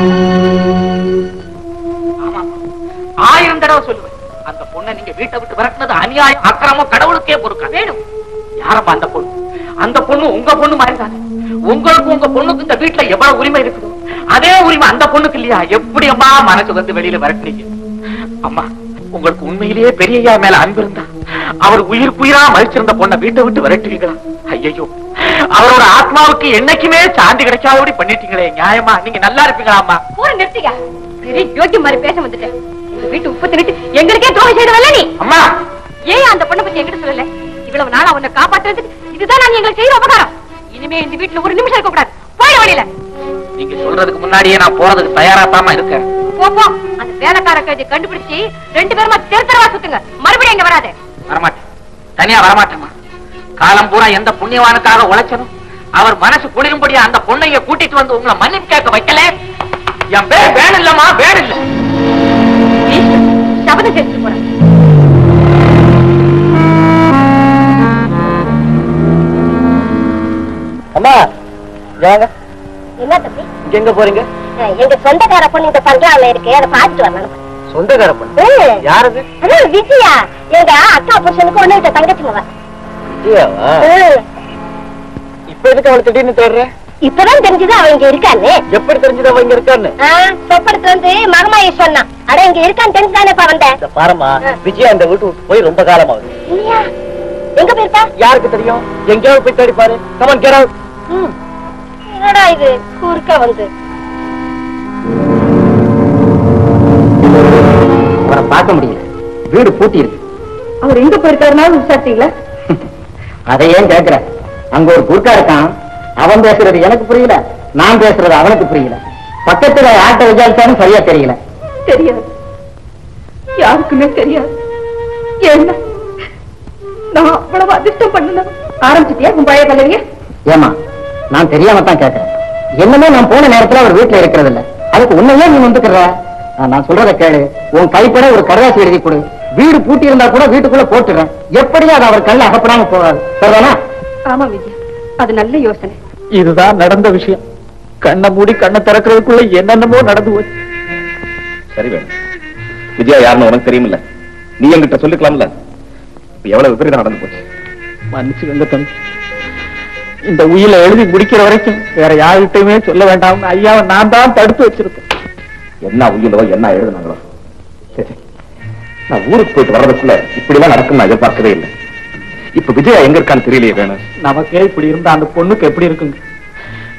ஆயிரம் தடவை சொல்லுவேன் அந்த பொண்ணை நீங்க வீட்டை விட்டு விரட்டினது அநியாயம் அக்கிரமம் கடவுளுக்கே பொறுக்க வேணும் யாரப்பா அந்த பொண்ணு அந்த பொண்ணு உங்க பொண்ணு மாதிரி தானே உங்களுக்கு உங்க பொண்ணுக்கு இந்த வீட்டுல எவ்வளவு உரிமை இருக்குதோ அதே உரிமை அந்த பொண்ணுக்கு இல்லையா எப்படி அம்மா மனசு வந்து வெளியில விரட்டுனீங்க அம்மா உங்களுக்கு உண்மையிலேயே பெரியய்யா மேல அன்பு இருந்தா அவர் உயிர் உயிரா மதிச்சிருந்த பொண்ணை வீட்டை விட்டு விரட்டுவீங்களா ஐயோ அவரோட ஆத்மாவுக்கு என்னைக்குமே சாந்தி கிடைக்காதபடி பண்ணிட்டீங்களே நியாயமா நீங்க நல்லா இருப்பீங்களா அம்மா போற நிறுத்திக்க பெரிய யோக்கியம் மாதிரி பேச வந்துட்டேன் இந்த வீட்டு உப்பு தின்னுட்டு எங்களுக்கே துரோகம் செய்தவல்ல நீ அம்மா ஏன் அந்த பொண்ணை பத்தி என்கிட்ட சொல்லல இவ்வளவு நாள் அவனை காப்பாத்துறதுக்கு இதுதான் நான் எங்களுக்கு செய்யற உபகாரம் இனிமே இந்த வீட்டுல ஒரு நிமிஷம் இருக்க கூடாது போயிட வழியில நீங்க சொல்றதுக்கு முன்னாடியே நான் போறதுக்கு தயாராத்தாம இருக்கேன் போ போ அந்த வேலைக்கார கைதி கண்டுபிடிச்சு ரெண்டு பேருமா தெரு தெருவா சுத்துங்க மறுபடியும் இங்க வராது வரமாட்டேன் தனியா வரமாட்டேம்மா காலம் பூரா எந்த புண்ணியவானுக்காக உழைச்சனும் அவர் மனசு குளிரும்படியா அந்த பொண்ணைய கூட்டிட்டு வந்து உங்களை மன்னிப்பு கேட்க வைக்கல என் பேர் வேணும் இல்லம்மா வேணும் இல்ல சபதம் செஞ்சுட்டு போறேன் அம்மா வாங்க என்ன தம்பி இங்க எங்க போறீங்க அஹ், எங்க சொந்தக்கார பொண்ணு இந்த பங்களாவில இருக்கு அதை பாத்துட்டு வரணும் சொந்தக்கார பொண்ணு ம். யாரது அது விஜயா எங்க அக்கா புருஷனுக்கு ஒண்ணு விட்ட தங்கச்சிங்க விஜயாவா இப்ப எதுக்கு அவளை திடீர்னு தேடுற இப்பதான் தெரிஞ்சது அவன் இங்க இருக்கான்னு எப்படி தெரிஞ்சது அவ இங்க இருக்கான்னு ஆ, சொப்பனத்துல வந்து மகமாயி சொன்னான் அட இங்க இருக்கான்னு தெரிஞ்சுதானேப்பா வந்தேன் இந்த பாரும்மா விஜயா இந்த வீட்டு விட்டு போய் ரொம்ப காலம் ஆகுது இல்லையா எங்க போயிருப்பா யாருக்கு தெரியும் எங்கேயாவது போய் தேடி பாரு கமன் கேர் அவுட் என்னடா இது குறுக்க வந்து அவரை பார்க்க முடியல வீடு பூட்டி இருக்கு அவர் எங்க போயிருக்காருனாலும் விசாரிட்டீங்களா அதை ஏன் கேக்குற அங்க ஒரு குறுக்கா இருக்கான் அவன் பேசுறது எனக்கு புரியல நான் பேசுறது அவனுக்கு புரியல பக்கத்துல யார்கிட்ட விசாரிச்சாலும் சரியா தெரியல தெரியாது யாருக்குமே தெரியாது என்ன நான் அவ்வளவு அதிர்ஷ்டம் பண்ணணும் ஆரம்பிச்சிட்டியா உன் பழைய பல்லவிய ஏமா நான் தெரியாம தான் கேட்கிறேன் என்னமோ நான் போன நேரத்துல அவர் வீட்டுல இருக்கிறது இல்ல அதுக்கு உன்னையே நீ வந்துக்கிற நான் சொல்றத கேளு உன் கைப்பட ஒரு கருவாசி எழுதி கொடு வீடு பூட்டி இருந்தா கூட வீட்டுக்குள்ள போட்டுறேன் எப்படியும் அது அவர் கல்ல அகப்படாம போகாது சரிதானா ஆமா விஜய் அது நல்ல யோசனை இதுதான் நடந்த விஷயம் கண்ணை மூடி கண்ணை திறக்கிறதுக்குள்ள என்னென்னமோ நடந்து போச்சு சரி வேணும் விஜயா யாருன்னு உனக்கு தெரியுமில்ல நீ என்கிட்ட சொல்லிக்கலாம்ல இப்ப எவ்வளவு விபரீதம் நடந்து போச்சு மன்னிச்சுக்கங்க தம்பி இந்த உயிரை எழுதி முடிக்கிற வரைக்கும் வேற யார்கிட்டயுமே சொல்ல வேண்டாம்னு ஐயாவை நான் தான் தடுத்து வச்சிருக்கேன் என்ன உயிலோ என்ன எழுதுனாங்களோ சரி, சரி. நான் ஊருக்கு போயிட்டு வர்றதுக்குள்ள இப்படி எல்லாம் நடக்கும் நான் எதிர்பார்க்கவே இல்லை இப்ப விஜயா எங்க இருக்கான்னு தெரியலையே வேணும் நமக்கே இப்படி இருந்தா அந்த பொண்ணுக்கு எப்படி இருக்குங்க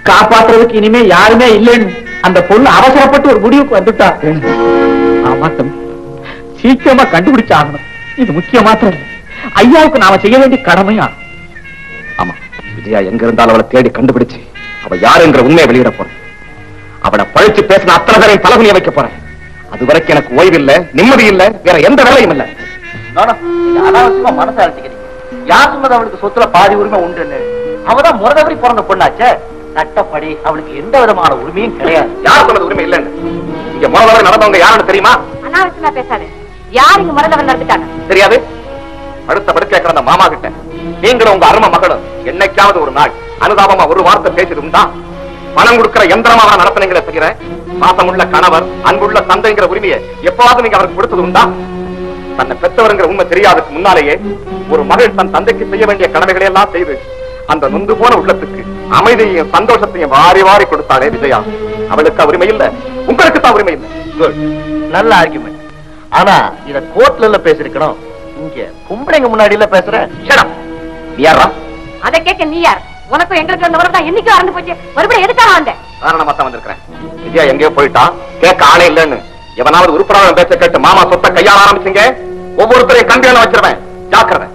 காப்பாத்துறதுக்கு இனிமே யாருமே இல்லைன்னு அந்த பொண்ணு அவசரப்பட்டு ஒரு முடிவுக்கு வந்துட்டா ஆமா தம்பி சீக்கிரமா கண்டுபிடிச்சாகணும் இது முக்கிய மாத்திரம் இல்லை ஐயாவுக்கு நாம செய்ய வேண்டிய கடமையா ஆமா விஜயா எங்க இருந்தாலும் அவளை தேடி கண்டுபிடிச்சு அவ யாருங்கிற உண்மையை வெளியிட போறேன் அவளை பழிச்சு பேசின அத்தனை பேரையும் தலகுனிய வைக்க போறேன் அது வரைக்கும் எனக்கு ஓய்வு இல்ல நிம்மதி இல்ல வேற எந்த வேலையும் இல்ல அனாவசியமா மனசை அழைச்சிக்கிறீங்க யார் சொன்னது அவளுக்கு சொத்துல பாதி உரிமை உண்டுன்னு அவதான் முறதவரி பிறந்த பொண்ணாச்சே சட்டப்படி அவளுக்கு எந்த விதமான உரிமையும் கிடையாது யார் சொன்னது உரிமை இல்லைன்னு இங்க முதல்வர் நடந்தவங்க யாருன்னு தெரியுமா அனாவசியமா பேசாத யார் இங்க முறந்தவன் நடந்துட்டாங்க தெரியாது அடுத்த படுக்கை கிடந்த மாமா கிட்ட நீங்களும் உங்க அருமை மகளும் என்னைக்காவது ஒரு நாள் அனுதாபமா ஒரு வார்த்தை பேசியது உண்டா பணம் கொடுக்கிற எந்திரமா அவரை நடத்தினீங்களே தவிர பாசமுள்ள கணவர் அன்புள்ள தந்தைங்கிற உரிமையை எப்பவாவது நீங்க அவருக்கு கொடுத்தது உண்டா தன்னை பெற்றவருங்கிற உண்மை தெரியாததுக்கு முன்னாலேயே ஒரு மகள் தன் தந்தைக்கு செய்ய வேண்டிய கடமைகளை எல்லாம் செய்து அந்த நொந்து போன உள்ளத்துக்கு அமைதியையும் சந்தோஷத்தையும் வாரி வாரி கொடுத்தாளே விஜயா அவளுக்கு உரிமை இல்ல உங்களுக்கு தான் உரிமை இல்லை குட் நல்ல ஆர்குமெண்ட் ஆனா இத கோர்ட்ல இல்ல பேசிருக்கணும் இங்க பொம்பளைங்க முன்னாடியில பேசுற நீ யாரா அதை கேட்க நீ யார் உனக்கும் எங்களுக்கு அந்த உறவு தான் என்னைக்கும் அறந்து போச்சு மறுபடியும் எதுக்காக வந்த காரணமா தான் வந்திருக்கிறேன் விஜயா எங்கேயோ போயிட்டா கேட்க ஆளே இல்லைன்னு எவனாவது உருப்படாத பேச்ச கேட்டு மாமா சொத்தை கையாள ஆரம்பிச்சீங்க ஒவ்வொருத்தரையும் கண்டியான வச்சிருவேன் ஜாக்கிரதை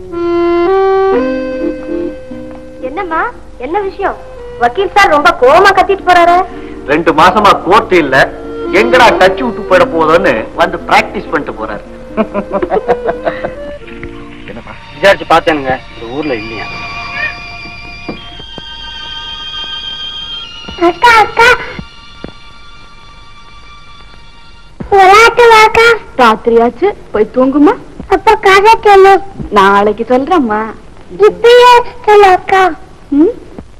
என்னம்மா என்ன விஷயம் வக்கீல் சார் ரொம்ப கோவமா கத்திட்டு போறாரு ரெண்டு மாசமா கோர்ட் இல்ல எங்கடா டச் விட்டு போயிட போதோன்னு வந்து பிராக்டிஸ் பண்ணிட்டு போறாரு விசாரிச்சு பார்த்தேனுங்க இந்த ஊர்ல இல்லையா அக்கா அக்கா விளையாட்டு வாக்கா ராத்திரியாச்சு போய் தூங்குமா அப்ப கதை சொல்லு நாளைக்கு சொல்றேம்மா இப்பயே சொல்லு அக்கா ம்?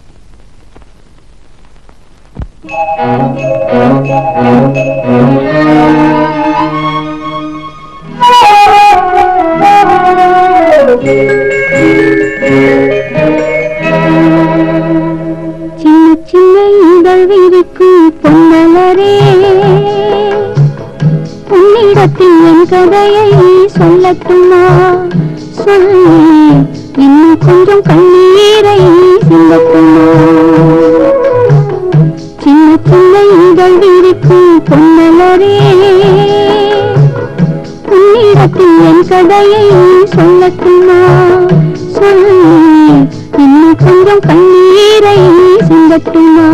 சின்ன சின்ன இதழ் விரிக்கும் பொன்னலரே உன்னிடத்தில் என் கதையை சொல்லட்டுமா சொல்லி இன்னும் கொஞ்சம் கண்ணீரை சிந்தட்டுமா சின்ன சின்ன இதழ் விரிக்கும் பொன்னலரே உன்னிடத்தில் என் கதையை சொல்லட்டுமா சொல்லி இன்னும் கொஞ்சம் கண்ணீரை சிந்தட்டுமா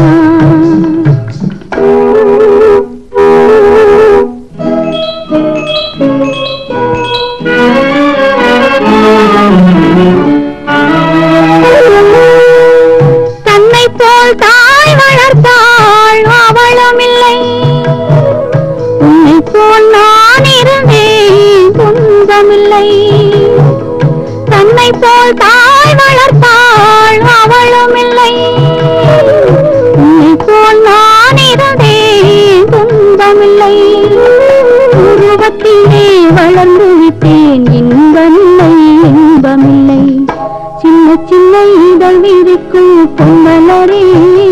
தன்னை போல் தாய் வளர்த்தாள் அவளும் இல்லை உன்னை போல் நான் இருந்தேன் துன்பமில்லை தன்னை போல் தாய் வளர்த்தாள் அவளும் இல்லை உன்னை போல் நான் இருந்தேன் துன்பமில்லை உருவத்திலே வளர்ந்து விட்டேன் இன்பமில்லை இன்பமில்லை சின்ன சின்ன இதழ் விரிக்கும் பொங்கலரே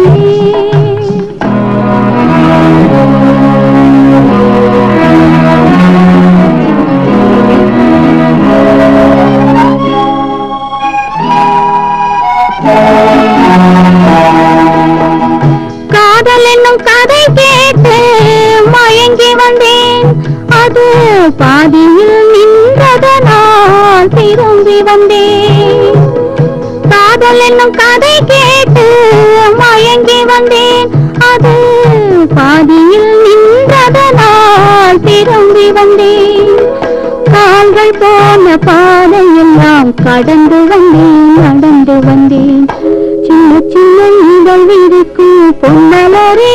காதல் என்னும் கதை கேட்டு மயங்கி வந்தேன் அது பாதியில் நின்றதனால் திரும்பி வந்தேன் காதல் என்னும் கதை கேட்டு மயங்கி வந்தேன் அது பாதியில் நின்றதனால் திரும்பி வந்தேன் கால்கள் போன பாதையெல்லாம் கடந்து வந்தேன் நடந்து வந்தேன் சின்ன சின்ன இதழ் விரிக்கும் பொன்னலரே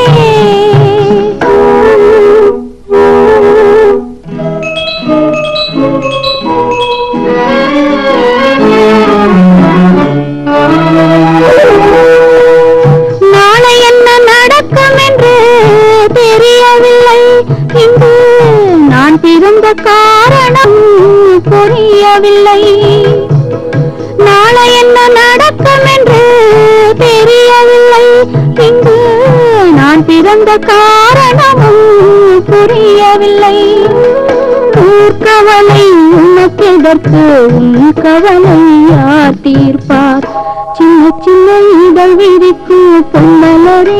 நாளை என்ன நடக்கும் என்று தெரியவில்லை இங்கு நான் பிறந்த காரணம் புரியவில்லை நாளை என்ன நடக்கும் என்று தெரியவில்லை இங்கு நான் பிறந்த காரணமும் புரியவில்லை ஊர்கவலை உண உனக்கெதற்கு உன் கவலை யார் தீர்ப்பார் சின்ன சின்ன இதழ் விரிக்கும் பொன்னலரே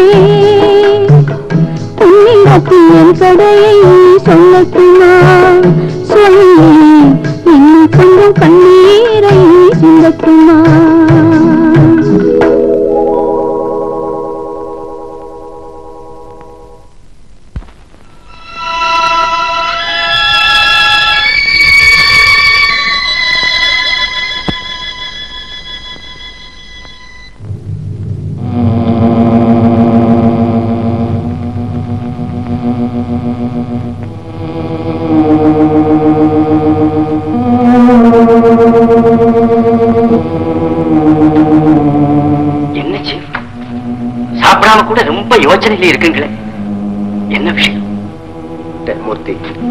உன்னிடத்தின் கடையை சொல்லட்டுமா சொல்லி இன்னும் கொஞ்சம் கண்ணீரை சிந்தட்டுமா என்ன சீஃப் சாப்பிடாம கூட ரொம்ப யோசனையில இருக்குங்களே என்ன விஷயம் மூர்த்தி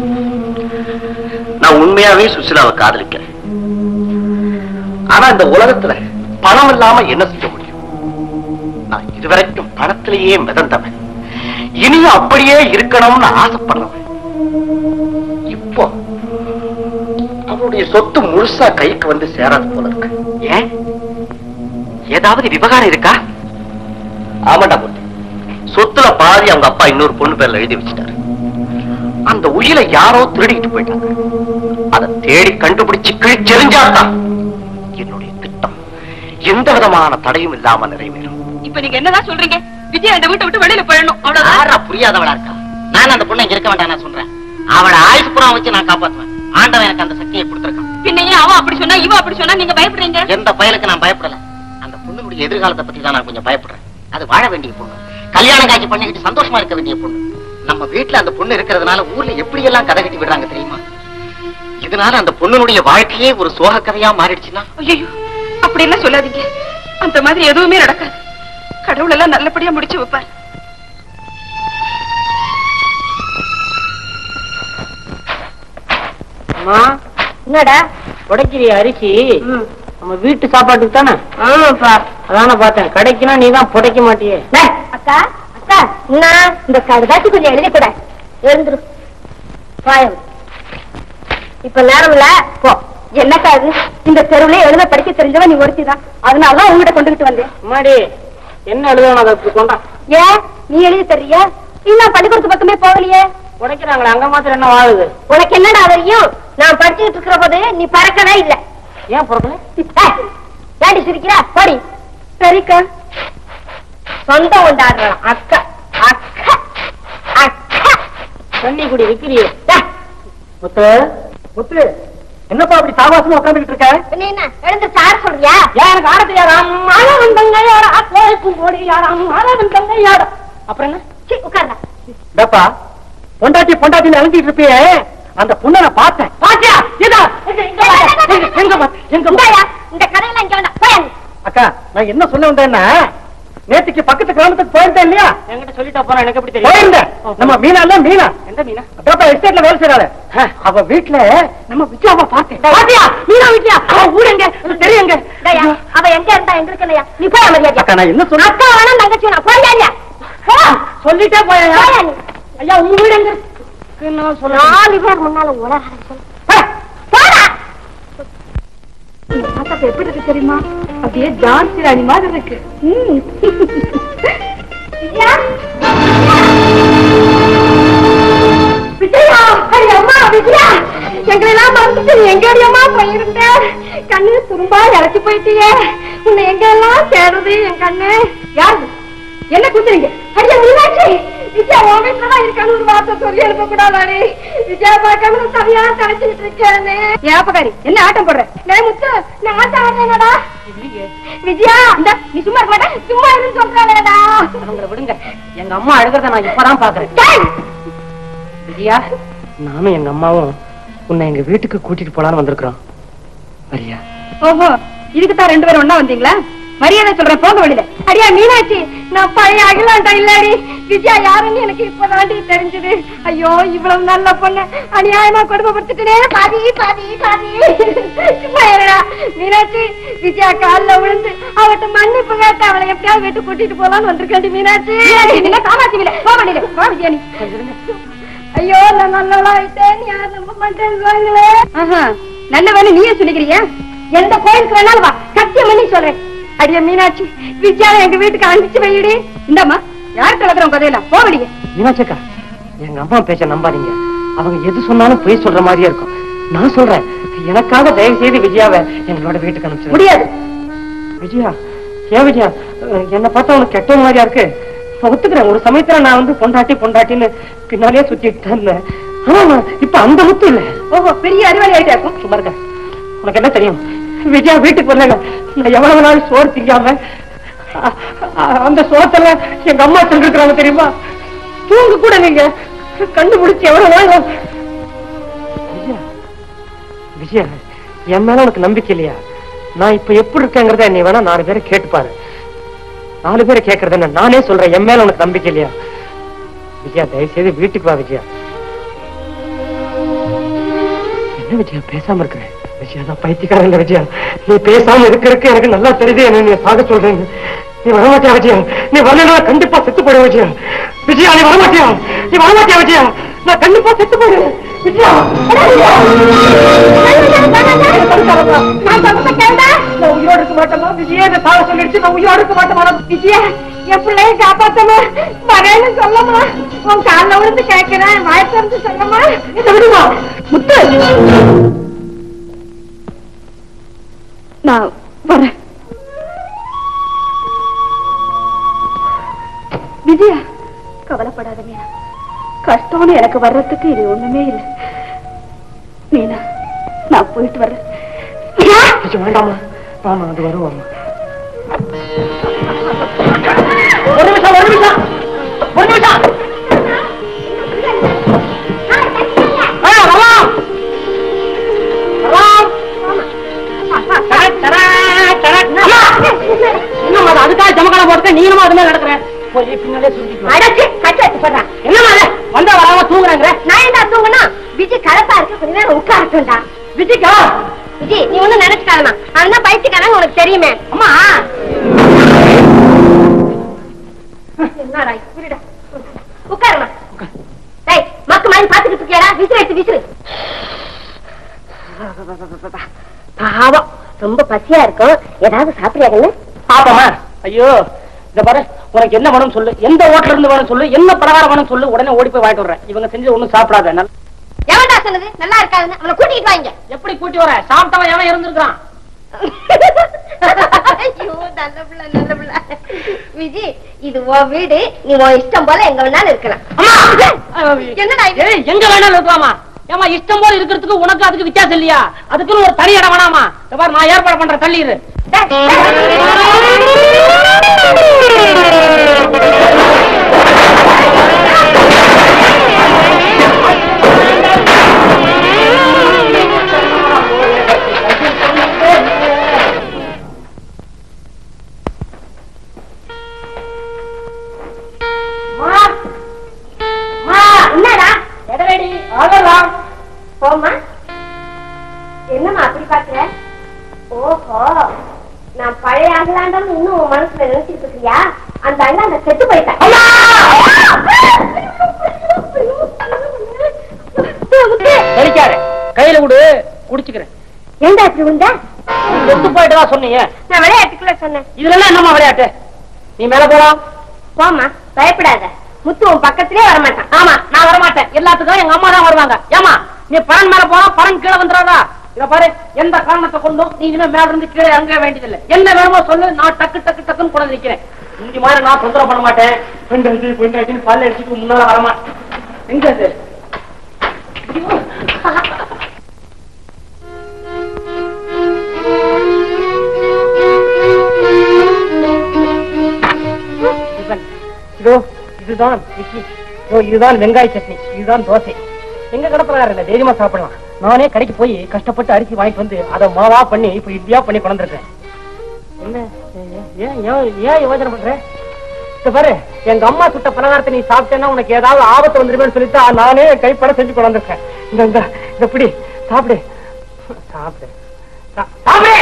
நான் உண்மையாவே சுசிலாவை காதலிக்கிறேன் ஆனா இந்த உலகத்துல பணம் இல்லாம என்ன செய்ய முடியும் நான் இதுவரைக்கும் பணத்திலேயே மிதந்தவன் இனியும் அப்படியே இருக்கணும்னு ஆசைப்படுறவன் இப்போ அவளுடைய சொத்து முழுசா கைக்கு வந்து சேராது போல இருக்கு ஏன் ஏதாவது விவகாரம் இருக்கா ஆமாண்டா மூர்த்தி சொத்துல பாதி அவங்க அப்பா இன்னொரு பொண்ணு பேர்ல எழுதி வச்சுட்டாரு அந்த உயிரை யாரோ திருடிட்டு போயிட்டாங்க அதை தேடி கண்டுபிடிச்சு கிழிச்செறிஞ்சாதான் என்னுடைய திட்டம் எந்த விதமான தடையும் இல்லாம நிறைவேறும் இப்ப நீங்க என்னதான் சொல்றீங்க விஜய் அந்த வீட்டை விட்டு வெளியில போயிடணும் அவ்வளவுதான் யாரா புரியாதவளா இருக்கா நான் அந்த பொண்ணை இங்க இருக்க வேண்டாம் நான் சொல்றேன் அவளை ஆயுசு புறம் வச்சு நான் காப்பாத்துவேன் ஆண்டவன் எனக்கு அந்த சக்தியை கொடுத்திருக்கான் பின்ன ஏன் அவன் அப்படி சொன்னா இவன் அப்படி சொன்னா நீங்க பயப்படுறீங்க எந்த பயலுக்கு நான் பயப்படல அந்த பொண்ணுடைய எதிர்காலத்தை பத்தி தான் நான் கொஞ்சம் பயப்படுறேன் அது வாழ வேண்டிய பொண்ணு கல்யாணம் காட்சி பண்ணிக்கிட்டு சந்தோஷமா இருக்க வேண்டிய பொண்ணு நம்ம வீட்டுல அந்த பொண்ணு இருக்கிறதுனால ஊர்ல எப்படி எல்லாம் கதை கட்டி விடுறாங்க தெரியுமா இதனால அந்த பொண்ணுடைய வாழ்க்கையே ஒரு சோக கதையா மாறிடுச்சுன்னா ஐயோ அப்படி எல்லாம் சொல்லாதீங்க அந்த மாதிரி எதுவுமே நடக்காது கடவுள் எல்லாம் நல்லபடியா முடிச்சு வைப்பார் அம்மா என்னடா உடைக்கிறிய அரிசி நம்ம வீட்டு சாப்பாட்டுக்கு தானே ஆமாப்பா அதானே பார்த்தேன் கிடைக்குன்னா நீ தான் புடைக்க மாட்டியே அக்கா அக்கா என்ன இந்த கடுதாசி கொஞ்சம் எழுதி கூட எழுந்துரு பாயம் இப்ப நேரம் இல்ல போ என்னக்கா இது இந்த தெருவுல எழுத படிக்க தெரிஞ்சவன் நீ ஒருத்திதான் அதனாலதான் உங்ககிட்ட கொண்டுகிட்டு வந்தேன் அம்மாடி என்ன எழுதணும் அதை இப்படி கொண்டா ஏன் நீ எழுதி தர்றியா இன்னும் பள்ளிக்கூடத்து பக்கமே போகலையே உடைக்கிறாங்களே அங்க மாத்திரம் என்ன வாழுது உனக்கு என்னடா தெரியும் நான் படிச்சுட்டு இருக்கிற போது நீ பறக்கவே இல்ல ஏன் பிறக்கல ஏய், ஏன்டி சிரிக்கிறா போடி சரிக்கா சொந்தம் கொண்டாடுறான் அக்கா அக்கா அக்கா தண்ணி குடி விக்கிறியே டேய், முத்து முத்து என்னப்பா அப்படி சாவாசமா உட்காந்துட்டு இருக்க நீ என்ன எழுந்து சார் சொல்றியா ஏன் எனக்கு ஆட தெரியாதாம் மாணவன் தங்கையாட கோயிலுக்கும் ஓடியாடாம் மாணவன் தங்கையாட அப்புறம் என்ன சீ, உட்கார்றா டப்பா பொண்டாட்டி பொண்டாட்டின்னு அலஞ்சிட்டு இருப்பியே அந்த பொண்ணை நான் பார்த்தேன் பாத்தியா இதா எங்க எங்க பாரு. எங்க எங்க பாரு. எங்க பாரு. இந்தாயா, இந்த கதையெல்லாம் இங்க வேண்டாம் போய் அக்கா நான் என்ன சொல்ல வந்தேன்னா நேத்துக்கு பக்கத்து கிராமத்துக்கு போயிருந்தேன் இல்லையா என்கிட்ட சொல்லிட்டா போனா எனக்கு எப்படி தெரியும் போயிருந்தேன் நம்ம மீனா இல்ல மீனா எந்த மீனா அப்பா எஸ்டேட்ல வேலை செய்யறாரு அவ வீட்டுல நம்ம விஜயாவை பார்த்தேன் பாத்தியா மீனா வீட்லயா அவ ஊர் எங்க தெரியுங்க டேயா, அவ எங்க இருந்தா எங்க இருக்கலையா நீ போய் மரியாதை அக்கா நான் என்ன சொல்ல அக்கா வேணாம் தங்கச்சி வேணாம் போய் இல்லையா போ. சொல்லிட்டே போயா போயா நீ. ஐயா உங்க வீடு எங்க இருக்கு? நான் சொல்ல நாலு பேர் முன்னால உலக போடா இந்த தாத்தாக்கு எப்படி இருக்கு தெரியுமா அப்படியே ஜான்சி ராணி மாதிரி இருக்கு ம். விஜயா விஜயா அடி அம்மா விஜயா எங்களை எல்லாம் மறந்துட்டு நீ எங்க அம்மா போயிருந்த கண்ணு துரும்பா இறச்சி போயிட்டியே உன்னை எங்க எல்லாம் தேடுது என் கண்ணு யாரு என்ன குத்துறீங்க அடியா மீனாட்சி விஜயா உன் வீட்டுல தான் இருக்கான்னு ஒரு வார்த்தை சொல்லி எழுப்ப கூடாதாடி விஜயா பார்க்காம சரியா தலைச்சிட்டு இருக்கேன்னு ஏன் அப்பகாரி என்ன ஆட்டம் போடுற டேய் முத்து நான் ஆட்டம் ஆடுறேனடா விஜயா இந்த நீ சும்மா இருக்க மாட்டே சும்மா இருந்து சொல்றானேடா அவங்கள விடுங்க எங்க அம்மா அழுகிறத நான் இப்பதான் பாக்குறேன் டேய் விஜயா நானும் எங்க அம்மாவும் உன்னை எங்க வீட்டுக்கு கூட்டிட்டு போலான்னு வந்திருக்கிறோம் வரியா ஓஹோ இதுக்கு தான் ரெண்டு பேரும் ஒண்ணா வந்தீங்களா மரியாதை சொல்றேன் போங்க வெளியில அடியா மீனாட்சி நான் பழைய அகிலாண்டா இல்லடி விஜயா யாருன்னு எனக்கு இப்பதாண்டி தெரிஞ்சது ஐயோ இவ்வளவு நல்ல பொண்ணு அநியாயமா கொடுமைப்படுத்திட்டே பாதி பாதி பாதி சும்மா இருடா மீனாட்சி விஜயா கால்ல விழுந்து அவட்ட மன்னிப்பு கேட்டு அவளை எப்படியாவது வீட்டு கூட்டிட்டு போலான்னு வந்திருக்கேன் மீனாட்சி என்ன காமாட்சி விலை போ வெளியில போ விஜயா நீ ஐயோ நான் நல்லவளாயிட்டேன் யார் நம்ப மாட்டேன்னு ஆஹா, நல்ல வேலை நீயே சொல்லிக்கிறியா எந்த கோயிலுக்கு வேணாலும் வா சத்தியம் பண்ணி சொல்றேன் அடிய மீனாட்சி வித்யாவை எங்க வீட்டுக்கு அனுப்பிச்சு வையடி இந்தாம்மா யார் கலக்குறோம் கதையில போவடியே மீனாட்சக்கா எங்க அம்மா பேச்ச நம்பாதீங்க அவங்க எது சொன்னாலும் பொய் சொல்ற மாதிரியே இருக்கும் நான் சொல்றேன் எனக்காக தயவு செய்து விஜயாவை எங்களோட வீட்டுக்கு அனுப்பிச்சு முடியாது விஜயா ஏன் விஜயா அஹ் என்னை பார்த்தா உனக்கு கெட்ட மாதிரியா இருக்கு நான் ஒத்துக்கிறேன் ஒரு சமயத்துல நான் வந்து பொண்டாட்டி பொண்டாட்டின்னு பின்னாலே சுத்திட்டு இருந்தேன் ஆனா நான் இப்ப அந்த முத்து இல்ல ஓஹோ பெரிய அறிவாளி ஆயிட்டாக்கும் சும்மா இருக்க உனக்கு என்ன தெரியும் விஜயா வீட்டுக்கு வரல நான் எவ்வளவு நாள் சோறு திங்காம அ- அ- அந்த சோத்துல எங்க அம்மா செஞ்சிருக்கிறாங்க தெரியுமா தூங்க கூட நீங்க கண்டுபிடிச்சு எவ்வளவு நாள் விஜயா விஜயா என் மேல உனக்கு நம்பிக்கை இல்லையா நான் இப்ப எப்படி இருக்கேங்கிறத நீ வேணா நாலு பேரை கேட்டுப்பாரு நாலு பேரை கேட்கறது என்ன நானே சொல்றேன் என் மேல உனக்கு நம்பிக்கை இல்லையா விஜயா தயவு செய்து வீட்டுக்கு வா விஜயா என்ன விஜயா பேசாம இருக்கிறேன் விஜயா நான் பைத்தியக்காரன் இல்ல விஜயா நீ பேசாம இருக்க இருக்க எனக்கு நல்லா தெரியுது என்ன நீ சாக சொல்றேன்னு நீ வரமாட்டியா விஜயா நீ வரலன்னா கண்டிப்பா செத்து போயிடுவேன் விஜயா விஜயா நீ வரமாட்டியா நீ வரமாட்டியா விஜயா நான் கண்டிப்பா செத்து போயிடுவேன் விஜயா நான் உயிரோடு இருக்க மாட்டேமா விஜயா என்ன சாக சொல்லிடுச்சு நான் உயிரோடு இருக்க மாட்டேமா விஜயா என் பிள்ளைய காப்பாத்தமா வரேன்னு சொல்லமா உன் காலில் விழுந்து கேட்கிறேன் வாய் திறந்து சொல்லமா இதை விடுமா முத்து நான் வரேன் விஜயா கவலைப்படாத மீனா கஷ்டம்னு எனக்கு வர்றதுக்கு இது ஒண்ணுமே இல்லை மீனா நான் போயிட்டு வர்றேன் விஜயா வேண்டாமா வாமா அது வருவாமா ஒரு நிமிஷம் ஒரு நிமிஷம் ஒரு நிமிஷம் ஆ, வரலாம். வரலாம். டரக், டரக், டரக். அம்மா! என்னம்மா அது? அதுக்காக ஜமக்கால போட்டு நீங்களும் அது மாதிரி நடக்கிறேன் போய் பின்னாலே சுருட்டிட்டு வா. அடைச்சு கட்டு வச்சு போடுறான் என்னம்மா அது? வந்தா வராம தூங்குறாங்க நான் என்ன தூங்கனா விஜய் கலப்பா இருக்கு கொஞ்ச நேரம் உட்காரட்டும்டா விஜய்க்கா விஜய் நீ ஒண்ணும் நினைச்சுக்காதமா அவன் தான் பைத்தியக்காரன் உனக்கு தெரியுமே அம்மா என்னடா இப்படிடா உட்காருமா டேய் மக்கு மாதிரி பாத்துக்கிட்டு இருக்கியாடா விசிறு எடுத்து விசிறு பாவம் ரொம்ப பசியா இருக்கும் ஏதாவது சாப்பிடுறியாங்கன்னு பாப்பமா ஐயோ இந்த பாரு உனக்கு என்ன வேணும் சொல்லு எந்த ஹோட்டல் இருந்து வேணும் சொல்லு என்ன பலகாரம் வேணும் சொல்லு உடனே ஓடி போய் வாங்கிட்டு வர்றேன் இவங்க செஞ்சு ஒண்ணும் சாப்பிடாத நல்ல- எவன்டா சொன்னது நல்லா இருக்காதுன்னு அவனை கூட்டிட்டு வாங்க எப்படி கூட்டி வர சாப்பிட்டவன் எவன் இருந்திருக்கான் ஐயோ நல்ல பிள்ளை நல்ல பிள்ளை விஜி இது உன் வீடு நீ உன் இஷ்டம் போல எங்க வேணாலும் இருக்கலாம் என்னடா இது ஏய், எங்க வேணாலும் இருக்கலாமா ஏமா இஷ்டம் போல இருக்கிறதுக்கு உனக்கு அதுக்கு வித்தியாசம் இல்லையா அதுக்குன்னு ஒரு தனி இடம் வேணாமா இந்த பாரு நான் ஏற்பாடு பண்றேன் தள்ளிடு என்னடா எடரடி ஆகலாம் போமா என்னம்மா அப்படி பாக்குற ஓஹோ நான் பழைய அகலாண்டம் இன்னும் உன் மனசுல நினைச்சிட்டு இருக்கியா அந்த அண்ணா செத்து போயிட்டேன் நடிக்காத கையில விடு குடிச்சுக்கிறேன் ஏண்டா இப்படி உண்ட செத்து போயிட்டு தான் சொன்னீங்க நான் விளையாட்டுக்குள்ள சொன்னேன் இதுல எல்லாம் என்னம்மா விளையாட்டு நீ மேல போலாம் போமா பயப்படாத முத்து உன் பக்கத்திலே வரமாட்டான் ஆமா நான் வரமாட்டேன் எல்லாத்துக்கும் எங்க அம்மா தான் வருவாங்க ஏமா நீ பரன் மேல போனா பரன் கீழே வந்துடாதா இத பாரு எந்த காரணத்தை கொண்டும் நீ இனிமே மேல இருந்து கீழே இறங்க வேண்டியதில்லை என்ன வேணுமோ சொல்லு நான் டக்கு டக்கு டக்குன்னு கூட நிக்கிறேன் இந்த மாதிரி நான் தொந்தரவு பண்ண மாட்டேன் பெண்டாட்டி பெண்டாட்டின்னு பல்ல அடிச்சுட்டு முன்னால வரமாட்டேன் எங்க அது இதோ இதுதான் இட்லி இதோ இதுதான் வெங்காய சட்னி இதுதான் தோசை எங்க கடப்பறாரு இல்ல தைரியமா சாப்பிடலாம் நானே கடைக்கு போய் கஷ்டப்பட்டு அரிசி வாங்கிட்டு வந்து அதை மாவா பண்ணி இப்ப இட்லியா பண்ணி கொண்டிருக்கேன் என்ன ஏன், ஏன் ஏன் ஏன் யோசனை பண்ற இத பாரு எங்க அம்மா சுட்ட பலகாரத்தை நீ சாப்பிட்டேன்னா உனக்கு ஏதாவது ஆபத்து வந்துருமேன்னு சொல்லிட்டு நானே கைப்பட செஞ்சு கொண்டு வந்திருக்கேன் இந்த இந்த இத பிடி சாப்பிடு சாப்பிடு சா- சாப்பிடு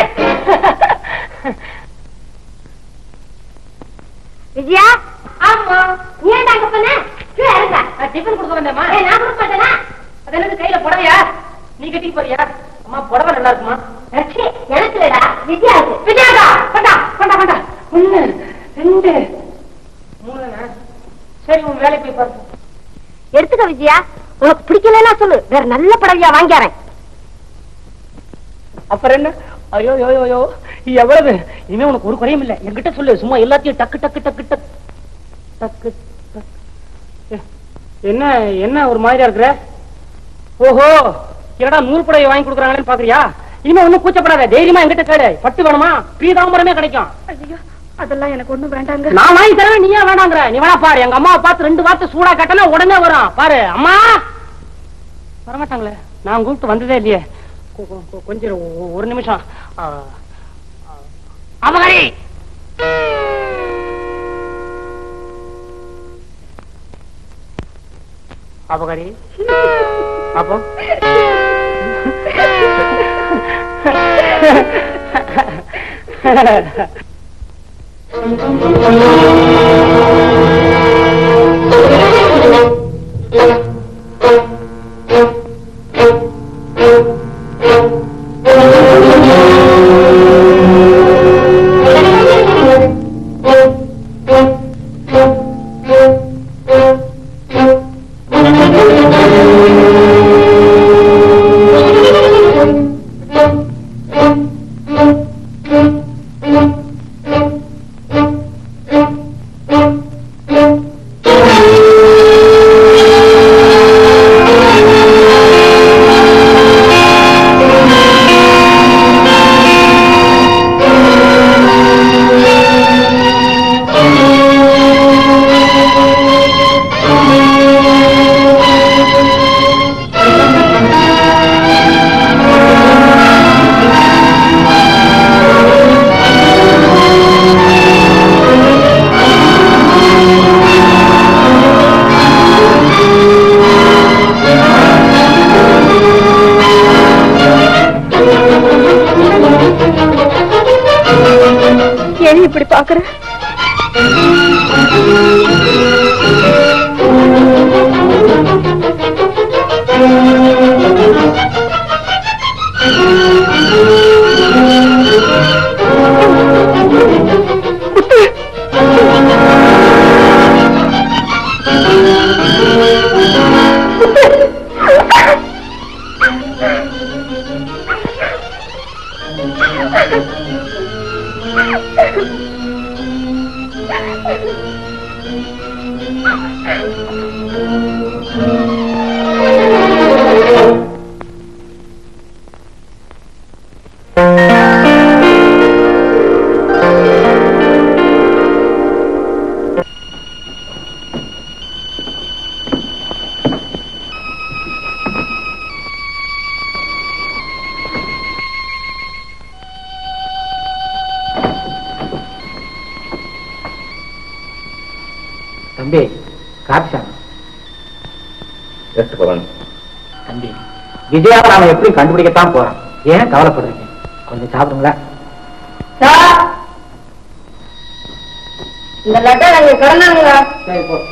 விஜயா ஆமா நீ ஏன்டா அங்க போன கீழே இறங்க டிஃபன் கொடுக்க வந்தேம்மா ஏய், நான் கொடுக்க மாட்டேனா? அது என்னது கையில புடவையா நீ கட்டிக்கு போறியா அம்மா புடவை நல்லா இருக்குமா ச்சீ, எனக்கு இல்லடா விஜயாவுக்கு விஜயாக்கா கொண்டா கொண்டா கொண்டா ஒண்ணு ரெண்டு மூணு தானே? சரி உன் வேலைக்கு போய் பாரு எடுத்துக்க விஜயா உனக்கு பிடிக்கலன்னா சொல்லு வேற நல்ல படவையா வாங்கிறேன் அப்புறம் என்ன ஐயோ ஐயோ ஐயோ, ஐயோ எவ்வளவு இனிமே உனக்கு ஒரு குறையும் இல்ல என்கிட்ட சொல்லு சும்மா எல்லாத்தையும் டக்கு டக்கு டக்கு டக்கு டக்கு டக்கு. எ- என்ன என்ன ஒரு மாதிரியா இருக்கிற ஓஹோ என்னடா நூறு புடவை வாங்கி கொடுக்குறாங்கன்னு பாக்குறியா இனிமே ஒண்ணும் கூச்சப்படாத தைரியமா என்கிட்ட கேடு பட்டு வேணுமா பீதாம்பரமே கிடைக்கும் ஐயோ அதெல்லாம் எனக்கு ஒண்ணும் வேண்டாங்க நான் வாங்கி தரேன் நீ ஏன் வேணாங்கிற நீ வேணா பாரு எங்க அம்மாவை பார்த்து ரெண்டு வார்த்தை சூடா கேட்டனா உடனே வரும் பாரு அம்மா வரமாட்டாங்களே நான் கூப்பிட்டு வந்ததே இல்லையே கொ- கொ- கொ- கொஞ்சம் ஒ- ஒரு நிமிஷம் ஆ, ஆ. அபகரி அபகரி அப்போ ஏன் இப்படி பாக்குற தம்பி காட்சாமி எடுத்து போறாங்க தம்பி விஜயாவை நாம எப்படி கண்டுபிடிக்கத்தான் போறோம் ஏன் கவலைப்படுறீங்க கொஞ்சம் சாப்பிடுங்களா இந்த லட்டை நாங்க கடனாங்களா சரி போ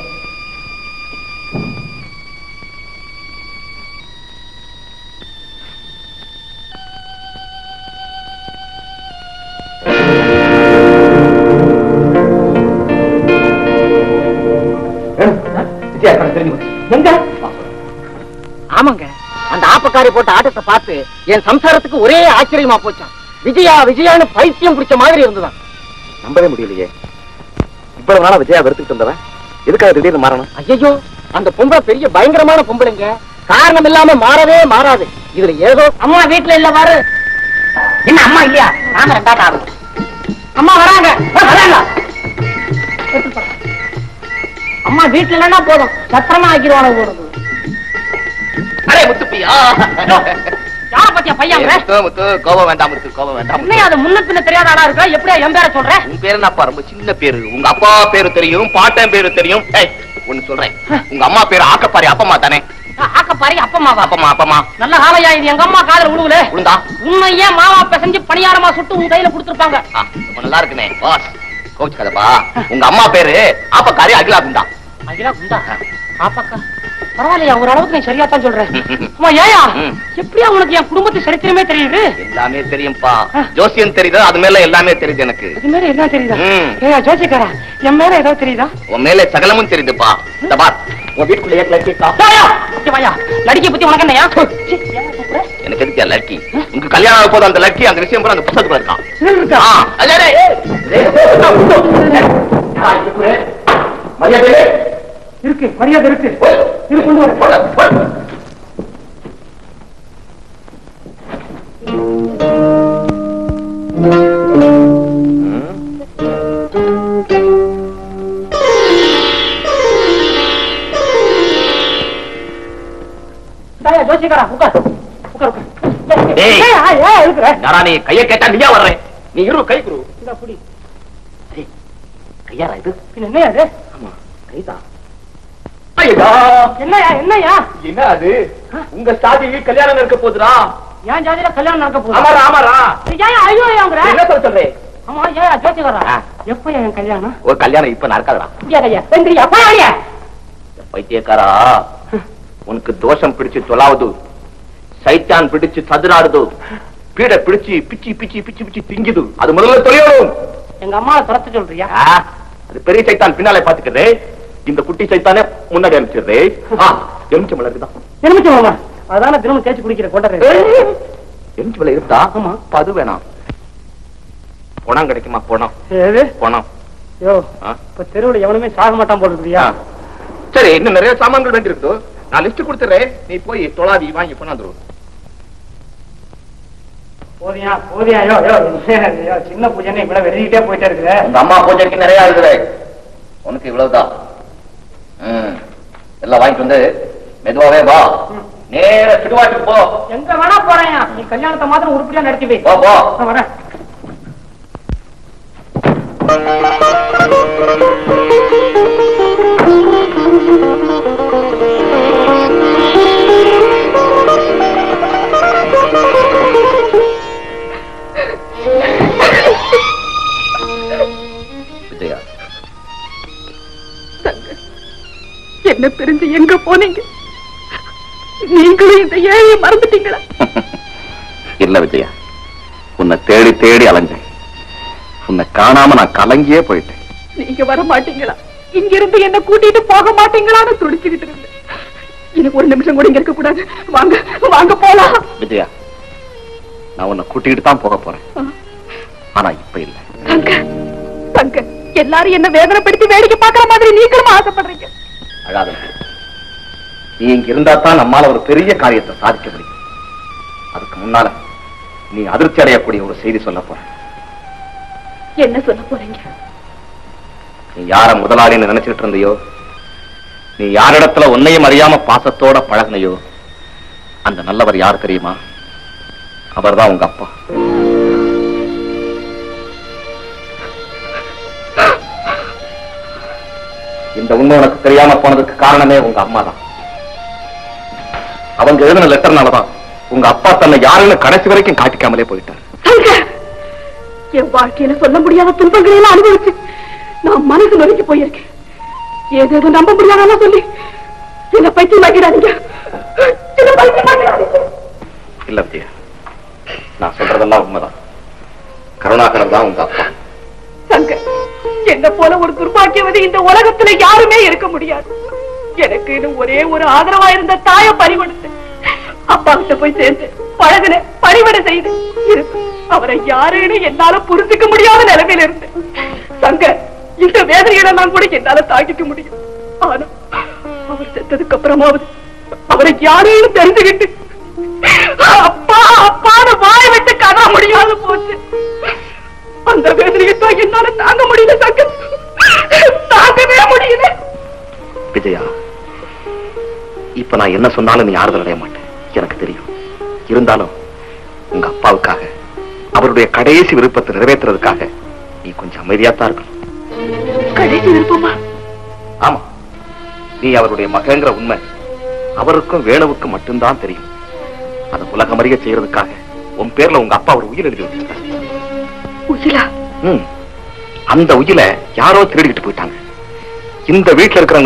விஜயா கடை தெரிஞ்சு போச்சு. எங்க ஆமாங்க அந்த ஆப்பக்காரி போட்ட ஆட்டத்தை பார்த்து என் சம்சாரத்துக்கு ஒரே ஆச்சரியமா போச்சான் விஜயா விஜயான்னு பைத்தியம் பிடிச்ச மாதிரி இருந்துதான் நம்பவே முடியலையே இவ்வளவு நாளா விஜயா வெறுத்துக்கிட்டு இருந்தவன் எதுக்காக திடீர்னு மாறணும் ஐயோ அந்த பொம்பளை பெரிய பயங்கரமான பொம்பளைங்க காரணம் இல்லாம மாறவே மாறாது இதுல ஏதோ அம்மா வீட்டுல இல்ல பாரு என்ன அம்மா இல்லையா நாம ரெண்டாவது ஆகும் அம்மா வராங்க ஆ, வராங்க அம்மா வீட்டுல இல்லைன்னா போதும் சத்திரமா ஆக்கிடுவானு போடுது அடே முத்துப்பியா யார பத்தியா பையன் முத்து முத்து கோபம் வேண்டாம் முத்து கோபம் வேண்டாம் என்ன அது முன்ன பின்ன தெரியாத ஆளா இருக்கா எப்படியா என் பேரை சொல்ற உன் பேரு என்னப்பா ரொம்ப சின்ன பேரு உங்க அப்பா பேரு தெரியும் பாட்டன் பேரு தெரியும் ஏய் ஒண்ணு சொல்றேன் உங்க அம்மா பேரு ஆக்கப்பாரி அப்பம்மா தானே ஆக்க பாரு அப்பம்மாவா அப்பம்மா அப்பம்மா நல்ல காலையா இது எங்க அம்மா காதல உழுவுல உளுந்தா உண்மையே மாவா பிசைஞ்சு பணியாரமா சுட்டு உன் கையில கொடுத்துருப்பாங்க ஆ, ரொம்ப நல்லா இருக்குனே பாஸ் கோச் கதப்பா உங்க அம்மா பேரு ஆப்பக்காரி அகிலா குண்டா அகிலா குண்டா ஆப்பாக்கா பரவாயில்லையா ஓரளவுக்கு நீ சரியா தான் சொல்றேன் அம்மா ஏயா ம். எப்படியா உனக்கு என் குடும்பத்து சரித்திரமே தெரியுது எல்லாமே தெரியும்பா ஜோசியம் தெரியுது அது மேல எல்லாமே தெரியுது எனக்கு இது மேல என்ன தெரியுதா ம். ஏயா ஜோசிக்காரா என் மேல ஏதாவது தெரியுதா உன் மேல சகலமும் தெரியுதுப்பா இந்த பார் உன் வீட்டுக்குள்ளேயே கிளப்பி ஏயா, இங்க வாயா லடிக்க பத்தி உனக்கு என்னையா சீ, ஏன் கூப்பிடுற? எனக்கு எதுக்கு லட்கி உங்க கல்யாணம் ஆக போது அந்த லட்கி அந்த விஷயம் பூரா அந்த புத்தகத்துல இருக்கான் இதுல இருக்கா? ஆ, அல்ல, அல்ல, ஏய். மரியாதை இருக்கு மரியாதை இருக்கு இரு கொண்டு வர தாயா, ஜோசியக்காரா உட்கார் உட்கார் உட்கார் டேய். ஏய், ஏய், ஏய், இருக்கிற யாரா நீ கைய கேட்டா நீயா வர்றேன் நீ இரு கை குரு இந்த புடி கையாரா இது பின்ன என்னையா அது கைதான் என்னையா என்னையா என்ன அது உங்க சாதி கல்யாணம் இருக்க போதுடா என் ஜாதியில கல்யாணம் நடக்க போகுது ஆமாரா ஆமாரா ஏன் ஐயோ ஐயோங்கிற என்ன சொல்ல சொல்றேன் ஆமா ஏன் ஜோசியக்காரா ஆ. எப்ப என் கல்யாணம் ஒரு கல்யாணம் இப்ப நடக்காதடா ஐயா ஐயா வெந்திரியா போயா பைத்தியக்காரா உனக்கு தோஷம் பிடிச்சு தொலாவது சைத்தான் பிடிச்சு சதுராடுது பீட பிடிச்சு பிச்சி பிச்சி பிச்சி பிச்சி திங்குது அது முதல்ல தொழிலும் எங்க அம்மாவை துரத்த சொல்றியா அது பெரிய சைத்தான் பின்னாலே பாத்துக்கிறதே இந்த குட்டி சைத்தானே முன்னாடி அனுப்பிச்சிடுறே எலுமிச்சை மலர் இருக்குதா எலுமிச்சை மாமா அதான தினமும் தேய்ச்சி குடிக்கிற கொண்டது எலுமிச்சை மலர் இருக்குதா ஆமா அது வேணாம் பணம் கிடைக்குமா பணம் ஏது பணம் யோ ஆ? இப்ப தெருவுல எவனுமே சாக மாட்டான் போல இருக்கியா சரி இன்னும் நிறைய சாமான்கள் வேண்டி இருக்குது நான் லிஸ்ட் கொடுத்துறேன் நீ போய் தொலாவி வாங்கி கொண்டாந்துரு போதியா போதியா யோ யோ என்ன யோ, சின்ன பூஜைன்னு இவ்வளவு வெறிக்கிட்டே போயிட்டே இருக்குது உங்க அம்மா பூஜைக்கு நிறைய இருக்குது உனக்கு இவ்வளவுதான் ம். எல்லாம் வாங்கிட்டு வந்து மெதுவாவே வா நேர சிடுவாட்டுக்கு போ எங்க வேணா போறேன் நீ கல்யாணத்தை மாத்திரம் உருப்படியா நடத்தி வை போ போ நான் வரேன் விஜயா என்ன பிரிஞ்சு எங்க போனீங்க நீங்களும் இந்த ஏழையை மறந்துட்டீங்களா இல்ல விஜயா உன்னை தேடி தேடி அலைஞ்சேன் உன்னை காணாம நான் கலங்கியே போயிட்டேன் நீங்க வர மாட்டீங்களா இங்க இருந்து என்ன கூட்டிட்டு போக மாட்டீங்களான்னு துடிச்சுக்கிட்டு இருந்தேன் எனக்கு ஒரு நிமிஷம் கூட இங்க இருக்க கூடாது வாங்க வாங்க போலாம் விஜயா நான் உன்னை கூட்டிக்கிட்டு தான் போக போறேன் ஆனா இப்ப இல்ல தங்க தங்க எல்லாரும் என்ன வேதனைப்படுத்தி வேடிக்கை பார்க்கற மாதிரி நீங்களும் ஆசைப்படுறீங்க அழாத நீ இங்க இருந்தா தான் நம்மால ஒரு பெரிய காரியத்தை சாதிக்க முடியும் அதுக்கு முன்னால நீ அதிர்ச்சி அடையக்கூடிய ஒரு செய்தி சொல்ல போற என்ன சொல்ல போறீங்க நீ யார முதலாளின்னு நினைச்சிட்டு இருந்தியோ நீ யாரிடத்துல உன்னையும் அறியாம பாசத்தோட பழகுனையோ அந்த நல்லவர் யார் தெரியுமா அவர்தான் உங்க அப்பா இந்த உண்மை உனக்கு தெரியாம போனதுக்கு காரணமே உங்க அம்மா தான் அவங்க எழுதின லெட்டர்னாலதான் உங்க அப்பா தன்னை யாருன்னு கடைசி வரைக்கும் காட்டிக்காமலே போயிட்டார் தங்க என் வாழ்க்கையில சொல்ல முடியாத துன்பங்களை எல்லாம் அனுபவிச்சு நான் மனசு நொறுக்கி போயிருக்கேன் ஏதேதோ நம்ப முடியாதெல்லாம் சொல்லி என்ன பைத்தியமாக்கிறாதீங்க என்ன பைத்தியமாக்கிறாதீங்க இல்ல விஜயா நான் சொல்றதெல்லாம் உண்மைதான் கருணாகரன் தான் உங்க அப்பா தங்க என்ன போல ஒரு துர்பாக்கியவதி இந்த உலகத்துல யாருமே இருக்க முடியாது எனக்கு இது ஒரே ஒரு ஆதரவா இருந்த தாய பறிகொடுத்து அப்பா கிட்ட போய் சேர்ந்து பழகுன பணிவிட செய்து இருக்கு அவரை யாருன்னு என்னால புரிஞ்சுக்க முடியாத நிலைமையில இருந்தேன் தங்க இந்த வேதனைகளை நான் கூட என்னால தாங்கிக்க முடியும் ஆனா அவர் செத்ததுக்கு அப்புறமாவது அவரை யாருன்னு தெரிஞ்சுக்கிட்டு அப்பா அப்பான்னு வாய் விட்டு கதா முடியாத போச்சு அந்த வேதனையை தான் என்னால தாங்க முடியல தங்க தாங்கவே முடியல விஜயா இப்ப நான் என்ன சொன்னாலும் நீ ஆறுதல் அடைய மாட்டேன் எனக்கு தெரியும் இருந்தாலும் உங்க அப்பாவுக்காக அவருடைய கடைசி விருப்பத்தை நிறைவேற்றுறதுக்காக நீ கொஞ்சம் அமைதியா தான் இருக்கணும் கடைசி விருப்பமா ஆமா நீ அவருடைய மகங்கிற உண்மை அவருக்கும் வேணுவுக்கும் மட்டும்தான் தெரியும் அதை உலகமறிய செய்யறதுக்காக உன் பேர்ல உங்க அப்பா ஒரு உயிர் எழுதி வச்சிருக்காரு உயிலா ம். அந்த உயில யாரோ திருடிக்கிட்டு போயிட்டாங்க இந்த வீட்டுல இருக்கிறவங்க தான்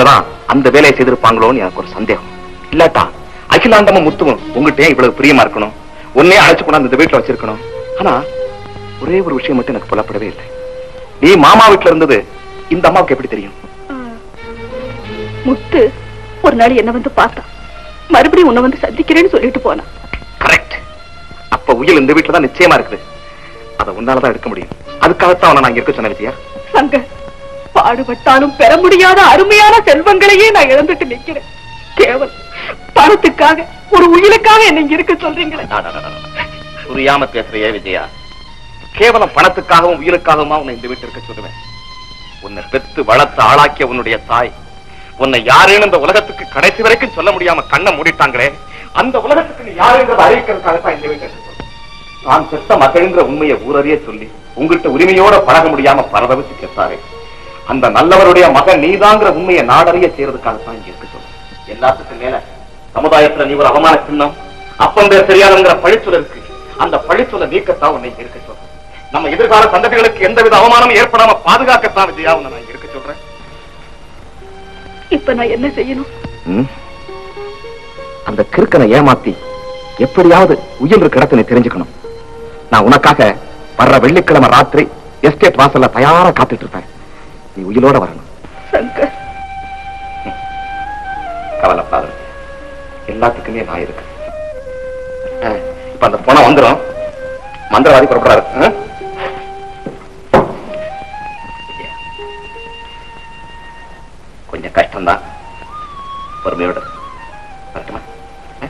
அந்த வேலையை செய்திருப்பாங்களோன்னு எனக்கு ஒரு சந்தேகம் இல்லாட்டா அகிலாண்டமும் முத்துவும் உங்ககிட்ட இவ்வளவு பிரியமா இருக்கணும் உன்னே அழைச்சு கொண்டாந்து இந்த வீட்டுல வச்சிருக்கணும் ஆனா ஒரே ஒரு விஷயம் மட்டும் எனக்கு புலப்படவே இல்லை நீ மாமா வீட்டுல இருந்தது இந்த அம்மாவுக்கு எப்படி தெரியும் முத்து ஒரு நாள் என்ன வந்து பார்த்தான் மறுபடியும் உன்னை வந்து சந்திக்கிறேன்னு சொல்லிட்டு போனான் கரெக்ட் அப்ப உயில் இந்த வீட்டுல தான் நிச்சயமா இருக்குது அதை உன்னாலதான் எடுக்க முடியும் அதுக்காகத்தான் அவனை நான் இங்க இருக்க சொன்ன விஜயா சங்க பாடுபட்டாலும் பெற முடியாத அருமையான செல்வங்களையே நான் இழந்துட்டு நிக்கிறேன் கேவலம் பணத்துக்காக ஒரு உயிலுக்காக என்ன இங்க இருக்க சொல்றீங்களே புரியாம பேசுறியே விஜயா கேவலம் பணத்துக்காகவும் உயிருக்காகவுமா உன்னை இந்த வீட்டில் இருக்க சொல்லுவேன் உன்னை பெத்து வளர்த்து ஆளாக்கிய உன்னுடைய தாய் உன்னை யாருன்னு இந்த உலகத்துக்கு கடைசி வரைக்கும் சொல்ல முடியாம கண்ணை மூடிட்டாங்களே அந்த உலகத்துக்கு நீ யாருங்கிறத அறிவிக்கிறதுக்காக தான் இந்த வீட்டில் இருக்க சொல்றேன். நான் பெத்த மகள்ங்கிற உண்மையை ஊரறிய சொல்லி உங்ககிட்ட உரிமையோட பழக முடியாம பரதவிச்சு கேட்டாரே அந்த நல்லவருடைய மகன் நீதாங்கிற உண்மையை நாடறிய செய்யறதுக்காக தான் இங்க இருக்க சொல்றேன் எல்லாத்துக்கும் மேல சமுதாயத்துல நீ ஒரு அவமான சின்னம் அப்பம் பேர் தெரியாதுங்கிற பழிச்சொல் இருக்கு அந்த பழிச்சொல்லை நீக்கத்தான் உன்னை இங்க இருக்க சொல்றேன் நம்ம எதிர்கால சந்ததிகளுக்கு எந்தவித அவமானமும் ஏற்படாம பாதுகாக்கத்தான் விஜயா உன்னை நான் இங்க இருக்க சொல்றேன் இப்ப நான் என்ன செய்யணும் ம்? அந்த கிறுக்கனை ஏமாத்தி எப்படியாவது உயிர் இருக்கிற இடத்தை நீ தெரிஞ்சுக்கணும் நான் உனக்காக வர்ற வெள்ளிக்கிழமை ராத்திரி எஸ்டேட் வாசல்ல தயாரா காத்துட்டு இருப்பேன் நீ உயிரோட வரணும் சங்கர் கவலைப்படாத எல்லாத்துக்குமே நான் இருக்கேன் ஆ, இப்ப அந்த பணம் வந்துரும் மந்திரவாதி புறப்படுறாரு ஆ? கொஞ்சம் கஷ்டம்தான் பொறுமையோட வரட்டுமா ஆ?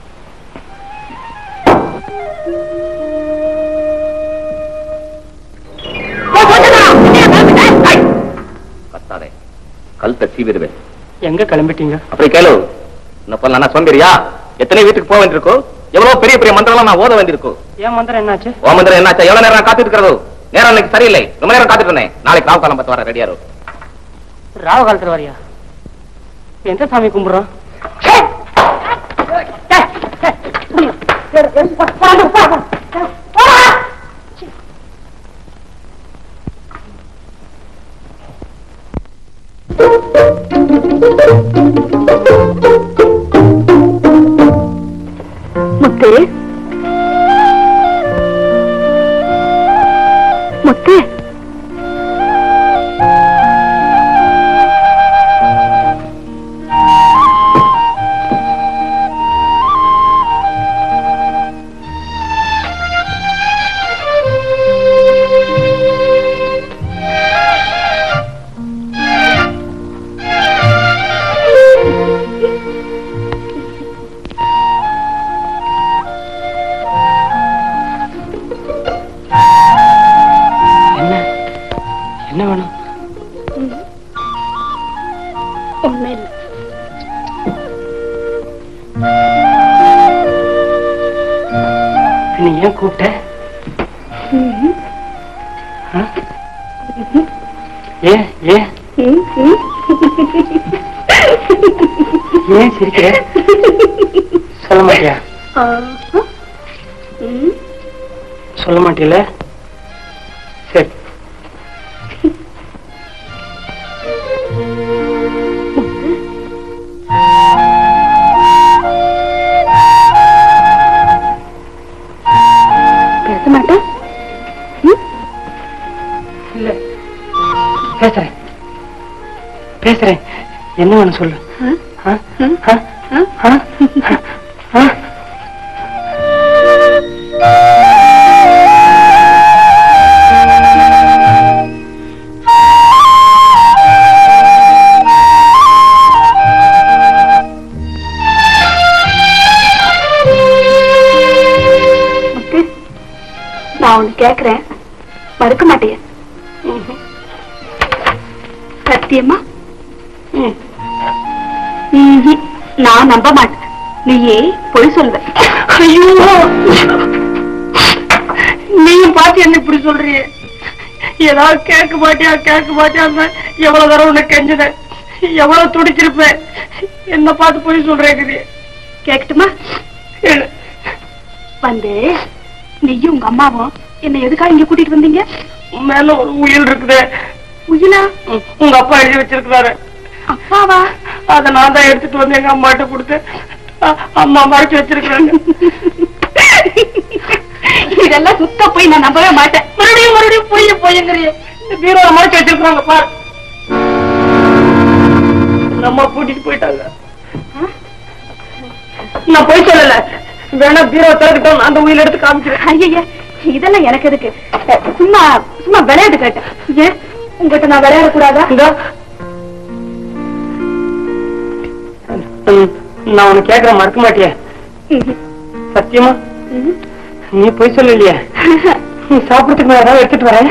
கத்தாதே கழுத்தை சீவிடுவேன் எங்க கிளம்பிட்டீங்க அப்படி கேளு என்ன பண்ணல நான் சோம்பேறியா எத்தனை வீட்டுக்கு போக வேண்டியிருக்கோ எவ்வளவு பெரிய பெரிய மந்திரம் நான் ஓத வேண்டியிருக்கும் ஏன் மந்திரம் என்னாச்சு ஓ மந்திரம் என்னாச்சா எவ்வளவு நேரம் நான் காத்துட்டு இருக்கிறதோ நேரம் இன்னைக்கு சரியில்லை ரொம்ப நேரம் காத்துட்டு இருந்தேன் நாளைக்கு ராவு காலம் பார்த்து வர ரெடியா இருக்கும் ராவ காலத்துல வரியா எந்த சாமி கும்பிடுறோம் முத்து முத்து என்ன என்ன வேணும் ஒண்ணு இல்ல நீ ஏன் கூப்பிட்ட ஆ? ஏன் ஏன் ஏன் சிரிக்கிற சொல்ல மாட்டியா சொல்ல மாட்டியல சரி பேச மாட்டேன் இல்ல பேசுறேன் பேசுறேன் என்ன வேணும் சொல்லு ஆ? ஆ? ஆ? ஆ? முத்து நான் ஒண்ணு கேக்குறேன் மறுக்க மாட்டேன் சத்தியமா ம்ஹும். நான் நம்ப மாட்டேன் நீயே பொய் சொல்வ ஐயோ நீயும் பார்த்து என்ன இப்படி சொல்றியே ஏதாவது கேட்க மாட்டியா கேட்க மாட்டியான்னு எவ்வளவு தடவை உன்னை கெஞ்சுத எவ்வளவு துடிச்சிருப்பேன் என்ன பார்த்து போய் சொல்றேங்குது கேக்கட்டுமா வந்து நீயும் உங்க அம்மாவும் என்ன எதுக்காக இங்க கூட்டிட்டு வந்தீங்க மேல ஒரு உயில் இருக்குது உயிலா உங்க அப்பா எழுதி வச்சிருக்கிறாரு அப்பாவா அத நான் தான் எடுத்துட்டு வந்து எங்க அம்மாட்ட கொடுத்தேன் அ- அம்மா மறைச்சு வச்சிருக்காங்க இதெல்லாம் சுத்த போய் நான் நம்பவே மாட்டேன் மறுபடியும் மறுபடியும் பொய்ய பொய்யங்கிறிய இந்த பீரோல மறைச்சு வச்சிருக்காங்க பாரு எங்க அம்மா கூட்டிட்டு போயிட்டாங்க நான் போய் சொல்லல வேணா பீரோ திறக்கட்டும் நான் அந்த உயிர் எடுத்து காமிக்கிறேன் ஐயா இதெல்லாம் எனக்கு எதுக்கு அஹ், சும்மா சும்மா விளையாட்டு கேட்டேன் ஏன் உங்ககிட்ட நான் விளையாட கூடாதா ம், நான் உனக்கு கேக்குறேன் மறக்க மாட்டியே சத்தியமா நீ போய் சொல்லலையே நீ சாப்பிடறதுக்கு நான் ஏதாவது எடுத்துட்டு வரேன்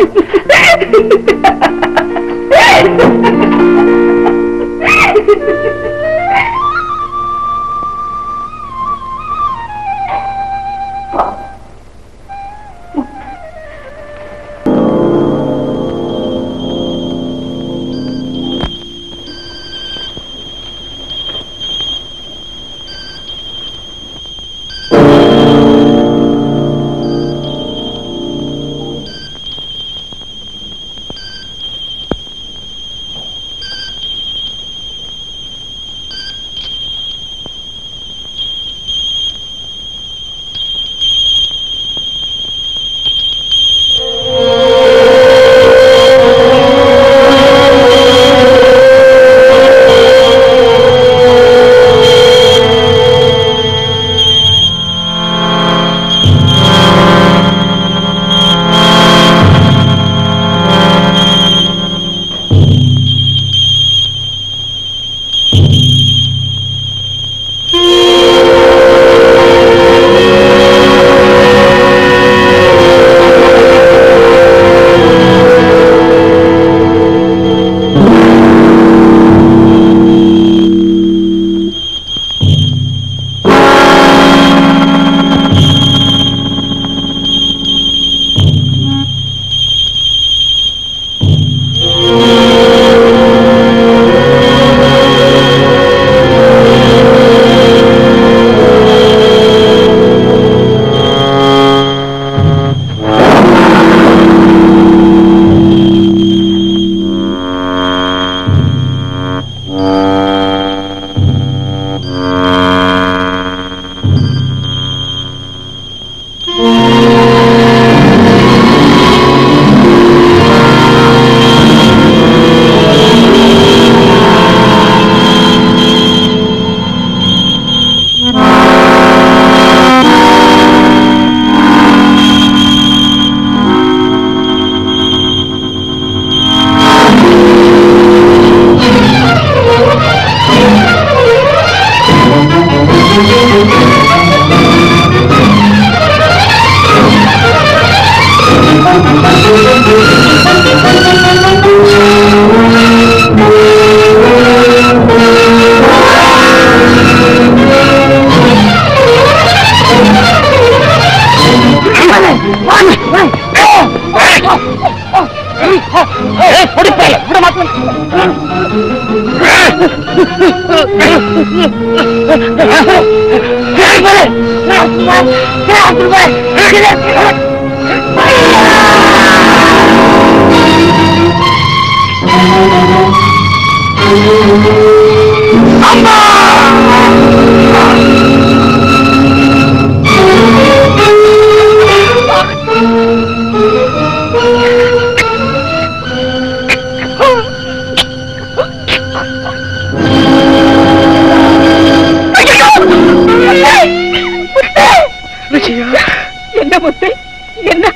விஜயா என்ன முத்து என்ன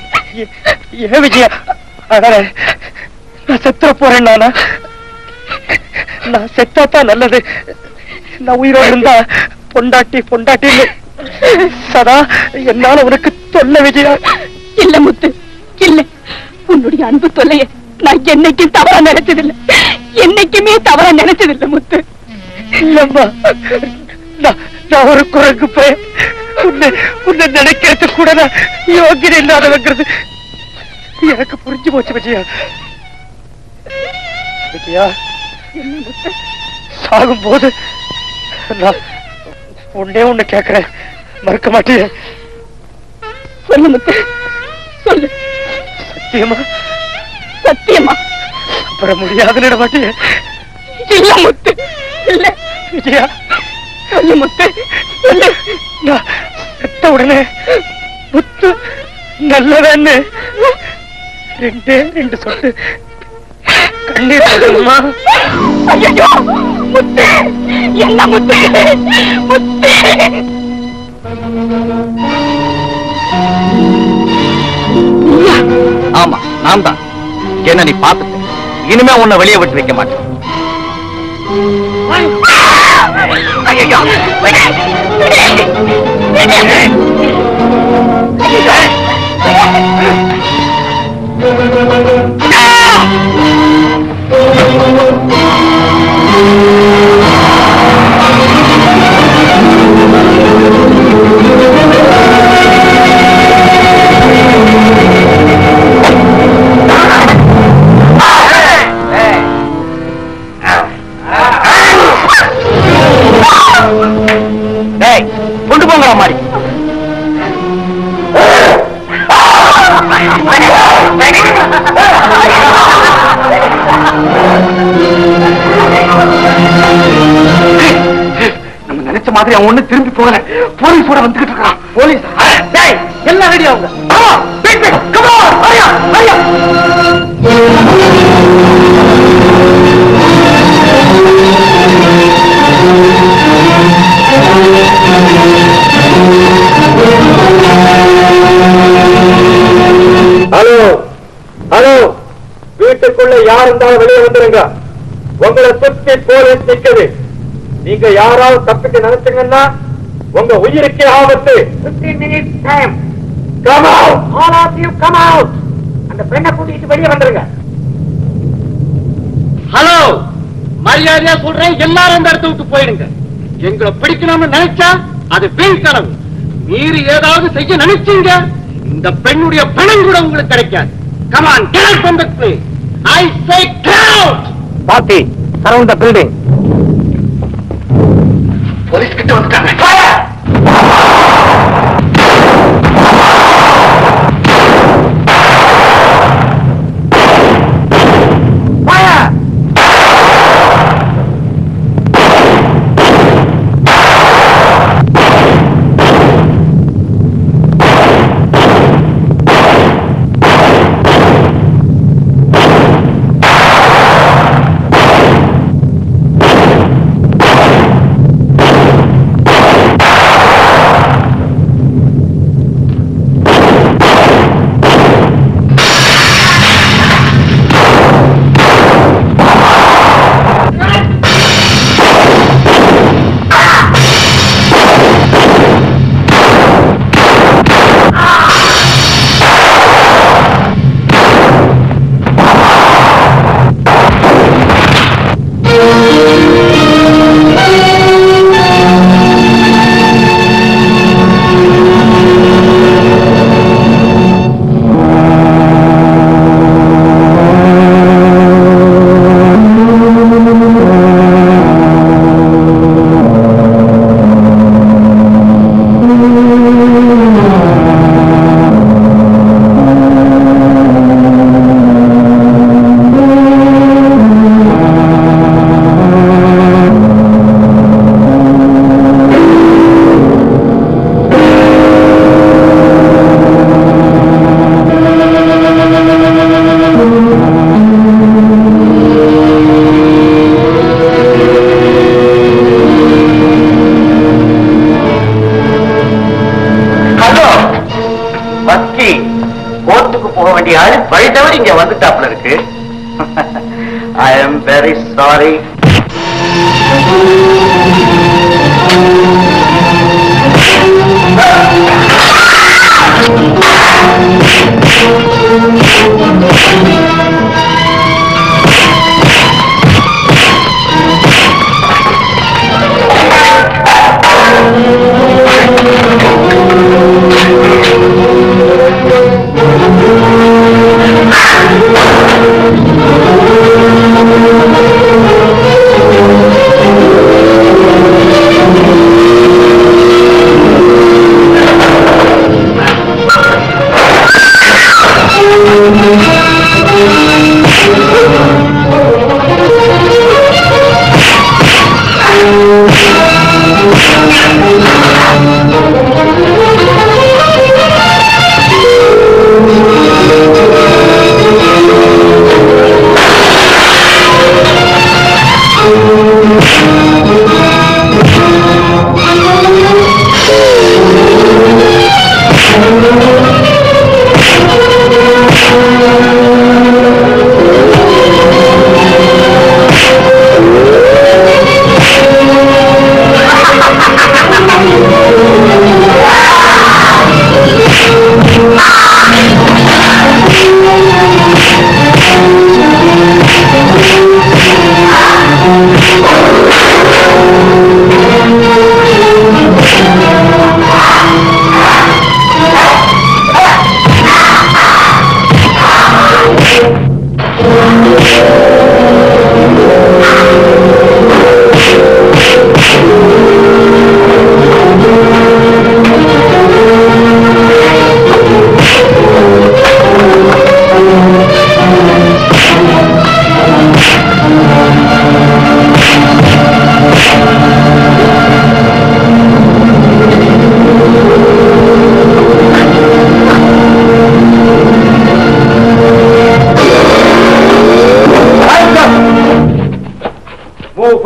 ஏன் விஜயா அடே நான் செத்துற போறேன் நானா நான் செத்தாதான் நல்லது நான் உயிரோடு இருந்தா பொண்டாட்டி பொண்டாட்டி சதா என்னால உனக்கு சொல்ல விஜயா இல்ல முத்து இல்ல உன்னுடைய அன்பு தொல்லைய நான் என்னைக்கும் தவறா நினைச்சதில்லை என்னைக்குமே தவறா நினைச்சதில்லை முத்து இல்லம்மா நான் நான் ஒரு குரங்கு போய் உன்னை உன்னை நினைக்கிறது கூட நான் யோகிதை இல்லாதவங்கிறது எனக்கு புரிஞ்சு போச்சு விஜயா விஜயா என்ன முத்து சாகும் போது நான் உன்னே ஒண்ணு கேக்குறேன் மறக்க மாட்டேன் சொல்லு முத்து சொல்லு சத்தியமா சத்தியமா அப்புறம் முடியாதுன்னு மாட்டேன் இல்ல முத்து இல்ல விஜயா இல்ல முத்து இல்ல நான் செத்த உடனே முத்து நல்லதான்னு ரெண்டே ரெண்டு சொட்டு கண்ணீர் விடணுமா ஐயோ முத்து என்ன முத்து முத்து ஆமா நான் தான் என்ன நீ பார்த்துட்ட இனிமே உன்னை வெளியே விட்டு வைக்க மாட்டேன் ஐயோ டேய் கொண்டு போங்கடா மாடி நம்ம நினைச்ச மாதிரி அவன் ஒண்ணு திரும்பி போகல போலீஸ் கூட வந்துகிட்டு இருக்கான் போலீஸ் டேய் எல்லாம் ரெடி ஆகுங்க ஹலோ ஹலோ வீட்டுக்குள்ள யார் இருந்தாலும் வெளியே வந்துருங்க உங்களை சுத்தி போலீஸ் நிக்குது நீங்க யாராவது தப்பிக்க நினைச்சீங்கன்னா உங்க உயிருக்கே ஆபத்து 15 minutes time. Come out! All of you come out. அந்த பெண்ணை கூட்டிட்டு வெளியே வந்துருங்க ஹலோ மரியாதையா சொல்றேன் எல்லாரும் இந்த இடத்த விட்டு போயிடுங்க எங்களை பிடிக்கணும்னு நினைச்சா அது வீண் கனவு மீறி ஏதாவது செய்ய நினைச்சீங்க இந்த பெண்ணுடைய பணம் கூட உங்களுக்கு கிடைக்காது come on get from the place I say get out பாத்தி சரவுண்ட் த பில்டிங் போலீஸ் கிட்ட வந்துட்டாங்க ஹலோ வக்கி கோர்ட்டுக்கு போக வேண்டிய ஆளு வழி தவறி இங்க வந்துட்டாப்ல இருக்கு I am very sorry Thank you.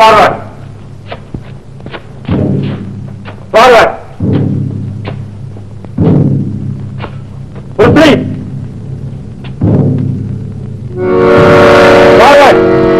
Forward forward புத்தி forward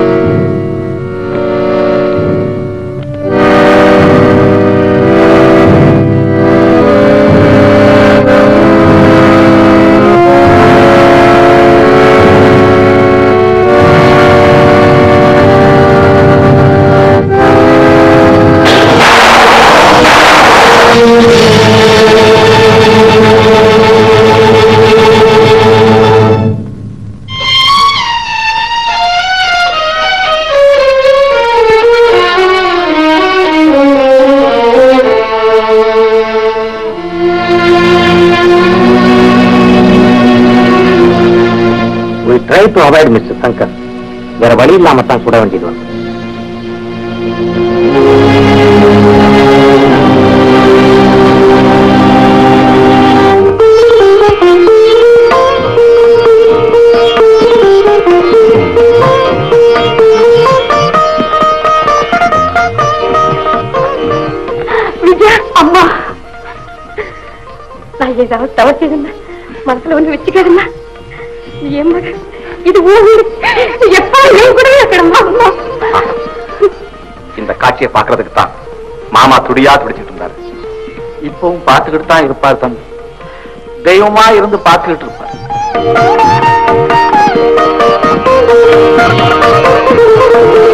we try to avoid Mr. Shankar. வேற வழி இல்லாம தான் சுட வேண்டியது வந்து விஜயா அம்மா நான் ஏதாவது தவற்றிருந்தேன் மனசுல வந்து வச்சுக்கிறேன்னா என் மகன் இது உன் வீடு எப்போ என் கூட இருக்கணுமா அம்மா இந்த காட்சியை பாக்குறதுக்கு தான் மாமா துடியா துடிச்சிட்டு இருந்தாரு இப்பவும் பார்த்துக்கிட்டு தான் இருப்பார் தம்பி தெய்வமா இருந்து பார்த்துக்கிட்டு இருப்பார்